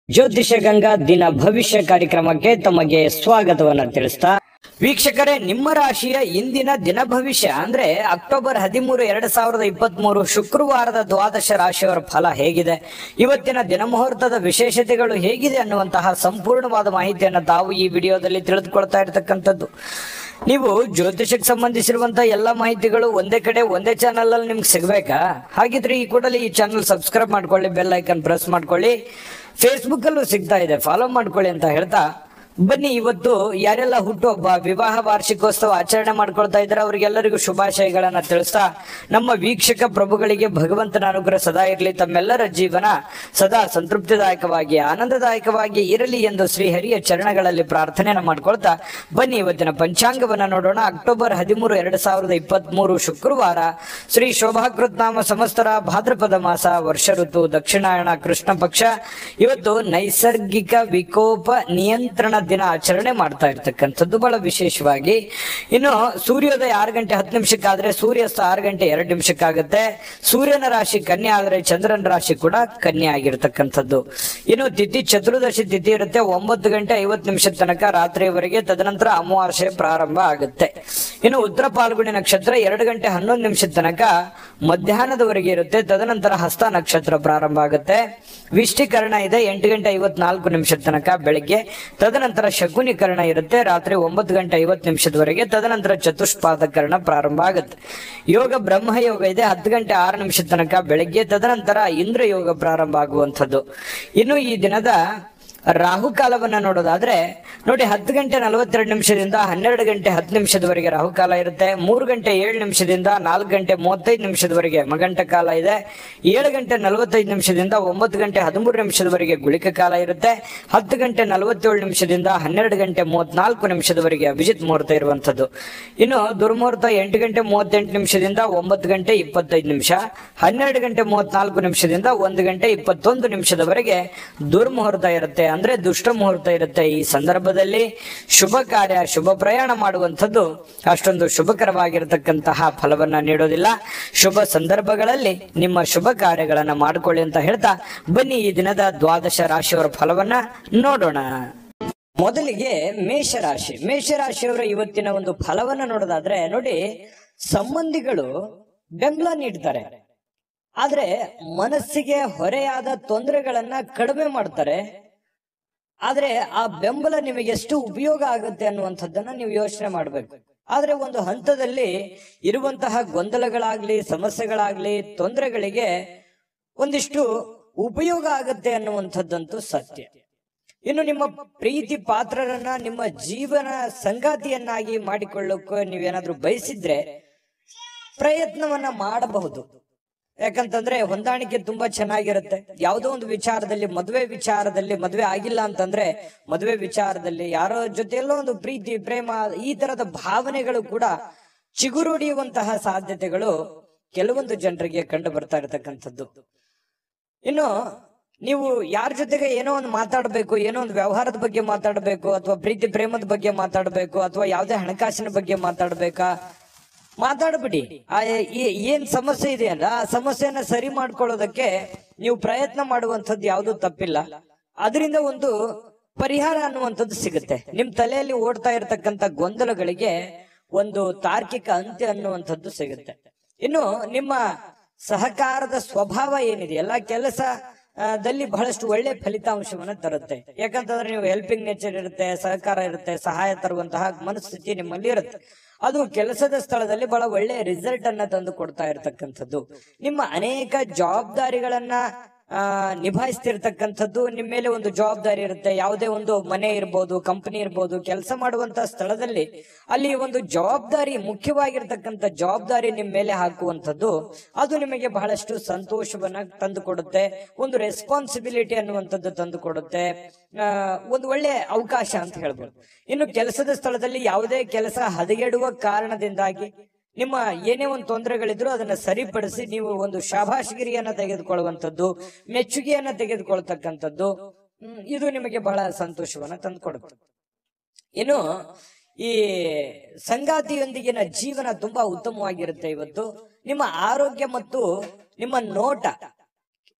ಜ್ಯೋತಿಷ ಗಂಗಾ ದಿನ ಭವಿಷ್ಯ ಕಾರ್ಯಕ್ರಮಕ್ಕೆ ತಮಗೆ ಸ್ವಾಗತವನ್ನ ತಿಳಿಸ್ತಾ ವೀಕ್ಷಕರೇ ನಿಮ್ಮ ರಾಶಿಯ ಇಂದಿನ ದಿನ ಭವಿಷ್ಯ ಅಂದ್ರೆ ಅಕ್ಟೋಬರ್ ಹದಿಮೂರು ಎರಡ್ ಸಾವಿರದ ಇಪ್ಪತ್ತ್ ಮೂರು ಶುಕ್ರವಾರದ ದ್ವಾದಶ ರಾಶಿಯವರ ಫಲ ಹೇಗಿದೆ ಇವತ್ತಿನ ದಿನ ಮುಹೂರ್ತದ ವಿಶೇಷತೆಗಳು ಹೇಗಿದೆ ಅನ್ನುವಂತಹ ಸಂಪೂರ್ಣವಾದ ಮಾಹಿತಿಯನ್ನು ತಾವು ಈ ವಿಡಿಯೋದಲ್ಲಿ ತಿಳಿದುಕೊಳ್ತಾ ಇರತಕ್ಕಂಥದ್ದು ನೀವು ಜ್ಯೋತಿಷಕ್ಕೆ ಸಂಬಂಧಿಸಿರುವಂತಹ ಎಲ್ಲ ಮಾಹಿತಿಗಳು ಒಂದೇ ಕಡೆ ಒಂದೇ ಚಾನಲ್ ಅಲ್ಲಿ ನಿಮ್ಗೆ ಸಿಗ್ಬೇಕಾ ಹಾಗಿದ್ರೆ ಈ ಕೂಡಲೇ ಈ ಚಾನಲ್ ಸಬ್ಸ್ಕ್ರೈಬ್ ಮಾಡ್ಕೊಳ್ಳಿ ಬೆಲ್ ಐಕನ್ ಪ್ರೆಸ್ ಮಾಡ್ಕೊಳ್ಳಿ ಫೇಸ್ಬುಕ್ ಅಲ್ಲೂ ಸಿಗ್ತಾ ಇದೆ ಫಾಲೋ ಮಾಡ್ಕೊಳ್ಳಿ ಅಂತ ಹೇಳ್ತಾ ಬನ್ನಿ ಇವತ್ತು ಯಾರೆಲ್ಲ ಹುಟ್ಟುಹಬ್ಬ ವಿವಾಹ ವಾರ್ಷಿಕೋತ್ಸವ ಆಚರಣೆ ಮಾಡ್ಕೊಳ್ತಾ ಇದ್ದಾರೆ ಅವರಿಗೆಲ್ಲರಿಗೂ ಶುಭಾಶಯಗಳನ್ನ ತಿಳಿಸ್ತಾ ನಮ್ಮ ವೀಕ್ಷಕ ಪ್ರಭುಗಳಿಗೆ ಭಗವಂತನ ಅನುಗ್ರಹ ಸದಾ ಇರಲಿ ತಮ್ಮೆಲ್ಲರ ಜೀವನ ಸದಾ ಸಂತೃಪ್ತಿದಾಯಕವಾಗಿ ಆನಂದದಾಯಕವಾಗಿ ಇರಲಿ ಎಂದು ಶ್ರೀಹರಿಯ ಚರಣಗಳಲ್ಲಿ ಪ್ರಾರ್ಥನೆಯನ್ನು ಮಾಡ್ಕೊಳ್ತಾ ಬನ್ನಿ ಇವತ್ತಿನ ಪಂಚಾಂಗವನ್ನ ನೋಡೋಣ ಅಕ್ಟೋಬರ್ ಹದಿಮೂರು ಎರಡ್ ಸಾವಿರದ ಇಪ್ಪತ್ತ್ ಮೂರು ಶುಕ್ರವಾರ ಶ್ರೀ ಶೋಭಾಕೃತ್ ನಾಮ ಸಂವತ್ಸರ ಭಾದ್ರಪದ ಮಾಸ ವರ್ಷ ಋತು ದಕ್ಷಿಣಾಯಣ ಕೃಷ್ಣ ಪಕ್ಷ ಇವತ್ತು ನೈಸರ್ಗಿಕ ವಿಕೋಪ ನಿಯಂತ್ರಣ ದಿನ ಆಚರಣೆ ಮಾಡ್ತಾ ಇರ್ತಕ್ಕಂಥದ್ದು ಬಹಳ ವಿಶೇಷವಾಗಿ ಇನ್ನು ಸೂರ್ಯೋದಯ ಆರು ಗಂಟೆ ಹತ್ತು ನಿಮಿಷಕ್ಕಾದ್ರೆ ಸೂರ್ಯಾಸ್ತ ಆರು ಗಂಟೆ ಎರಡು ನಿಮಿಷಕ್ಕಾಗುತ್ತೆ ಸೂರ್ಯನ ರಾಶಿ ಕನ್ಯೆ ಆದ್ರೆ ಚಂದ್ರನ ರಾಶಿ ಕೂಡ ಕನ್ಯೆ ಆಗಿರ್ತಕ್ಕಂಥದ್ದು ಇನ್ನು ತಿಥಿ ಚತುರ್ದಶಿ ತಿಥಿ ಇರುತ್ತೆ ಒಂಬತ್ತು ಗಂಟೆ ಐವತ್ತು ನಿಮಿಷದ ತನಕ ರಾತ್ರಿಯವರೆಗೆ ತದನಂತರ ಅಮಾವಾಸ್ಯೆ ಪ್ರಾರಂಭ ಆಗುತ್ತೆ ಇನ್ನು ಉತ್ತರ ಪಾಲ್ಗುಣಿ ನಕ್ಷತ್ರ ಎರಡು ಗಂಟೆ ಹನ್ನೊಂದು ನಿಮಿಷದ ತನಕ ಮಧ್ಯಾಹ್ನದವರೆಗೆ ಇರುತ್ತೆ ತದನಂತರ ಹಸ್ತ ನಕ್ಷತ್ರ ಪ್ರಾರಂಭ ಆಗುತ್ತೆ ವಿಷ್ಟಿಕರಣ ಇದೆ ಎಂಟು ಗಂಟೆ ಐವತ್ನಾಲ್ಕು ನಿಮಿಷದ ತನಕ ಬೆಳಿಗ್ಗೆ ತದನಂತರ ಶಕುನಿಕರಣ ಇರುತ್ತೆ ರಾತ್ರಿ ಒಂಬತ್ತು ಗಂಟೆ ಐವತ್ತು ನಿಮಿಷದವರೆಗೆ ತದನಂತರ ಚತುಷ್ಪಾದಕರಣ ಪ್ರಾರಂಭ ಆಗುತ್ತೆ ಯೋಗ ಬ್ರಹ್ಮ ಯೋಗ ಇದೆ ಹತ್ತು ಗಂಟೆ ಆರು ನಿಮಿಷದ ತನಕ ಬೆಳಿಗ್ಗೆ ತದನಂತರ ಇಂದ್ರ ಯೋಗ ಪ್ರಾರಂಭ ಆಗುವಂಥದ್ದು ಇನ್ನು ಈ ದಿನದ ರಾಹುಕಾಲವನ್ನ ನೋಡೋದಾದ್ರೆ ನೋಡಿ ಹತ್ತು ಗಂಟೆ ನಲವತ್ತೆರಡು ನಿಮಿಷದಿಂದ ಹನ್ನೆರಡು ಗಂಟೆ ಹತ್ತು ನಿಮಿಷದವರೆಗೆ ರಾಹುಕಾಲ ಇರುತ್ತೆ ಮೂರು ಗಂಟೆ ಏಳು ನಿಮಿಷದಿಂದ ನಾಲ್ಕು ಗಂಟೆ ಮೂವತ್ತೈದು ನಿಮಿಷದವರೆಗೆ ಮಗಂಟ ಕಾಲ ಇದೆ ಏಳು ಗಂಟೆ ನಲವತ್ತೈದು ನಿಮಿಷದಿಂದ ಒಂಬತ್ತು ಗಂಟೆ ಹದಿಮೂರು ನಿಮಿಷದವರೆಗೆ ಗುಳಿಕ ಕಾಲ ಇರುತ್ತೆ ಹತ್ತು ಗಂಟೆ ನಲವತ್ತೇಳು ನಿಮಿಷದಿಂದ ಹನ್ನೆರಡು ಗಂಟೆ ಮೂವತ್ನಾಲ್ಕು ನಿಮಿಷದವರೆಗೆ ಅಭಿಜಿತ್ ಮುಹೂರ್ತ ಇರುವಂಥದ್ದು ಇನ್ನು ದುರ್ಮುಹೂರ್ತ ಎಂಟು ಗಂಟೆ ಮೂವತ್ತೆಂಟು ನಿಮಿಷದಿಂದ ಒಂಬತ್ತು ಗಂಟೆ ಇಪ್ಪತ್ತೈದು ನಿಮಿಷ ಹನ್ನೆರಡು ಗಂಟೆ ಮೂವತ್ನಾಲ್ಕು ನಿಮಿಷದಿಂದ ಒಂದು ಗಂಟೆ ಇಪ್ಪತ್ತೊಂದು ನಿಮಿಷದವರೆಗೆ ದುರ್ಮುಹೂರ್ತ ಇರುತ್ತೆ ಅಂದ್ರೆ ದುಷ್ಟ ಮುಹೂರ್ತ ಇರುತ್ತೆ ಈ ಸಂದರ್ಭದಲ್ಲಿ ಶುಭ ಕಾರ್ಯ ಶುಭ ಪ್ರಯಾಣ ಮಾಡುವಂಥದ್ದು ಅಷ್ಟೊಂದು ಶುಭಕರವಾಗಿರತಕ್ಕಂತಹ ಫಲವನ್ನ ನೀಡೋದಿಲ್ಲ ಶುಭ ಸಂದರ್ಭಗಳಲ್ಲಿ ನಿಮ್ಮ ಶುಭ ಕಾರ್ಯಗಳನ್ನ ಮಾಡಿಕೊಳ್ಳಿ ಅಂತ ಹೇಳ್ತಾ ಬನ್ನಿ ಈ ದಿನದ ದ್ವಾದಶ ರಾಶಿಯವರ ಫಲವನ್ನ ನೋಡೋಣ ಮೊದಲಿಗೆ ಮೇಷರಾಶಿ ಮೇಷರಾಶಿಯವರ ಇವತ್ತಿನ ಒಂದು ಫಲವನ್ನ ನೋಡೋದಾದ್ರೆ ನೋಡಿ ಸಂಬಂಧಿಗಳು ಬೆಂಬಲ ನೀಡ್ತಾರೆ ಆದ್ರೆ ಮನಸ್ಸಿಗೆ ಹೊರೆಯಾದ ತೊಂದರೆಗಳನ್ನ ಕಡಿಮೆ ಮಾಡ್ತಾರೆ ಆದ್ರೆ ಆ ಬೆಂಬಲ ನಿಮಗೆ ಎಷ್ಟು ಉಪಯೋಗ ಆಗುತ್ತೆ ಅನ್ನುವಂಥದ್ದನ್ನ ನೀವು ಯೋಚನೆ ಮಾಡಬೇಕು ಆದ್ರೆ ಒಂದು ಹಂತದಲ್ಲಿ ಇರುವಂತಹ ಗೊಂದಲಗಳಾಗ್ಲಿ ಸಮಸ್ಯೆಗಳಾಗ್ಲಿ ತೊಂದರೆಗಳಿಗೆ ಒಂದಿಷ್ಟು ಉಪಯೋಗ ಆಗುತ್ತೆ ಅನ್ನುವಂಥದ್ದಂತೂ ಸತ್ಯ ಇನ್ನು ನಿಮ್ಮ ಪ್ರೀತಿ ಪಾತ್ರರನ್ನ ನಿಮ್ಮ ಜೀವನ ಸಂಗಾತಿಯನ್ನಾಗಿ ಮಾಡಿಕೊಳ್ಳೋಕೆ ನೀವೇನಾದ್ರೂ ಬಯಸಿದ್ರೆ ಪ್ರಯತ್ನವನ್ನ ಮಾಡಬಹುದು ಯಾಕಂತಂದ್ರೆ ಹೊಂದಾಣಿಕೆ ತುಂಬಾ ಚೆನ್ನಾಗಿರುತ್ತೆ ಯಾವುದೋ ಒಂದು ವಿಚಾರದಲ್ಲಿ ಮದುವೆ ವಿಚಾರದಲ್ಲಿ ಮದುವೆ ಆಗಿಲ್ಲ ಅಂತಂದ್ರೆ ಮದುವೆ ವಿಚಾರದಲ್ಲಿ ಯಾರೋ ಜೊತೆಯಲ್ಲೋ ಒಂದು ಪ್ರೀತಿ ಪ್ರೇಮ ಈ ತರದ ಭಾವನೆಗಳು ಕೂಡ ಚಿಗುರೊಡೆಯುವಂತಹ ಸಾಧ್ಯತೆಗಳು ಕೆಲವೊಂದು ಜನರಿಗೆ ಕಂಡು ಬರ್ತಾ ಇರತಕ್ಕಂಥದ್ದು ಇನ್ನು ನೀವು ಯಾರ ಜೊತೆಗೆ ಏನೋ ಒಂದು ಮಾತಾಡಬೇಕು ಏನೋ ಒಂದು ವ್ಯವಹಾರದ ಬಗ್ಗೆ ಮಾತಾಡಬೇಕು ಅಥವಾ ಪ್ರೀತಿ ಪ್ರೇಮದ ಬಗ್ಗೆ ಮಾತಾಡಬೇಕು ಅಥವಾ ಯಾವುದೇ ಹಣಕಾಸಿನ ಬಗ್ಗೆ ಮಾತಾಡಬೇಕಾ ಮಾತಾಡ್ಬಿಡಿ ಆ ಏ- ಏನ್ ಸಮಸ್ಯೆ ಇದೆಯಲ್ಲ ಆ ಸಮಸ್ಯೆಯನ್ನ ಸರಿ ಮಾಡ್ಕೊಳ್ಳೋದಕ್ಕೆ ನೀವು ಪ್ರಯತ್ನ ಮಾಡುವಂಥದ್ದು ಯಾವುದು ತಪ್ಪಿಲ್ಲ ಅದರಿಂದ ಒಂದು ಪರಿಹಾರ ಅನ್ನುವಂಥದ್ದು ಸಿಗುತ್ತೆ ನಿಮ್ ತಲೆಯಲ್ಲಿ ಓಡ್ತಾ ಇರತಕ್ಕಂತ ಗೊಂದಲಗಳಿಗೆ ಒಂದು ತಾರ್ಕಿಕ ಅಂತ್ಯ ಅನ್ನುವಂಥದ್ದು ಸಿಗುತ್ತೆ ಇನ್ನು ನಿಮ್ಮ ಸಹಕಾರದ ಸ್ವಭಾವ ಏನಿದೆ ಎಲ್ಲ ಕೆಲಸ ಆ, ದಲ್ಲಿ ಬಹಳಷ್ಟು ಒಳ್ಳೆ ಫಲಿತಾಂಶವನ್ನ ತರುತ್ತೆ ಯಾಕಂತಂದ್ರೆ ನೀವು ಹೆಲ್ಪಿಂಗ್ ನೇಚರ್ ಇರುತ್ತೆ ಸಹಕಾರ ಇರುತ್ತೆ ಸಹಾಯ ತರುವಂತಹ ಮನಸ್ಥಿತಿ ನಿಮ್ಮಲ್ಲಿ ಇರುತ್ತೆ ಅದು ಕೆಲಸದ ಸ್ಥಳದಲ್ಲಿ ಬಹಳ ಒಳ್ಳೆ ರಿಸಲ್ಟ್ ಅನ್ನ ತಂದು ಕೊಡ್ತಾ ಇರತಕ್ಕಂಥದ್ದು ನಿಮ್ಮ ಅನೇಕ ಜವಾಬ್ದಾರಿಗಳನ್ನ ಆ ನಿಭಾಯಿಸ್ತಿರ್ತಕ್ಕಂಥದ್ದು ನಿಮ್ಮ ಮೇಲೆ ಒಂದು ಜವಾಬ್ದಾರಿ ಇರುತ್ತೆ ಯಾವುದೇ ಒಂದು ಮನೆ ಇರ್ಬೋದು ಕಂಪನಿ ಇರ್ಬೋದು ಕೆಲಸ ಮಾಡುವಂತ ಸ್ಥಳದಲ್ಲಿ ಅಲ್ಲಿ ಒಂದು ಜವಾಬ್ದಾರಿ ಮುಖ್ಯವಾಗಿರ್ತಕ್ಕಂಥ ಜವಾಬ್ದಾರಿ ನಿಮ್ಮ ಮೇಲೆ ಹಾಕುವಂಥದ್ದು ಅದು ನಿಮಗೆ ಬಹಳಷ್ಟು ಸಂತೋಷವನ್ನ ತಂದು ಕೊಡುತ್ತೆ ಒಂದು ರೆಸ್ಪಾನ್ಸಿಬಿಲಿಟಿ ಅನ್ನುವಂಥದ್ದು ತಂದು ಕೊಡುತ್ತೆ ಆ, ಒಂದು ಒಳ್ಳೆ ಅವಕಾಶ ಅಂತ ಹೇಳ್ಬೋದು ಇನ್ನು ಕೆಲಸದ ಸ್ಥಳದಲ್ಲಿ ಯಾವುದೇ ಕೆಲಸ ಹದಗೆಡುವ ಕಾರಣದಿಂದಾಗಿ ನಿಮ್ಮ ಏನೇ ಒಂದು ತೊಂದರೆಗಳಿದ್ರು ಅದನ್ನ ಸರಿಪಡಿಸಿ ನೀವು ಒಂದು ಶಾಭಾಷಗಿರಿಯನ್ನ ತೆಗೆದುಕೊಳ್ಳುವಂಥದ್ದು ಮೆಚ್ಚುಗೆಯನ್ನ ತೆಗೆದುಕೊಳ್ತಕ್ಕಂಥದ್ದು ಹ್ಮ್, ಇದು ನಿಮಗೆ ಬಹಳ ಸಂತೋಷವನ್ನ ತಂದುಕೊಡುತ್ತೆ ಇನ್ನು ಈ ಸಂಗಾತಿಯೊಂದಿಗಿನ ಜೀವನ ತುಂಬಾ ಉತ್ತಮವಾಗಿರುತ್ತೆ ಇವತ್ತು ನಿಮ್ಮ ಆರೋಗ್ಯ ಮತ್ತು ನಿಮ್ಮ ನೋಟ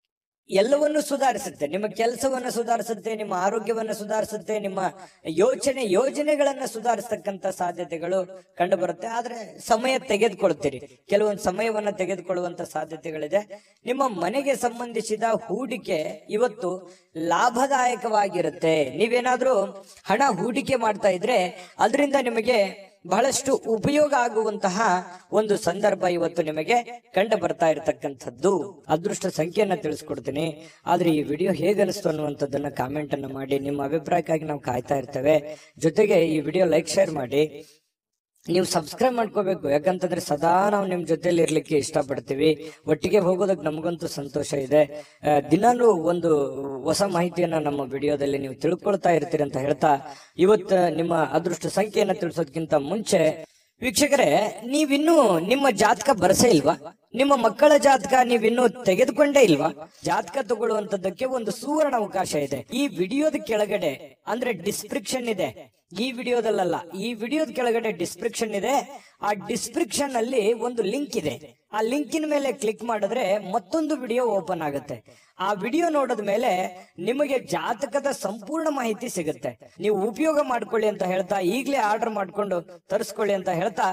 ಎಲ್ಲವನ್ನು ಸುಧಾರಿಸುತ್ತೆ ನಿಮ್ಮ ಕೆಲಸವನ್ನ ಸುಧಾರಿಸುತ್ತೆ ನಿಮ್ಮ ಆರೋಗ್ಯವನ್ನ ಸುಧಾರಿಸುತ್ತೆ ನಿಮ್ಮ ಯೋಚನೆ ಯೋಜನೆಗಳನ್ನ ಸುಧಾರಿಸ್ತಕ್ಕಂತ ಸಾಧ್ಯತೆಗಳು ಕಂಡು ಬರುತ್ತೆ ಆದ್ರೆ ಸಮಯ ತೆಗೆದುಕೊಳ್ತೀರಿ ಕೆಲವೊಂದು ಸಮಯವನ್ನ ತೆಗೆದುಕೊಳ್ಳುವಂತ ಸಾಧ್ಯತೆಗಳಿದೆ ನಿಮ್ಮ ಮನೆಗೆ ಸಂಬಂಧಿಸಿದ ಹೂಡಿಕೆ ಇವತ್ತು ಲಾಭದಾಯಕವಾಗಿರುತ್ತೆ ನೀವೇನಾದ್ರೂ ಹಣ ಹೂಡಿಕೆ ಮಾಡ್ತಾ ಇದ್ರೆ ಅದರಿಂದ ನಿಮಗೆ ಬಹಳಷ್ಟು ಉಪಯೋಗ ಆಗುವಂತಹ ಒಂದು ಸಂದರ್ಭ ಇವತ್ತು ನಿಮಗೆ ಕಂಡು ಬರ್ತಾ ಇರತಕ್ಕಂಥದ್ದು ಅದೃಷ್ಟ ಸಂಖ್ಯೆಯನ್ನ ತಿಳಿಸ್ಕೊಡ್ತೀನಿ ಆದ್ರೆ ಈ ವಿಡಿಯೋ ಹೇಗನಿಸ್ತು ಅನ್ನುವಂಥದ್ದನ್ನ ಕಾಮೆಂಟ್ ಅನ್ನ ಮಾಡಿ ನಿಮ್ಮ ಅಭಿಪ್ರಾಯಕ್ಕಾಗಿ ನಾವು ಕಾಯ್ತಾ ಇರ್ತೇವೆ ಜೊತೆಗೆ ಈ ವಿಡಿಯೋ ಲೈಕ್ ಶೇರ್ ಮಾಡಿ ನೀವು ಸಬ್ಸ್ಕ್ರೈಬ್ ಮಾಡ್ಕೋಬೇಕು ಯಾಕಂತಂದ್ರೆ ಸದಾ ನಾವು ನಿಮ್ ಜೊತೆಲಿ ಇರ್ಲಿಕ್ಕೆ ಇಷ್ಟಪಡ್ತೀವಿ ಒಟ್ಟಿಗೆ ಹೋಗೋದಕ್ಕೆ ನಮಗಂತೂ ಸಂತೋಷ ಇದೆ ಆ, ದಿನಾಲೂ ಒಂದು ಹೊಸ ಮಾಹಿತಿಯನ್ನ ನಮ್ಮ ವಿಡಿಯೋದಲ್ಲಿ ನೀವು ತಿಳ್ಕೊಳ್ತಾ ಇರ್ತೀರಿ ಅಂತ ಹೇಳ್ತಾ ಇವತ್ತು ನಿಮ್ಮ ಅದೃಷ್ಟ ಸಂಖ್ಯೆಯನ್ನ ತಿಳಿಸೋದಕ್ಕಿಂತ ಮುಂಚೆ ವೀಕ್ಷಕರೇ ನೀವಿನ್ನೂ ನಿಮ್ಮ ಜಾತಕ ಬರಸೇ ಇಲ್ವಾ ನಿಮ್ಮ ಮಕ್ಕಳ ಜಾತಕ ನೀವಿನ್ನೂ ತೆಗೆದುಕೊಂಡೇ ಇಲ್ವಾ ಜಾತಕ ತಗೊಳ್ಳುವಂತದ್ದಕ್ಕೆ ಒಂದು ಸುವರ್ಣ ಅವಕಾಶ ಇದೆ ಈ ವಿಡಿಯೋದ ಕೆಳಗಡೆ ಅಂದ್ರೆ ಡಿಸ್ಕ್ರಿಪ್ಷನ್ ಇದೆ ಈ ವಿಡಿಯೋದಲ್ಲ ಈ ವಿಡಿಯೋದ ಕೆಳಗಡೆ ಡಿಸ್ಕ್ರಿಪ್ಷನ್ ಇದೆ ಆ ಡಿಸ್ಕ್ರಿಪ್ಷನ್ ಅಲ್ಲಿ ಒಂದು ಲಿಂಕ್ ಇದೆ ಆ ಲಿಂಕಿನ ಮೇಲೆ ಕ್ಲಿಕ್ ಮಾಡಿದ್ರೆ ಮತ್ತೊಂದು ವಿಡಿಯೋ ಓಪನ್ ಆಗುತ್ತೆ ಆ ವಿಡಿಯೋ ನೋಡಿದ ಮೇಲೆ ನಿಮಗೆ ಜಾತಕದ ಸಂಪೂರ್ಣ ಮಾಹಿತಿ ಸಿಗುತ್ತೆ ನೀವು ಉಪಯೋಗ ಮಾಡ್ಕೊಳ್ಳಿ ಅಂತ ಹೇಳ್ತಾ ಈಗಲೇ ಆರ್ಡರ್ ಮಾಡ್ಕೊಂಡು ತರಿಸ್ಕೊಳ್ಳಿ ಅಂತ ಹೇಳ್ತಾ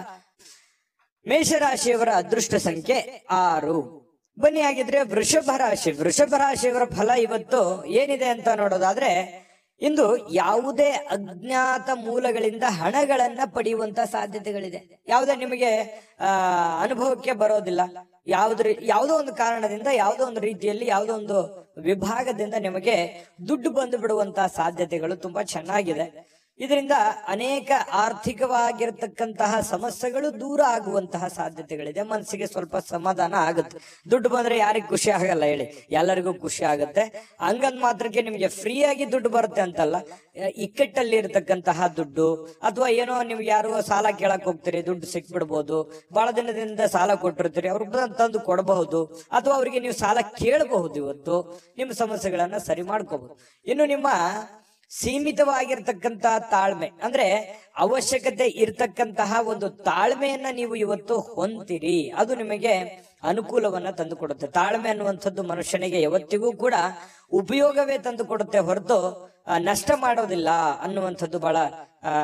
ಮೇಷರಾಶಿಯವರ ಅದೃಷ್ಟ ಸಂಖ್ಯೆ ಆರು ಬನ್ನಿ ಹಾಗಿದ್ರೆ ವೃಷಭ ರಾಶಿ ವೃಷಭ ರಾಶಿಯವರ ಫಲ ಇವತ್ತು ಏನಿದೆ ಅಂತ ನೋಡೋದಾದ್ರೆ ಇಂದು ಯಾವುದೇ ಅಜ್ಞಾತ ಮೂಲಗಳಿಂದ ಹಣಗಳನ್ನ ಪಡೆಯುವಂತ ಸಾಧ್ಯತೆಗಳಿದೆ ಯಾವುದೇ ನಿಮಗೆ ಆ ಅನುಭವಕ್ಕೆ ಬರೋದಿಲ್ಲ ಯಾವ್ದ್ರ ಯಾವುದೋ ಒಂದು ಕಾರಣದಿಂದ ಯಾವುದೋ ಒಂದು ರೀತಿಯಲ್ಲಿ ಯಾವುದೋ ಒಂದು ವಿಭಾಗದಿಂದ ನಿಮಗೆ ದುಡ್ಡು ಬಂದು ಬಿಡುವಂತಹ ಸಾಧ್ಯತೆಗಳು ತುಂಬಾ ಚೆನ್ನಾಗಿದೆ ಇದರಿಂದ ಅನೇಕ ಆರ್ಥಿಕವಾಗಿರತಕ್ಕಂತಹ ಸಮಸ್ಯೆಗಳು ದೂರ ಆಗುವಂತಹ ಸಾಧ್ಯತೆಗಳಿದೆ ಮನಸ್ಸಿಗೆ ಸ್ವಲ್ಪ ಸಮಾಧಾನ ಆಗುತ್ತೆ ದುಡ್ಡು ಬಂದ್ರೆ ಯಾರಿಗ್ ಖುಷಿ ಆಗಲ್ಲ ಹೇಳಿ ಎಲ್ಲರಿಗೂ ಖುಷಿ ಆಗುತ್ತೆ ಹಂಗಂದ್ ಮಾತ್ರಕ್ಕೆ ನಿಮ್ಗೆ ಫ್ರೀ ಆಗಿ ದುಡ್ಡು ಬರುತ್ತೆ ಅಂತಲ್ಲ ಅಹ್, ಇಕ್ಕಟ್ಟಲ್ಲಿ ಇರತಕ್ಕಂತಹ ದುಡ್ಡು ಅಥವಾ ಏನೋ ನಿಮ್ಗೆ ಯಾರು ಸಾಲ ಕೇಳಕ್ ಹೋಗ್ತೀರಿ ದುಡ್ಡು ಸಿಕ್ಬಿಡ್ಬೋದು ಬಹಳ ದಿನದಿಂದ ಸಾಲ ಕೊಟ್ಟಿರ್ತೀರಿ ಅವ್ರಿಗೆ ಬಂದ್ ತಂದು ಕೊಡಬಹುದು ಅಥವಾ ಅವರಿಗೆ ನೀವು ಸಾಲ ಕೇಳಬಹುದು ಇವತ್ತು ನಿಮ್ಮ ಸಮಸ್ಯೆಗಳನ್ನ ಸರಿ ಮಾಡ್ಕೋಬಹುದು ಇನ್ನು ನಿಮ್ಮ ಸೀಮಿತವಾಗಿರ್ತಕ್ಕಂತಹ ತಾಳ್ಮೆ ಅಂದ್ರೆ ಅವಶ್ಯಕತೆ ಇರ್ತಕ್ಕಂತಹ ಒಂದು ತಾಳ್ಮೆಯನ್ನ ನೀವು ಇವತ್ತು ಹೊಂದಿರಿ ಅದು ನಿಮಗೆ ಅನುಕೂಲವನ್ನ ತಂದು ಕೊಡುತ್ತೆ ತಾಳ್ಮೆ ಅನ್ನುವಂಥದ್ದು ಮನುಷ್ಯನಿಗೆ ಯಾವತ್ತಿಗೂ ಕೂಡ ಉಪಯೋಗವೇ ತಂದು ಕೊಡುತ್ತೆ ಹೊರತು ಆ, ನಷ್ಟ ಮಾಡೋದಿಲ್ಲ ಅನ್ನುವಂಥದ್ದು ಬಹಳ ಆ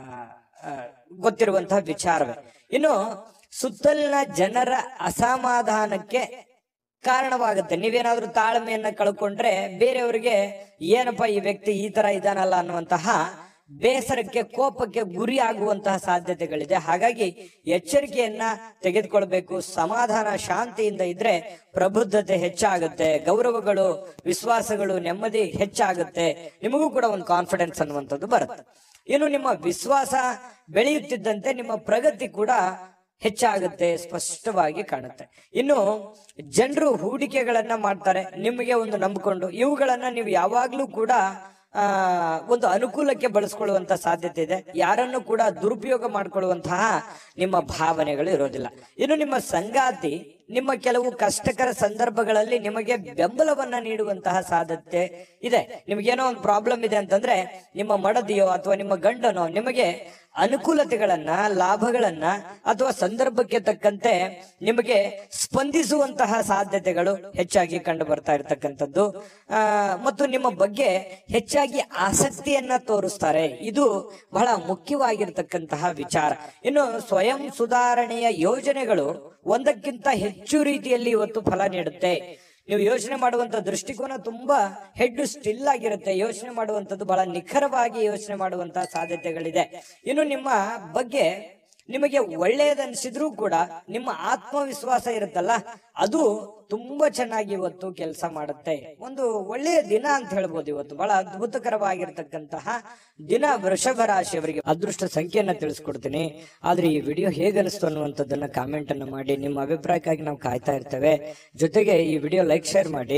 ಆ, ಗೊತ್ತಿರುವಂತಹ ವಿಚಾರವೇ ಇನ್ನು ಸುತ್ತಲಿನ ಜನರ ಅಸಮಾಧಾನಕ್ಕೆ ಕಾರಣವಾಗುತ್ತೆ ನೀವೇನಾದ್ರೂ ತಾಳ್ಮೆಯನ್ನ ಕಳ್ಕೊಂಡ್ರೆ ಬೇರೆಯವರಿಗೆ ಏನಪ್ಪ ಈ ವ್ಯಕ್ತಿ ಈ ತರ ಇದಾನಲ್ಲ ಅನ್ನುವಂತಹ ಬೇಸರಕ್ಕೆ ಕೋಪಕ್ಕೆ ಗುರಿ ಆಗುವಂತಹ ಸಾಧ್ಯತೆಗಳಿದೆ ಹಾಗಾಗಿ ಎಚ್ಚರಿಕೆಯನ್ನ ತೆಗೆದುಕೊಳ್ಬೇಕು ಸಮಾಧಾನ ಶಾಂತಿಯಿಂದ ಇದ್ರೆ ಪ್ರಬುದ್ಧತೆ ಹೆಚ್ಚಾಗುತ್ತೆ ಗೌರವಗಳು ವಿಶ್ವಾಸಗಳು ನೆಮ್ಮದಿ ಹೆಚ್ಚಾಗುತ್ತೆ ನಿಮಗೂ ಕೂಡ ಒಂದು ಕಾನ್ಫಿಡೆನ್ಸ್ ಅನ್ನುವಂಥದ್ದು ಬರುತ್ತೆ ಇನ್ನು ನಿಮ್ಮ ವಿಶ್ವಾಸ ಬೆಳೆಯುತ್ತಿದ್ದಂತೆ ನಿಮ್ಮ ಪ್ರಗತಿ ಕೂಡ ಹೆಚ್ಚಾಗುತ್ತೆ ಸ್ಪಷ್ಟವಾಗಿ ಕಾಣುತ್ತೆ ಇನ್ನು ಜನರು ಹೂಡಿಕೆಗಳನ್ನ ಮಾಡ್ತಾರೆ ನಿಮಗೆ ಒಂದು ನಂಬಿಕೊಂಡು ಇವುಗಳನ್ನ ನೀವು ಯಾವಾಗ್ಲೂ ಕೂಡ ಆ ಒಂದು ಅನುಕೂಲಕ್ಕೆ ಬಳಸ್ಕೊಳ್ಳುವಂತ ಸಾಧ್ಯತೆ ಇದೆ ಯಾರನ್ನು ಕೂಡ ದುರುಪಯೋಗ ಮಾಡ್ಕೊಳ್ಳುವಂತಹ ನಿಮ್ಮ ಭಾವನೆಗಳು ಇರೋದಿಲ್ಲ ಇನ್ನು ನಿಮ್ಮ ಸಂಗಾತಿ ನಿಮ್ಮ ಕೆಲವು ಕಷ್ಟಕರ ಸಂದರ್ಭಗಳಲ್ಲಿ ನಿಮಗೆ ಬೆಂಬಲವನ್ನ ನೀಡುವಂತಹ ಸಾಧ್ಯತೆ ಇದೆ ನಿಮಗೇನೋ ಒಂದು ಪ್ರಾಬ್ಲಮ್ ಇದೆ ಅಂತಂದ್ರೆ ನಿಮ್ಮ ಮಡದಿಯೋ ಅಥವಾ ನಿಮ್ಮ ಗಂಡನೋ ನಿಮಗೆ ಅನುಕೂಲತೆಗಳನ್ನ ಲಾಭಗಳನ್ನ ಅಥವಾ ಸಂದರ್ಭಕ್ಕೆ ತಕ್ಕಂತೆ ನಿಮಗೆ ಸ್ಪಂದಿಸುವಂತಹ ಸಾಧ್ಯತೆಗಳು ಹೆಚ್ಚಾಗಿ ಕಂಡು ಬರ್ತಾ ಇರತಕ್ಕಂಥದ್ದು ಆ, ಮತ್ತು ನಿಮ್ಮ ಬಗ್ಗೆ ಹೆಚ್ಚಾಗಿ ಆಸಕ್ತಿಯನ್ನ ತೋರಿಸ್ತಾರೆ ಇದು ಬಹಳ ಮುಖ್ಯವಾಗಿರ್ತಕ್ಕಂತಹ ವಿಚಾರ ಇನ್ನು ಸ್ವಯಂ ಸುಧಾರಣೆಯ ಯೋಜನೆಗಳು ಒಂದಕ್ಕಿಂತ ಹೆಚ್ಚು ರೀತಿಯಲ್ಲಿ ಇವತ್ತು ಫಲ ನೀಡುತ್ತೆ ನೀವು ಯೋಚನೆ ಮಾಡುವಂತ ದೃಷ್ಟಿಕೋನ ತುಂಬಾ ಹೆಡ್ ಸ್ಟಿಲ್ ಆಗಿರುತ್ತೆ ಯೋಚನೆ ಮಾಡುವಂತದ್ದು ಬಹಳ ನಿಖರವಾಗಿ ಯೋಚನೆ ಮಾಡುವಂತಹ ಸಾಧ್ಯತೆಗಳಿದೆ ಇನ್ನು ನಿಮ್ಮ ಬಗ್ಗೆ ನಿಮಗೆ ಒಳ್ಳೆಯದನ್ಸಿದ್ರೂ ಕೂಡ ನಿಮ್ಮ ಆತ್ಮವಿಶ್ವಾಸ ಇರುತ್ತಲ್ಲ ಅದು ತುಂಬಾ ಚೆನ್ನಾಗಿ ಇವತ್ತು ಕೆಲಸ ಮಾಡುತ್ತೆ ಒಂದು ಒಳ್ಳೆಯ ದಿನ ಅಂತ ಹೇಳ್ಬೋದು ಇವತ್ತು ಬಹಳ ಅದ್ಭುತಕರವಾಗಿರ್ತಕ್ಕಂತಹ ದಿನ ವೃಷಭ ರಾಶಿಯವರಿಗೆ ಅದೃಷ್ಟ ಸಂಖ್ಯೆಯನ್ನ ತಿಳಿಸ್ಕೊಡ್ತೀನಿ ಆದ್ರೆ ಈ ವಿಡಿಯೋ ಹೇಗನಿಸ್ತು ಅನ್ನುವಂಥದ್ದನ್ನ ಕಾಮೆಂಟ್ ಅನ್ನ ಮಾಡಿ ನಿಮ್ಮ ಅಭಿಪ್ರಾಯಕ್ಕಾಗಿ ನಾವು ಕಾಯ್ತಾ ಇರ್ತೇವೆ ಜೊತೆಗೆ ಈ ವಿಡಿಯೋ ಲೈಕ್ ಶೇರ್ ಮಾಡಿ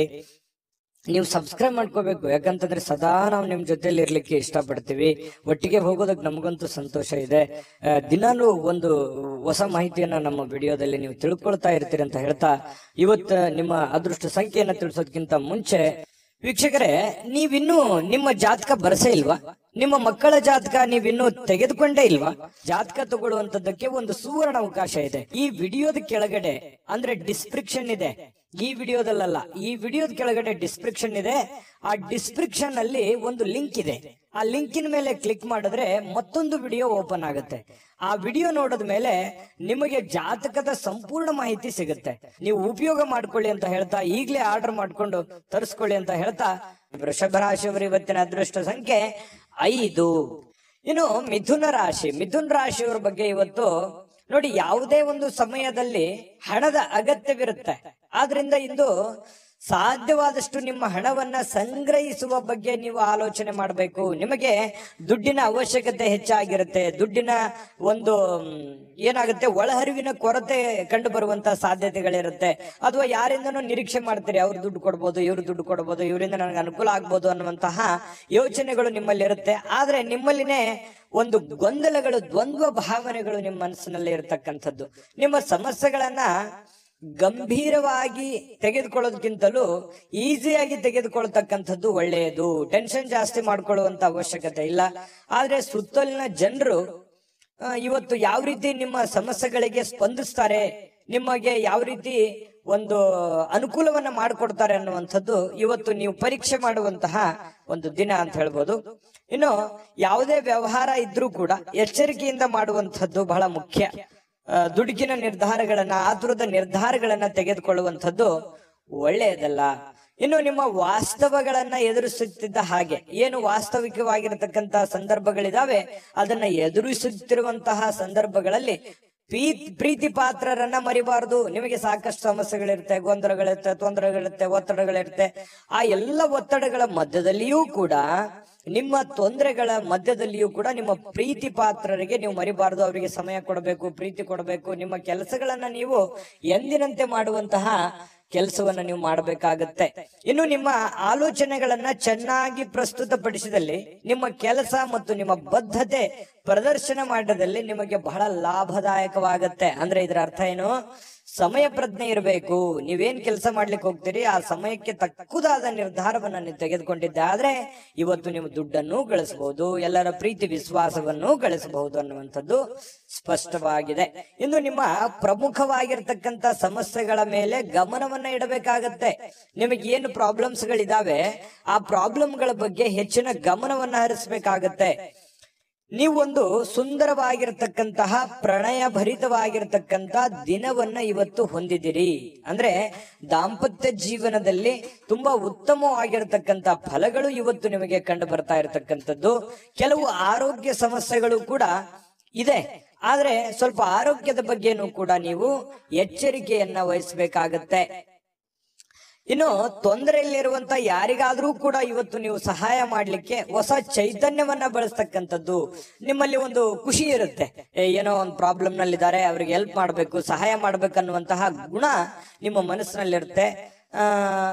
ನೀವು ಸಬ್ಸ್ಕ್ರೈಬ್ ಮಾಡ್ಕೋಬೇಕು ಯಾಕಂತಂದ್ರೆ ಸದಾ ನಾವು ನಿಮ್ ಜೊತೆಲಿ ಇರ್ಲಿಕ್ಕೆ ಇಷ್ಟಪಡ್ತೀವಿ ಒಟ್ಟಿಗೆ ಹೋಗೋದಕ್ಕೆ ನಮಗಂತೂ ಸಂತೋಷ ಇದೆ ಆ, ದಿನಾಲೂ ಒಂದು ಹೊಸ ಮಾಹಿತಿಯನ್ನ ನಮ್ಮ ವಿಡಿಯೋದಲ್ಲಿ ನೀವು ತಿಳ್ಕೊಳ್ತಾ ಇರ್ತೀರಿ ಅಂತ ಹೇಳ್ತಾ ಇವತ್ತು ನಿಮ್ಮ ಅದೃಷ್ಟ ಸಂಖ್ಯೆಯನ್ನ ತಿಳಿಸೋದಕ್ಕಿಂತ ಮುಂಚೆ ವೀಕ್ಷಕರೇ ನೀವಿನ್ನೂ ನಿಮ್ಮ ಜಾತಕ ಬರಸೇ ಇಲ್ವಾ ನಿಮ್ಮ ಮಕ್ಕಳ ಜಾತಕ ನೀವಿನ್ನೂ ತೆಗೆದುಕೊಂಡೇ ಇಲ್ವಾ ಜಾತಕ ತಗೊಳ್ಳುವಂತದ್ದಕ್ಕೆ ಒಂದು ಸುವರ್ಣ ಅವಕಾಶ ಇದೆ ಈ ವಿಡಿಯೋದ ಕೆಳಗಡೆ ಅಂದ್ರೆ ಡಿಸ್ಕ್ರಿಪ್ಷನ್ ಇದೆ ಈ ವಿಡಿಯೋದಲ್ಲ ಈ ವಿಡಿಯೋದ ಕೆಳಗಡೆ ಡಿಸ್ಕ್ರಿಪ್ಷನ್ ಇದೆ ಆ ಡಿಸ್ಕ್ರಿಪ್ಷನ್ ಅಲ್ಲಿ ಒಂದು ಲಿಂಕ್ ಇದೆ ಆ ಲಿಂಕಿನ ಮೇಲೆ ಕ್ಲಿಕ್ ಮಾಡಿದ್ರೆ ಮತ್ತೊಂದು ವಿಡಿಯೋ ಓಪನ್ ಆಗುತ್ತೆ ಆ ವಿಡಿಯೋ ನೋಡಿದ ಮೇಲೆ ನಿಮಗೆ ಜಾತಕದ ಸಂಪೂರ್ಣ ಮಾಹಿತಿ ಸಿಗುತ್ತೆ ನೀವು ಉಪಯೋಗ ಮಾಡ್ಕೊಳ್ಳಿ ಅಂತ ಹೇಳ್ತಾ ಈಗಲೇ ಆರ್ಡರ್ ಮಾಡ್ಕೊಂಡು ತರಿಸ್ಕೊಳ್ಳಿ ಅಂತ ಹೇಳ್ತಾ ವೃಷಭ ರಾಶಿಯವರು ಇವತ್ತಿನ ಅದೃಷ್ಟ ಸಂಖ್ಯೆ ಐದು ಇನ್ನು ಮಿಥುನ ರಾಶಿ ಮಿಥುನ ರಾಶಿಯವರ ಬಗ್ಗೆ ಇವತ್ತು ನೋಡಿ ಯಾವುದೇ ಒಂದು ಸಮಯದಲ್ಲಿ ಹಣದ ಅಗತ್ಯವಿರುತ್ತೆ ಆದ್ರಿಂದ ಇಂದು ಸಾಧ್ಯವಾದಷ್ಟು ನಿಮ್ಮ ಹಣವನ್ನ ಸಂಗ್ರಹಿಸುವ ಬಗ್ಗೆ ನೀವು ಆಲೋಚನೆ ಮಾಡಬೇಕು ನಿಮಗೆ ದುಡ್ಡಿನ ಅವಶ್ಯಕತೆ ಹೆಚ್ಚಾಗಿರುತ್ತೆ ದುಡ್ಡಿನ ಒಂದು ಮ್, ಏನಾಗುತ್ತೆ ಒಳಹರಿವಿನ ಕೊರತೆ ಕಂಡು ಬರುವಂತಹ ಸಾಧ್ಯತೆಗಳಿರುತ್ತೆ ಅಥವಾ ಯಾರಿಂದನೂ ನಿರೀಕ್ಷೆ ಮಾಡ್ತೀರಿ ಅವ್ರು ದುಡ್ಡು ಕೊಡ್ಬೋದು ಇವ್ರು ದುಡ್ಡು ಕೊಡ್ಬೋದು ಇವರಿಂದ ನನಗೆ ಅನುಕೂಲ ಆಗ್ಬೋದು ಅನ್ನುವಂತಹ ಯೋಚನೆಗಳು ನಿಮ್ಮಲ್ಲಿ ಇರುತ್ತೆ ಆದ್ರೆ ನಿಮ್ಮಲ್ಲಿನೇ ಒಂದು ಗೊಂದಲಗಳು ದ್ವಂದ್ವ ಭಾವನೆಗಳು ನಿಮ್ಮ ಮನಸ್ಸಿನಲ್ಲಿ ಇರತಕ್ಕಂಥದ್ದು ನಿಮ್ಮ ಸಮಸ್ಯೆಗಳನ್ನ ಗಂಭೀರವಾಗಿ ತೆಗೆದುಕೊಳ್ಳೋದಕ್ಕಿಂತಲೂ ಈಸಿಯಾಗಿ ತೆಗೆದುಕೊಳ್ತಕ್ಕಂಥದ್ದು ಒಳ್ಳೆಯದು ಟೆನ್ಷನ್ ಜಾಸ್ತಿ ಮಾಡ್ಕೊಳ್ಳುವಂತ ಅವಶ್ಯಕತೆ ಇಲ್ಲ ಆದ್ರೆ ಸುತ್ತಲಿನ ಜನರು ಆ, ಇವತ್ತು ಯಾವ ರೀತಿ ನಿಮ್ಮ ಸಮಸ್ಯೆಗಳಿಗೆ ಸ್ಪಂದಿಸ್ತಾರೆ ನಿಮಗೆ ಯಾವ ರೀತಿ ಒಂದು ಅನುಕೂಲವನ್ನ ಮಾಡಿಕೊಡ್ತಾರೆ ಅನ್ನುವಂಥದ್ದು ಇವತ್ತು ನೀವು ಪರೀಕ್ಷೆ ಮಾಡುವಂತಹ ಒಂದು ದಿನ ಅಂತ ಹೇಳ್ಬೋದು ಇನ್ನು ಯಾವುದೇ ವ್ಯವಹಾರ ಇದ್ರೂ ಕೂಡ ಎಚ್ಚರಿಕೆಯಿಂದ ಮಾಡುವಂಥದ್ದು ಬಹಳ ಮುಖ್ಯ ಆ, ದುಡುಕಿನ ನಿರ್ಧಾರಗಳನ್ನ ಆತುರದ ನಿರ್ಧಾರಗಳನ್ನ ತೆಗೆದುಕೊಳ್ಳುವಂಥದ್ದು ಒಳ್ಳೆಯದಲ್ಲ ಇನ್ನು ನಿಮ್ಮ ವಾಸ್ತವಗಳನ್ನ ಎದುರಿಸುತ್ತಿದ್ದ ಹಾಗೆ ಏನು ವಾಸ್ತವಿಕವಾಗಿರತಕ್ಕಂತಹ ಸಂದರ್ಭಗಳಿದಾವೆ ಅದನ್ನ ಎದುರಿಸುತ್ತಿರುವಂತಹ ಸಂದರ್ಭಗಳಲ್ಲಿ ಪ್ರೀ- ಪ್ರೀತಿ ಪಾತ್ರರನ್ನ ಮರಿಬಾರದು ನಿಮಗೆ ಸಾಕಷ್ಟು ಸಮಸ್ಯೆಗಳಿರುತ್ತೆ ಗೊಂದಲಗಳಿರುತ್ತೆ ತೊಂದರೆಗಳಿರುತ್ತೆ ಒತ್ತಡಗಳಿರುತ್ತೆ ಆ ಎಲ್ಲ ಒತ್ತಡಗಳ ಮಧ್ಯದಲ್ಲಿಯೂ ಕೂಡ ನಿಮ್ಮ ತೊಂದರೆಗಳ ಮಧ್ಯದಲ್ಲಿಯೂ ಕೂಡ ನಿಮ್ಮ ಪ್ರೀತಿ ಪಾತ್ರರಿಗೆ ನೀವು ಮರಿಬಾರದು ಅವರಿಗೆ ಸಮಯ ಕೊಡಬೇಕು ಪ್ರೀತಿ ಕೊಡಬೇಕು ನಿಮ್ಮ ಕೆಲಸಗಳನ್ನ ನೀವು ಎಂದಿನಂತೆ ಮಾಡುವಂತಹ ಕೆಲಸವನ್ನ ನೀವು ಮಾಡಬೇಕಾಗತ್ತೆ ಇನ್ನು ನಿಮ್ಮ ಆಲೋಚನೆಗಳನ್ನ ಚೆನ್ನಾಗಿ ಪ್ರಸ್ತುತಪಡಿಸಿದಲ್ಲಿ ನಿಮ್ಮ ಕೆಲಸ ಮತ್ತು ನಿಮ್ಮ ಬದ್ಧತೆ ಪ್ರದರ್ಶನ ಮಾಡಿದಲ್ಲಿ ನಿಮಗೆ ಬಹಳ ಲಾಭದಾಯಕವಾಗತ್ತೆ ಅಂದ್ರೆ ಇದರ ಅರ್ಥ ಏನು ಸಮಯ ಪ್ರಜ್ಞೆ ಇರಬೇಕು ನೀವೇನ್ ಕೆಲಸ ಮಾಡ್ಲಿಕ್ಕೆ ಹೋಗ್ತೀರಿ ಆ ಸಮಯಕ್ಕೆ ತಕ್ಕುದಾದ ನಿರ್ಧಾರವನ್ನ ನೀವು ತೆಗೆದುಕೊಂಡಿದ್ದೆ ಆದ್ರೆ ಇವತ್ತು ನೀವು ದುಡ್ಡನ್ನು ಗಳಿಸಬಹುದು ಎಲ್ಲರ ಪ್ರೀತಿ ವಿಶ್ವಾಸವನ್ನು ಗಳಿಸಬಹುದು ಅನ್ನುವಂಥದ್ದು ಸ್ಪಷ್ಟವಾಗಿದೆ ಇನ್ನು ನಿಮ್ಮ ಪ್ರಮುಖವಾಗಿರ್ತಕ್ಕಂಥ ಸಮಸ್ಯೆಗಳ ಮೇಲೆ ಗಮನವನ್ನ ಇಡಬೇಕಾಗತ್ತೆ ನಿಮಗೆ ಏನು ಪ್ರಾಬ್ಲಮ್ಸ್ ಗಳಿದಾವೆ ಆ ಪ್ರಾಬ್ಲಮ್ಗಳ ಬಗ್ಗೆ ಹೆಚ್ಚಿನ ಗಮನವನ್ನ ಹರಿಸಬೇಕಾಗತ್ತೆ ನೀವೊಂದು ಸುಂದರವಾಗಿರತಕ್ಕಂತಹ ಪ್ರಣಯ ಭರಿತವಾಗಿರತಕ್ಕಂತ ದಿನವನ್ನ ಇವತ್ತು ಹೊಂದಿದಿರಿ ಅಂದ್ರೆ ದಾಂಪತ್ಯ ಜೀವನದಲ್ಲಿ ತುಂಬಾ ಉತ್ತಮವಾಗಿರತಕ್ಕಂತ ಫಲಗಳು ಇವತ್ತು ನಿಮಗೆ ಕಂಡು ಬರ್ತಾ ಇರತಕ್ಕಂಥದ್ದು ಕೆಲವು ಆರೋಗ್ಯ ಸಮಸ್ಯೆಗಳು ಕೂಡ ಇದೆ ಆದ್ರೆ ಸ್ವಲ್ಪ ಆರೋಗ್ಯದ ಬಗ್ಗೆನೂ ಕೂಡ ನೀವು ಎಚ್ಚರಿಕೆಯನ್ನ ವಹಿಸಬೇಕಾಗತ್ತೆ ಇನ್ನು ತೊಂದರೆಯಲ್ಲಿರುವಂತ ಯಾರಿಗಾದ್ರೂ ಕೂಡ ಇವತ್ತು ನೀವು ಸಹಾಯ ಮಾಡ್ಲಿಕ್ಕೆ ಹೊಸ ಚೈತನ್ಯವನ್ನ ಬಳಸ್ತಕ್ಕಂಥದ್ದು ನಿಮ್ಮಲ್ಲಿ ಒಂದು ಖುಷಿ ಇರುತ್ತೆ ಏ, ಏನೋ ಒಂದು ಪ್ರಾಬ್ಲಮ್ ನಲ್ಲಿದ್ದಾರೆ ಅವ್ರಿಗೆ ಹೆಲ್ಪ್ ಮಾಡ್ಬೇಕು ಸಹಾಯ ಮಾಡ್ಬೇಕನ್ನುವಂತಹ ಗುಣ ನಿಮ್ಮ ಮನಸ್ಸಿನಲ್ಲಿರುತ್ತೆ ಆ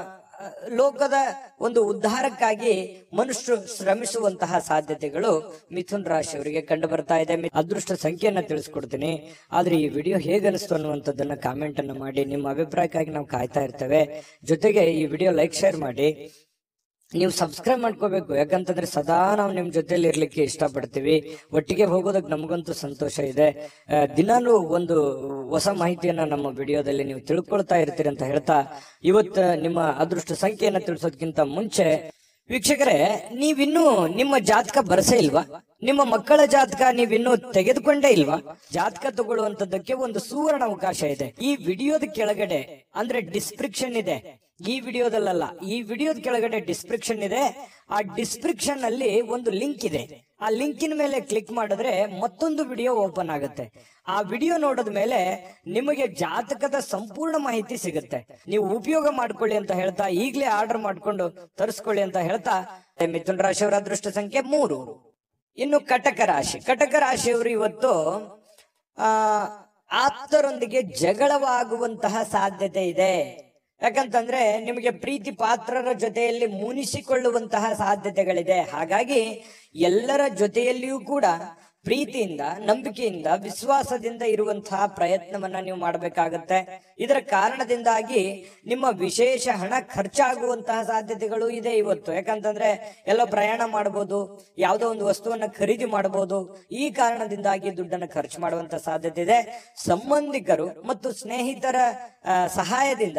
ಲೋಕದ ಒಂದು ಉದ್ಧಾರಕ್ಕಾಗಿ ಮನುಷ್ಯರು ಶ್ರಮಿಸುವಂತಹ ಸಾಧ್ಯತೆಗಳು ಮಿಥುನ್ ರಾಶಿಯವರಿಗೆ ಕಂಡು ಬರ್ತಾ ಇದೆ ಮಿ- ಅದೃಷ್ಟ ಸಂಖ್ಯೆಯನ್ನ ತಿಳಿಸ್ಕೊಡ್ತೀನಿ ಆದ್ರೆ ಈ ವಿಡಿಯೋ ಹೇಗೆ ಅನಿಸ್ತು ಅನ್ನುವಂಥದ್ದನ್ನ ಕಾಮೆಂಟ್ ಅನ್ನ ಮಾಡಿ ನಿಮ್ಮ ಅಭಿಪ್ರಾಯಕ್ಕಾಗಿ ನಾವು ಕಾಯ್ತಾ ಇರ್ತೇವೆ ಜೊತೆಗೆ ಈ ವಿಡಿಯೋ ಲೈಕ್ ಶೇರ್ ಮಾಡಿ ನೀವು ಸಬ್ಸ್ಕ್ರೈಬ್ ಮಾಡ್ಕೋಬೇಕು ಯಾಕಂತಂದ್ರೆ ಸದಾ ನಾವು ನಿಮ್ ಜೊತೆಲಿ ಇರ್ಲಿಕ್ಕೆ ಇಷ್ಟಪಡ್ತೀವಿ ಒಟ್ಟಿಗೆ ಹೋಗೋದಕ್ಕೆ ನಮಗಂತೂ ಸಂತೋಷ ಇದೆ ಆ, ದಿನಾಲೂ ಒಂದು ಹೊಸ ಮಾಹಿತಿಯನ್ನ ನಮ್ಮ ವಿಡಿಯೋದಲ್ಲಿ ನೀವು ತಿಳ್ಕೊಳ್ತಾ ಇರ್ತೀರಿ ಅಂತ ಹೇಳ್ತಾ ಇವತ್ತು ನಿಮ್ಮ ಅದೃಷ್ಟ ಸಂಖ್ಯೆಯನ್ನ ತಿಳಿಸೋದಕ್ಕಿಂತ ಮುಂಚೆ ವೀಕ್ಷಕರೇ ನೀವಿನ್ನೂ ನಿಮ್ಮ ಜಾತಕ ಬರಸೇ ಇಲ್ವಾ ನಿಮ್ಮ ಮಕ್ಕಳ ಜಾತಕ ನೀವಿನ್ನೂ ತೆಗೆದುಕೊಂಡೇ ಇಲ್ವಾ ಜಾತಕ ತಗೊಳ್ಳುವಂತದ್ದಕ್ಕೆ ಒಂದು ಸುವರ್ಣ ಅವಕಾಶ ಇದೆ ಈ ವಿಡಿಯೋದ ಕೆಳಗಡೆ ಅಂದ್ರೆ ಡಿಸ್ಕ್ರಿಪ್ಷನ್ ಇದೆ ಈ ವಿಡಿಯೋದಲ್ಲ ಈ ವಿಡಿಯೋದ ಕೆಳಗಡೆ ಡಿಸ್ಕ್ರಿಪ್ಷನ್ ಇದೆ ಆ ಡಿಸ್ಕ್ರಿಪ್ಷನ್ ಅಲ್ಲಿ ಒಂದು ಲಿಂಕ್ ಇದೆ ಆ ಲಿಂಕಿನ ಮೇಲೆ ಕ್ಲಿಕ್ ಮಾಡಿದ್ರೆ ಮತ್ತೊಂದು ವಿಡಿಯೋ ಓಪನ್ ಆಗುತ್ತೆ ಆ ವಿಡಿಯೋ ನೋಡಿದ ಮೇಲೆ ನಿಮಗೆ ಜಾತಕದ ಸಂಪೂರ್ಣ ಮಾಹಿತಿ ಸಿಗುತ್ತೆ ನೀವು ಉಪಯೋಗ ಮಾಡ್ಕೊಳ್ಳಿ ಅಂತ ಹೇಳ್ತಾ ಈಗಲೇ ಆರ್ಡರ್ ಮಾಡ್ಕೊಂಡು ತರಿಸ್ಕೊಳ್ಳಿ ಅಂತ ಹೇಳ್ತಾ ಮಿಥುನ್ ರಾಶಿಯವರ ಅದೃಷ್ಟ ಸಂಖ್ಯೆ ಮೂರು ಇನ್ನು ಕಟಕ ರಾಶಿ ಕಟಕ ರಾಶಿಯವರು ಇವತ್ತು ಆ ಆಪ್ತರೊಂದಿಗೆ ಜಗಳವಾಗುವಂತಹ ಸಾಧ್ಯತೆ ಇದೆ ಯಾಕಂತಂದ್ರೆ ನಿಮಗೆ ಪ್ರೀತಿ ಪಾತ್ರರ ಜೊತೆಯಲ್ಲಿ ಮುನಿಸಿಕೊಳ್ಳುವಂತಹ ಸಾಧ್ಯತೆಗಳಿದೆ ಹಾಗಾಗಿ ಎಲ್ಲರ ಜೊತೆಯಲ್ಲಿಯೂ ಕೂಡ ಪ್ರೀತಿಯಿಂದ ನಂಬಿಕೆಯಿಂದ ವಿಶ್ವಾಸದಿಂದ ಇರುವಂತಹ ಪ್ರಯತ್ನವನ್ನ ನೀವು ಮಾಡಬೇಕಾಗತ್ತೆ ಇದರ ಕಾರಣದಿಂದಾಗಿ ನಿಮ್ಮ ವಿಶೇಷ ಹಣ ಖರ್ಚಾಗುವಂತಹ ಸಾಧ್ಯತೆಗಳು ಇದೆ ಇವತ್ತು ಯಾಕಂತಂದ್ರೆ ಎಲ್ಲೋ ಪ್ರಯಾಣ ಮಾಡಬಹುದು ಯಾವುದೋ ಒಂದು ವಸ್ತುವನ್ನ ಖರೀದಿ ಮಾಡಬಹುದು ಈ ಕಾರಣದಿಂದಾಗಿ ದುಡ್ಡನ್ನು ಖರ್ಚು ಮಾಡುವಂತ ಸಾಧ್ಯತೆ ಇದೆ ಸಂಬಂಧಿಕರು ಮತ್ತು ಸ್ನೇಹಿತರ ಆ, ಸಹಾಯದಿಂದ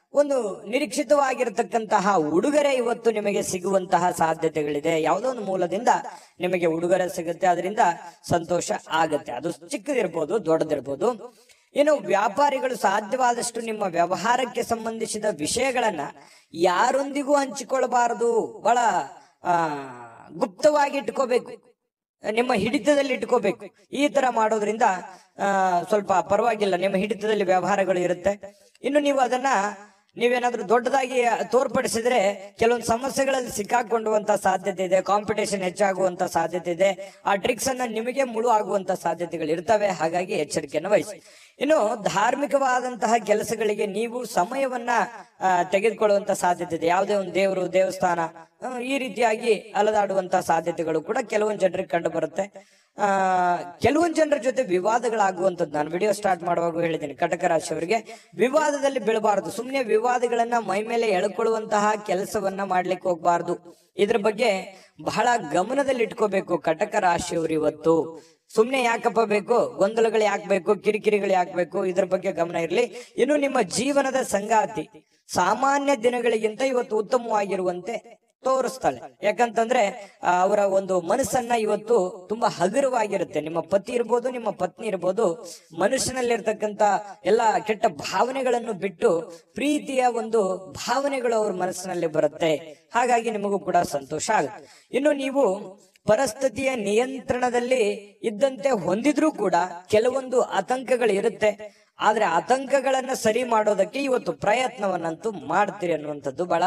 ಒಂದು ನಿರೀಕ್ಷಿತವಾಗಿರತಕ್ಕಂತಹ ಉಡುಗೊರೆ ಇವತ್ತು ನಿಮಗೆ ಸಿಗುವಂತಹ ಸಾಧ್ಯತೆಗಳಿದೆ ಯಾವುದೋ ಒಂದು ಮೂಲದಿಂದ ನಿಮಗೆ ಉಡುಗೊರೆ ಸಿಗುತ್ತೆ ಅದರಿಂದ ಸಂತೋಷ ಆಗತ್ತೆ ಅದು ಚಿಕ್ಕದಿರ್ಬೋದು ದೊಡ್ಡದಿರ್ಬೋದು ಇನ್ನು ವ್ಯಾಪಾರಿಗಳು ಸಾಧ್ಯವಾದಷ್ಟು ನಿಮ್ಮ ವ್ಯವಹಾರಕ್ಕೆ ಸಂಬಂಧಿಸಿದ ವಿಷಯಗಳನ್ನ ಯಾರೊಂದಿಗೂ ಹಂಚಿಕೊಳ್ಳಬಾರದು ಬಹಳ ಆ ಗುಪ್ತವಾಗಿ ಇಟ್ಕೋಬೇಕು ನಿಮ್ಮ ಹಿಡಿತದಲ್ಲಿ ಇಟ್ಕೋಬೇಕು ಈ ತರ ಮಾಡೋದ್ರಿಂದ ಆ ಸ್ವಲ್ಪ ಪರವಾಗಿಲ್ಲ ನಿಮ್ಮ ಹಿಡಿತದಲ್ಲಿ ವ್ಯವಹಾರಗಳು ಇರುತ್ತೆ ಇನ್ನು ನೀವು ಅದನ್ನ ನೀವೇನಾದ್ರೂ ದೊಡ್ಡದಾಗಿ ತೋರ್ಪಡಿಸಿದ್ರೆ ಕೆಲವೊಂದು ಸಮಸ್ಯೆಗಳಲ್ಲಿ ಸಿಕ್ಕಾಕೊಳ್ಳುವಂತ ಸಾಧ್ಯತೆ ಇದೆ ಕಾಂಪಿಟೇಷನ್ ಹೆಚ್ಚಾಗುವಂತ ಸಾಧ್ಯತೆ ಇದೆ ಆ ಟ್ರಿಕ್ಸ್ ಅನ್ನ ನಿಮಗೆ ಮುಳು ಆಗುವಂತ ಸಾಧ್ಯತೆಗಳು ಇರ್ತವೆ ಹಾಗಾಗಿ ಎಚ್ಚರಿಕೆಯನ್ನು ವಹಿಸಿ ಇನ್ನು ಧಾರ್ಮಿಕವಾದಂತಹ ಕೆಲಸಗಳಿಗೆ ನೀವು ಸಮಯವನ್ನ ಆ, ತೆಗೆದುಕೊಳ್ಳುವಂತ ಸಾಧ್ಯತೆ ಇದೆ ಯಾವುದೇ ಒಂದು ದೇವರು ದೇವಸ್ಥಾನ ಆ, ಈ ರೀತಿಯಾಗಿ ಅಲದಾಡುವಂತ ಸಾಧ್ಯತೆಗಳು ಕೂಡ ಕೆಲವೊಂದು ಜನರಿಗೆ ಕಂಡು ಬರುತ್ತೆ ಆ ಕೆಲವೊಂದು ಜನರ ಜೊತೆ ವಿವಾದಗಳಾಗುವಂಥದ್ದು ನಾನು ವಿಡಿಯೋ ಸ್ಟಾರ್ಟ್ ಮಾಡುವಾಗ ಹೇಳಿದ್ದೀನಿ ಕಟಕ ರಾಶಿಯವರಿಗೆ ವಿವಾದದಲ್ಲಿ ಬೀಳಬಾರದು ಸುಮ್ಮನೆ ವಿವಾದಗಳನ್ನ ಮೈ ಮೇಲೆ ಎಳ್ಕೊಳ್ಳುವಂತಹ ಕೆಲಸವನ್ನ ಮಾಡ್ಲಿಕ್ಕೆ ಹೋಗ್ಬಾರ್ದು ಇದ್ರ ಬಗ್ಗೆ ಬಹಳ ಗಮನದಲ್ಲಿ ಇಟ್ಕೋಬೇಕು ಕಟಕ ರಾಶಿಯವರು ಇವತ್ತು ಸುಮ್ನೆ ಯಾಕಪ್ಪ ಬೇಕು ಗೊಂದಲಗಳು ಯಾಕೆ ಬೇಕು ಕಿರಿಕಿರಿಗಳು ಯಾಕೆ ಬೇಕು ಇದ್ರ ಬಗ್ಗೆ ಗಮನ ಇರಲಿ ಇನ್ನು ನಿಮ್ಮ ಜೀವನದ ಸಂಗಾತಿ ಸಾಮಾನ್ಯ ದಿನಗಳಿಗಿಂತ ಇವತ್ತು ಉತ್ತಮವಾಗಿರುವಂತೆ ತೋರಿಸ್ತಾಳೆ ಯಾಕಂತಂದ್ರೆ ಆ, ಅವರ ಒಂದು ಮನಸ್ಸನ್ನ ಇವತ್ತು ತುಂಬಾ ಹಗುರವಾಗಿರುತ್ತೆ ನಿಮ್ಮ ಪತಿ ಇರ್ಬೋದು ನಿಮ್ಮ ಪತ್ನಿ ಇರ್ಬೋದು ಮನುಷ್ಯನಲ್ಲಿರ್ತಕ್ಕಂತ ಎಲ್ಲ ಕೆಟ್ಟ ಭಾವನೆಗಳನ್ನು ಬಿಟ್ಟು ಪ್ರೀತಿಯ ಒಂದು ಭಾವನೆಗಳು ಅವ್ರ ಮನಸ್ಸಿನಲ್ಲಿ ಬರುತ್ತೆ ಹಾಗಾಗಿ ನಿಮಗೂ ಕೂಡ ಸಂತೋಷ ಆಗುತ್ತೆ ಇನ್ನು ನೀವು ಪರಿಸ್ಥಿತಿಯ ನಿಯಂತ್ರಣದಲ್ಲಿ ಇದ್ದಂತೆ ಹೊಂದಿದ್ರೂ ಕೂಡ ಕೆಲವೊಂದು ಆತಂಕಗಳು ಇರುತ್ತೆ ಆದ್ರೆ ಆತಂಕಗಳನ್ನ ಸರಿ ಮಾಡೋದಕ್ಕೆ ಇವತ್ತು ಪ್ರಯತ್ನವನ್ನಂತೂ ಮಾಡ್ತೀರಿ ಅನ್ನುವಂಥದ್ದು ಬಹಳ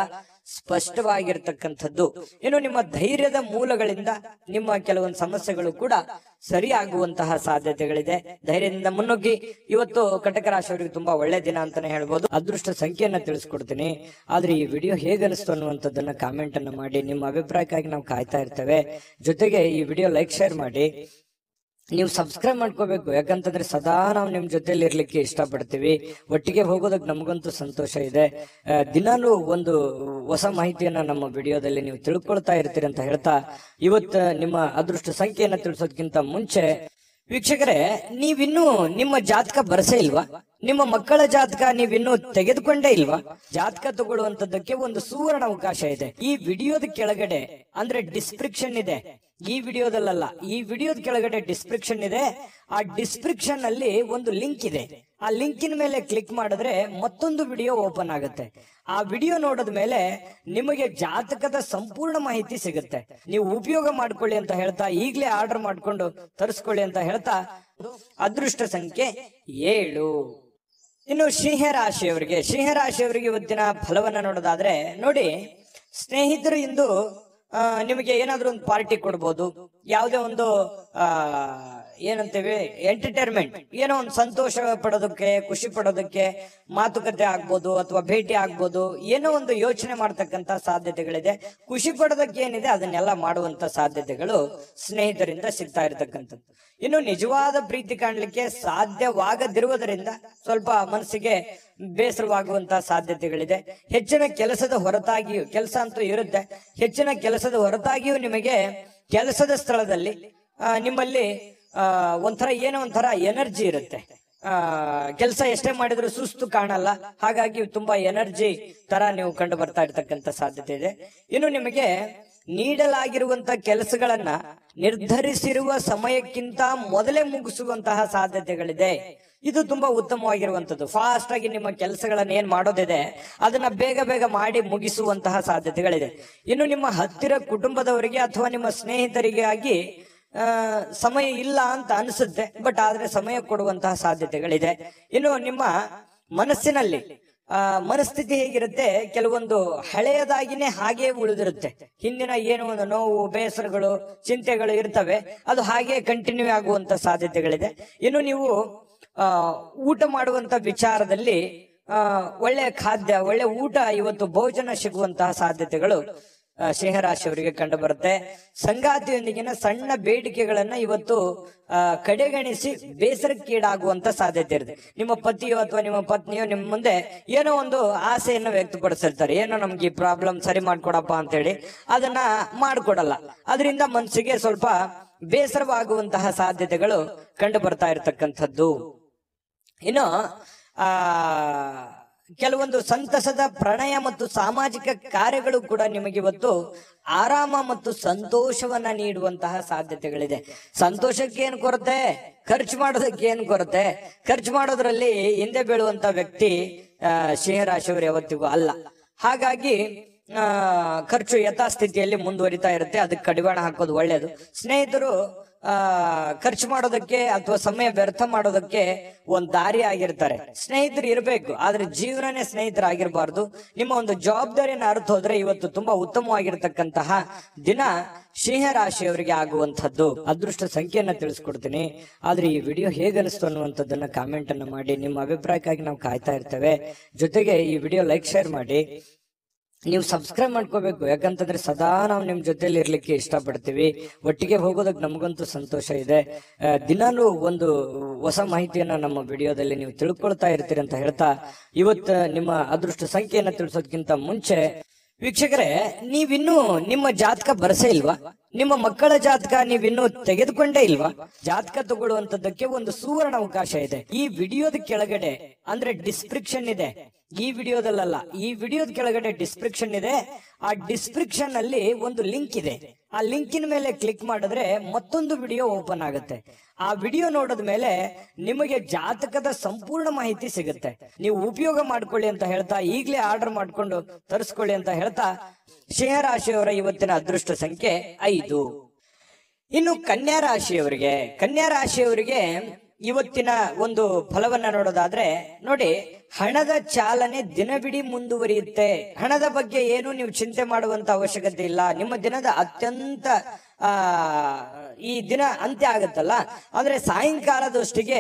ಸ್ಪಷ್ಟವಾಗಿರ್ತಕ್ಕಂಥದ್ದು ಇನ್ನು ನಿಮ್ಮ ಧೈರ್ಯದ ಮೂಲಗಳಿಂದ ನಿಮ್ಮ ಕೆಲವೊಂದು ಸಮಸ್ಯೆಗಳು ಕೂಡ ಸರಿಯಾಗುವಂತಹ ಸಾಧ್ಯತೆಗಳಿದೆ ಧೈರ್ಯದಿಂದ ಮುನ್ನುಗ್ಗಿ ಇವತ್ತು ಕಟಕ ರಾಶಿಯವರಿಗೆ ತುಂಬಾ ಒಳ್ಳೆ ದಿನ ಅಂತಾನೆ ಹೇಳ್ಬೋದು ಅದೃಷ್ಟ ಸಂಖ್ಯೆಯನ್ನ ತಿಳಿಸ್ಕೊಡ್ತೀನಿ ಆದ್ರೆ ಈ ವಿಡಿಯೋ ಹೇಗನಿಸ್ತು ಅನ್ನುವಂಥದ್ದನ್ನ ಕಾಮೆಂಟ್ ಅನ್ನ ಮಾಡಿ ನಿಮ್ಮ ಅಭಿಪ್ರಾಯಕ್ಕಾಗಿ ನಾವು ಕಾಯ್ತಾ ಇರ್ತೇವೆ ಜೊತೆಗೆ ಈ ವಿಡಿಯೋ ಲೈಕ್ ಶೇರ್ ಮಾಡಿ ನೀವು ಸಬ್ಸ್ಕ್ರೈಬ್ ಮಾಡ್ಕೋಬೇಕು ಯಾಕಂತಂದ್ರೆ ಸದಾ ನಾವು ನಿಮ್ ಜೊತೆಲಿ ಇರ್ಲಿಕ್ಕೆ ಇಷ್ಟಪಡ್ತೀವಿ ಒಟ್ಟಿಗೆ ಹೋಗೋದಕ್ಕೆ ನಮಗಂತೂ ಸಂತೋಷ ಇದೆ ಆ, ದಿನಾಲೂ ಒಂದು ಹೊಸ ಮಾಹಿತಿಯನ್ನ ನಮ್ಮ ವಿಡಿಯೋದಲ್ಲಿ ನೀವು ತಿಳ್ಕೊಳ್ತಾ ಇರ್ತೀರಿ ಅಂತ ಹೇಳ್ತಾ ಇವತ್ತು ನಿಮ್ಮ ಅದೃಷ್ಟ ಸಂಖ್ಯೆಯನ್ನ ತಿಳಿಸೋದಕ್ಕಿಂತ ಮುಂಚೆ ವೀಕ್ಷಕರೇ ನೀವಿನ್ನೂ ನಿಮ್ಮ ಜಾತಕ ಬರಸೇ ಇಲ್ವಾ ನಿಮ್ಮ ಮಕ್ಕಳ ಜಾತಕ ನೀವಿನ್ನೂ ತೆಗೆದುಕೊಂಡೇ ಇಲ್ವಾ ಜಾತಕ ತಗೊಳ್ಳುವಂತದ್ದಕ್ಕೆ ಒಂದು ಸುವರ್ಣ ಅವಕಾಶ ಇದೆ ಈ ವಿಡಿಯೋದ ಕೆಳಗಡೆ ಅಂದ್ರೆ ಡಿಸ್ಕ್ರಿಪ್ಷನ್ ಇದೆ ಈ ವಿಡಿಯೋದಲ್ಲ ಈ ವಿಡಿಯೋದ ಕೆಳಗಡೆ ಡಿಸ್ಕ್ರಿಪ್ಷನ್ ಇದೆ ಆ ಡಿಸ್ಕ್ರಿಪ್ಷನ್ ಅಲ್ಲಿ ಒಂದು ಲಿಂಕ್ ಇದೆ ಆ ಲಿಂಕಿನ ಮೇಲೆ ಕ್ಲಿಕ್ ಮಾಡಿದ್ರೆ ಮತ್ತೊಂದು ವಿಡಿಯೋ ಓಪನ್ ಆಗುತ್ತೆ ಆ ವಿಡಿಯೋ ನೋಡಿದ ಮೇಲೆ ನಿಮಗೆ ಜಾತಕದ ಸಂಪೂರ್ಣ ಮಾಹಿತಿ ಸಿಗುತ್ತೆ ನೀವು ಉಪಯೋಗ ಮಾಡ್ಕೊಳ್ಳಿ ಅಂತ ಹೇಳ್ತಾ ಈಗಲೇ ಆರ್ಡರ್ ಮಾಡ್ಕೊಂಡು ತರಿಸ್ಕೊಳ್ಳಿ ಅಂತ ಹೇಳ್ತಾ ಅದೃಷ್ಟ ಸಂಖ್ಯೆ ಏಳು ಇನ್ನು ಸಿಂಹ ರಾಶಿಯವರಿಗೆ ಸಿಂಹ ರಾಶಿಯವರಿಗೆ ಇವತ್ತಿನ ಫಲವನ್ನ ನೋಡೋದಾದ್ರೆ ನೋಡಿ ಸ್ನೇಹಿತರು ಇಂದು ಆ, ನಿಮಗೆ ಏನಾದ್ರೂ ಒಂದು ಪಾರ್ಟಿ ಕೊಡ್ಬೋದು ಯಾವುದೇ ಒಂದು ಆ ಏನಂತೇವೆ ಎಂಟರ್ಟೈನ್ಮೆಂಟ್ ಏನೋ ಒಂದು ಸಂತೋಷ ಪಡೋದಕ್ಕೆ ಖುಷಿ ಪಡೋದಕ್ಕೆ ಮಾತುಕತೆ ಆಗ್ಬೋದು ಅಥವಾ ಭೇಟಿ ಆಗ್ಬೋದು ಏನೋ ಒಂದು ಯೋಚನೆ ಮಾಡ್ತಕ್ಕಂತ ಸಾಧ್ಯತೆಗಳಿದೆ ಖುಷಿ ಪಡೋದಕ್ಕೆ ಏನಿದೆ ಅದನ್ನೆಲ್ಲ ಮಾಡುವಂತ ಸಾಧ್ಯತೆಗಳು ಸ್ನೇಹಿತರಿಂದ ಸಿಗ್ತಾ ಇರತಕ್ಕಂಥದ್ದು ಇನ್ನು ನಿಜವಾದ ಪ್ರೀತಿ ಕಾಣಲಿಕ್ಕೆ ಸಾಧ್ಯವಾಗದಿರುವುದರಿಂದ ಸ್ವಲ್ಪ ಮನಸ್ಸಿಗೆ ಬೇಸರವಾಗುವಂತಹ ಸಾಧ್ಯತೆಗಳಿದೆ ಹೆಚ್ಚಿನ ಕೆಲಸದ ಹೊರತಾಗಿಯೂ ಕೆಲಸ ಅಂತೂ ಇರುತ್ತೆ ಹೆಚ್ಚಿನ ಕೆಲಸದ ಹೊರತಾಗಿಯೂ ನಿಮಗೆ ಕೆಲಸದ ಸ್ಥಳದಲ್ಲಿ ಆ, ನಿಮ್ಮಲ್ಲಿ ಆ, ಒಂಥರ ಏನೋ ಒಂಥರ ಎನರ್ಜಿ ಇರುತ್ತೆ ಆ ಕೆಲಸ ಎಷ್ಟೇ ಮಾಡಿದ್ರು ಸುಸ್ತು ಕಾಣಲ್ಲ ಹಾಗಾಗಿ ತುಂಬಾ ಎನರ್ಜಿ ತರ ನೀವು ಕಂಡು ಬರ್ತಾ ಇರ್ತಕ್ಕಂಥ ಸಾಧ್ಯತೆ ಇದೆ ಇನ್ನು ನಿಮಗೆ ನೀಡಲಾಗಿರುವಂತ ಕೆಲಸಗಳನ್ನ ನಿರ್ಧರಿಸಿರುವ ಸಮಯಕ್ಕಿಂತ ಮೊದಲೇ ಮುಗಿಸುವಂತಹ ಸಾಧ್ಯತೆಗಳಿದೆ ಇದು ತುಂಬಾ ಉತ್ತಮವಾಗಿರುವಂತದ್ದು ಫಾಸ್ಟ್ ಆಗಿ ನಿಮ್ಮ ಕೆಲಸಗಳನ್ನ ಏನ್ ಮಾಡೋದಿದೆ ಅದನ್ನ ಬೇಗ ಬೇಗ ಮಾಡಿ ಮುಗಿಸುವಂತಹ ಸಾಧ್ಯತೆಗಳಿದೆ ಇನ್ನು ನಿಮ್ಮ ಹತ್ತಿರ ಕುಟುಂಬದವರಿಗೆ ಅಥವಾ ನಿಮ್ಮ ಸ್ನೇಹಿತರಿಗಾಗಿ ಆ, ಸಮಯ ಇಲ್ಲ ಅಂತ ಅನಿಸುತ್ತೆ ಬಟ್ ಆದ್ರೆ ಸಮಯ ಕೊಡುವಂತಹ ಸಾಧ್ಯತೆಗಳಿದೆ ಇನ್ನು ನಿಮ್ಮ ಮನಸ್ಸಿನಲ್ಲಿ ಆ ಮನಸ್ಥಿತಿ ಹೇಗಿರುತ್ತೆ ಕೆಲವೊಂದು ಹಳೆಯದಾಗಿನೇ ಹಾಗೆ ಉಳಿದಿರುತ್ತೆ ಹಿಂದಿನ ಏನು ಒಂದು ನೋವು ಬೇಸರಗಳು ಚಿಂತೆಗಳು ಇರ್ತವೆ ಅದು ಹಾಗೆ ಕಂಟಿನ್ಯೂ ಆಗುವಂತ ಸಾಧ್ಯತೆಗಳಿದೆ ಇನ್ನು ನೀವು ಆ ಊಟ ಮಾಡುವಂತ ವಿಚಾರದಲ್ಲಿ ಆ ಒಳ್ಳೆಯ ಖಾದ್ಯ ಒಳ್ಳೆ ಊಟ ಇವತ್ತು ಭೋಜನ ಸಿಗುವಂತಹ ಸಾಧ್ಯತೆಗಳು ಆ, ಸಿಂಹರಾಶಿಯವರಿಗೆ ಕಂಡು ಬರುತ್ತೆ ಸಂಗಾತಿಯೊಂದಿಗಿನ ಸಣ್ಣ ಬೇಡಿಕೆಗಳನ್ನ ಇವತ್ತು ಆ, ಕಡೆಗಣಿಸಿ ಬೇಸರಕ್ಕೀಡಾಗುವಂತ ಸಾಧ್ಯತೆ ಇರುತ್ತೆ ನಿಮ್ಮ ಪತಿಯೋ ಅಥವಾ ನಿಮ್ಮ ಪತ್ನಿಯೋ ನಿಮ್ಮ ಮುಂದೆ ಏನೋ ಒಂದು ಆಸೆಯನ್ನು ವ್ಯಕ್ತಪಡಿಸಿರ್ತಾರೆ ಏನೋ ನಮ್ಗೆ ಈ ಪ್ರಾಬ್ಲಮ್ ಸರಿ ಮಾಡ್ಕೊಡಪ್ಪ ಅಂತೇಳಿ ಅದನ್ನ ಮಾಡ್ಕೊಡಲ್ಲ ಅದರಿಂದ ಮನಸ್ಸಿಗೆ ಸ್ವಲ್ಪ ಬೇಸರವಾಗುವಂತಹ ಸಾಧ್ಯತೆಗಳು ಕಂಡು ಬರ್ತಾ ಇರತಕ್ಕಂಥದ್ದು ಇನ್ನು ಆ ಕೆಲವೊಂದು ಸಂತಸದ ಪ್ರಣಯ ಮತ್ತು ಸಾಮಾಜಿಕ ಕಾರ್ಯಗಳು ಕೂಡ ನಿಮಗೆ ಇವತ್ತು ಆರಾಮ ಮತ್ತು ಸಂತೋಷವನ್ನ ನೀಡುವಂತಹ ಸಾಧ್ಯತೆಗಳಿದೆ ಸಂತೋಷಕ್ಕೆ ಏನು ಕೊರತೆ ಖರ್ಚು ಮಾಡೋದಕ್ಕೆ ಏನು ಕೊರತೆ ಖರ್ಚು ಮಾಡೋದ್ರಲ್ಲಿ ಹಿಂದೆ ಬೀಳುವಂತ ವ್ಯಕ್ತಿ ಆ, ಸಿಂಹರಾಶಿಯವರು ಯಾವತ್ತಿಗೂ ಅಲ್ಲ ಹಾಗಾಗಿ ಆ, ಖರ್ಚು ಯಥಾಸ್ಥಿತಿಯಲ್ಲಿ ಮುಂದುವರಿತಾ ಇರುತ್ತೆ ಅದಕ್ಕೆ ಕಡಿವಾಣ ಹಾಕೋದು ಒಳ್ಳೆಯದು ಸ್ನೇಹಿತರು ಆ ಖರ್ಚು ಮಾಡೋದಕ್ಕೆ ಅಥವಾ ಸಮಯ ವ್ಯರ್ಥ ಮಾಡೋದಕ್ಕೆ ಒಂದ್ ದಾರಿ ಆಗಿರ್ತಾರೆ ಸ್ನೇಹಿತರು ಇರಬೇಕು ಆದ್ರೆ ಜೀವನನೇ ಸ್ನೇಹಿತರಾಗಿರ್ಬಾರ್ದು ನಿಮ್ಮ ಒಂದು ಜವಾಬ್ದಾರಿಯನ್ನು ಅರ್ಥ ಹೋದ್ರೆ ಇವತ್ತು ತುಂಬಾ ಉತ್ತಮವಾಗಿರ್ತಕ್ಕಂತಹ ದಿನ ಸಿಂಹ ರಾಶಿಯವರಿಗೆ ಆಗುವಂತದ್ದು ಅದೃಷ್ಟ ಸಂಖ್ಯೆಯನ್ನ ತಿಳಿಸ್ಕೊಡ್ತೀನಿ ಆದ್ರೆ ಈ ವಿಡಿಯೋ ಹೇಗನಿಸ್ತು ಅನ್ನುವಂಥದ್ದನ್ನ ಕಾಮೆಂಟ್ ಅನ್ನ ಮಾಡಿ ನಿಮ್ಮ ಅಭಿಪ್ರಾಯಕ್ಕಾಗಿ ನಾವು ಕಾಯ್ತಾ ಇರ್ತೇವೆ ಜೊತೆಗೆ ಈ ವಿಡಿಯೋ ಲೈಕ್ ಶೇರ್ ಮಾಡಿ ನೀವು ಸಬ್ಸ್ಕ್ರೈಬ್ ಮಾಡ್ಕೋಬೇಕು ಯಾಕಂತಂದ್ರೆ ಸದಾ ನಾವು ನಿಮ್ ಜೊತೆಲಿ ಇರ್ಲಿಕ್ಕೆ ಇಷ್ಟಪಡ್ತೀವಿ ಒಟ್ಟಿಗೆ ಹೋಗೋದಕ್ಕೆ ನಮಗಂತೂ ಸಂತೋಷ ಇದೆ ಆ, ದಿನಾಲೂ ಒಂದು ಹೊಸ ಮಾಹಿತಿಯನ್ನ ನಮ್ಮ ವಿಡಿಯೋದಲ್ಲಿ ನೀವು ತಿಳ್ಕೊಳ್ತಾ ಇರ್ತೀರಿ ಅಂತ ಹೇಳ್ತಾ ಇವತ್ತು ನಿಮ್ಮ ಅದೃಷ್ಟ ಸಂಖ್ಯೆಯನ್ನ ತಿಳಿಸೋದಕ್ಕಿಂತ ಮುಂಚೆ ವೀಕ್ಷಕರೇ ನೀವಿನ್ನೂ ನಿಮ್ಮ ಜಾತಕ ಬರಸೇ ಇಲ್ವಾ ನಿಮ್ಮ ಮಕ್ಕಳ ಜಾತಕ ನೀವಿನ್ನೂ ತೆಗೆದುಕೊಂಡೇ ಇಲ್ವಾ ಜಾತಕ ತಗೊಳ್ಳುವಂತದ್ದಕ್ಕೆ ಒಂದು ಸುವರ್ಣ ಅವಕಾಶ ಇದೆ ಈ ವಿಡಿಯೋದ ಕೆಳಗಡೆ ಅಂದ್ರೆ ಡಿಸ್ಕ್ರಿಪ್ಷನ್ ಇದೆ ಈ ವಿಡಿಯೋದಲ್ಲ ಈ ವಿಡಿಯೋದ ಕೆಳಗಡೆ ಡಿಸ್ಕ್ರಿಪ್ಷನ್ ಇದೆ ಆ ಡಿಸ್ಕ್ರಿಪ್ಷನ್ ಅಲ್ಲಿ ಒಂದು ಲಿಂಕ್ ಇದೆ ಆ ಲಿಂಕಿನ ಮೇಲೆ ಕ್ಲಿಕ್ ಮಾಡಿದ್ರೆ ಮತ್ತೊಂದು ವಿಡಿಯೋ ಓಪನ್ ಆಗುತ್ತೆ ಆ ವಿಡಿಯೋ ನೋಡಿದ ಮೇಲೆ ನಿಮಗೆ ಜಾತಕದ ಸಂಪೂರ್ಣ ಮಾಹಿತಿ ಸಿಗುತ್ತೆ ನೀವು ಉಪಯೋಗ ಮಾಡ್ಕೊಳ್ಳಿ ಅಂತ ಹೇಳ್ತಾ ಈಗಲೇ ಆರ್ಡರ್ ಮಾಡ್ಕೊಂಡು ತರಿಸ್ಕೊಳ್ಳಿ ಅಂತ ಹೇಳ್ತಾ ಸಿಂಹ ರಾಶಿಯವರ ಇವತ್ತಿನ ಅದೃಷ್ಟ ಸಂಖ್ಯೆ ಐದು ಇನ್ನು ಕನ್ಯಾ ರಾಶಿಯವರಿಗೆ ಕನ್ಯಾ ರಾಶಿಯವರಿಗೆ ಇವತ್ತಿನ ಒಂದು ಫಲವನ್ನ ನೋಡೋದಾದ್ರೆ ನೋಡಿ ಹಣದ ಚಾಲನೆ ದಿನವಿಡೀ ಮುಂದುವರಿಯುತ್ತೆ ಹಣದ ಬಗ್ಗೆ ಏನು ನೀವು ಚಿಂತೆ ಮಾಡುವಂತ ಅವಶ್ಯಕತೆ ಇಲ್ಲ ನಿಮ್ಮ ದಿನದ ಅತ್ಯಂತ ಆ ಈ ದಿನ ಅಂತ್ಯ ಆಗುತ್ತಲ್ಲ ಅಂದ್ರೆ ಸಾಯಂಕಾಲದಷ್ಟಿಗೆ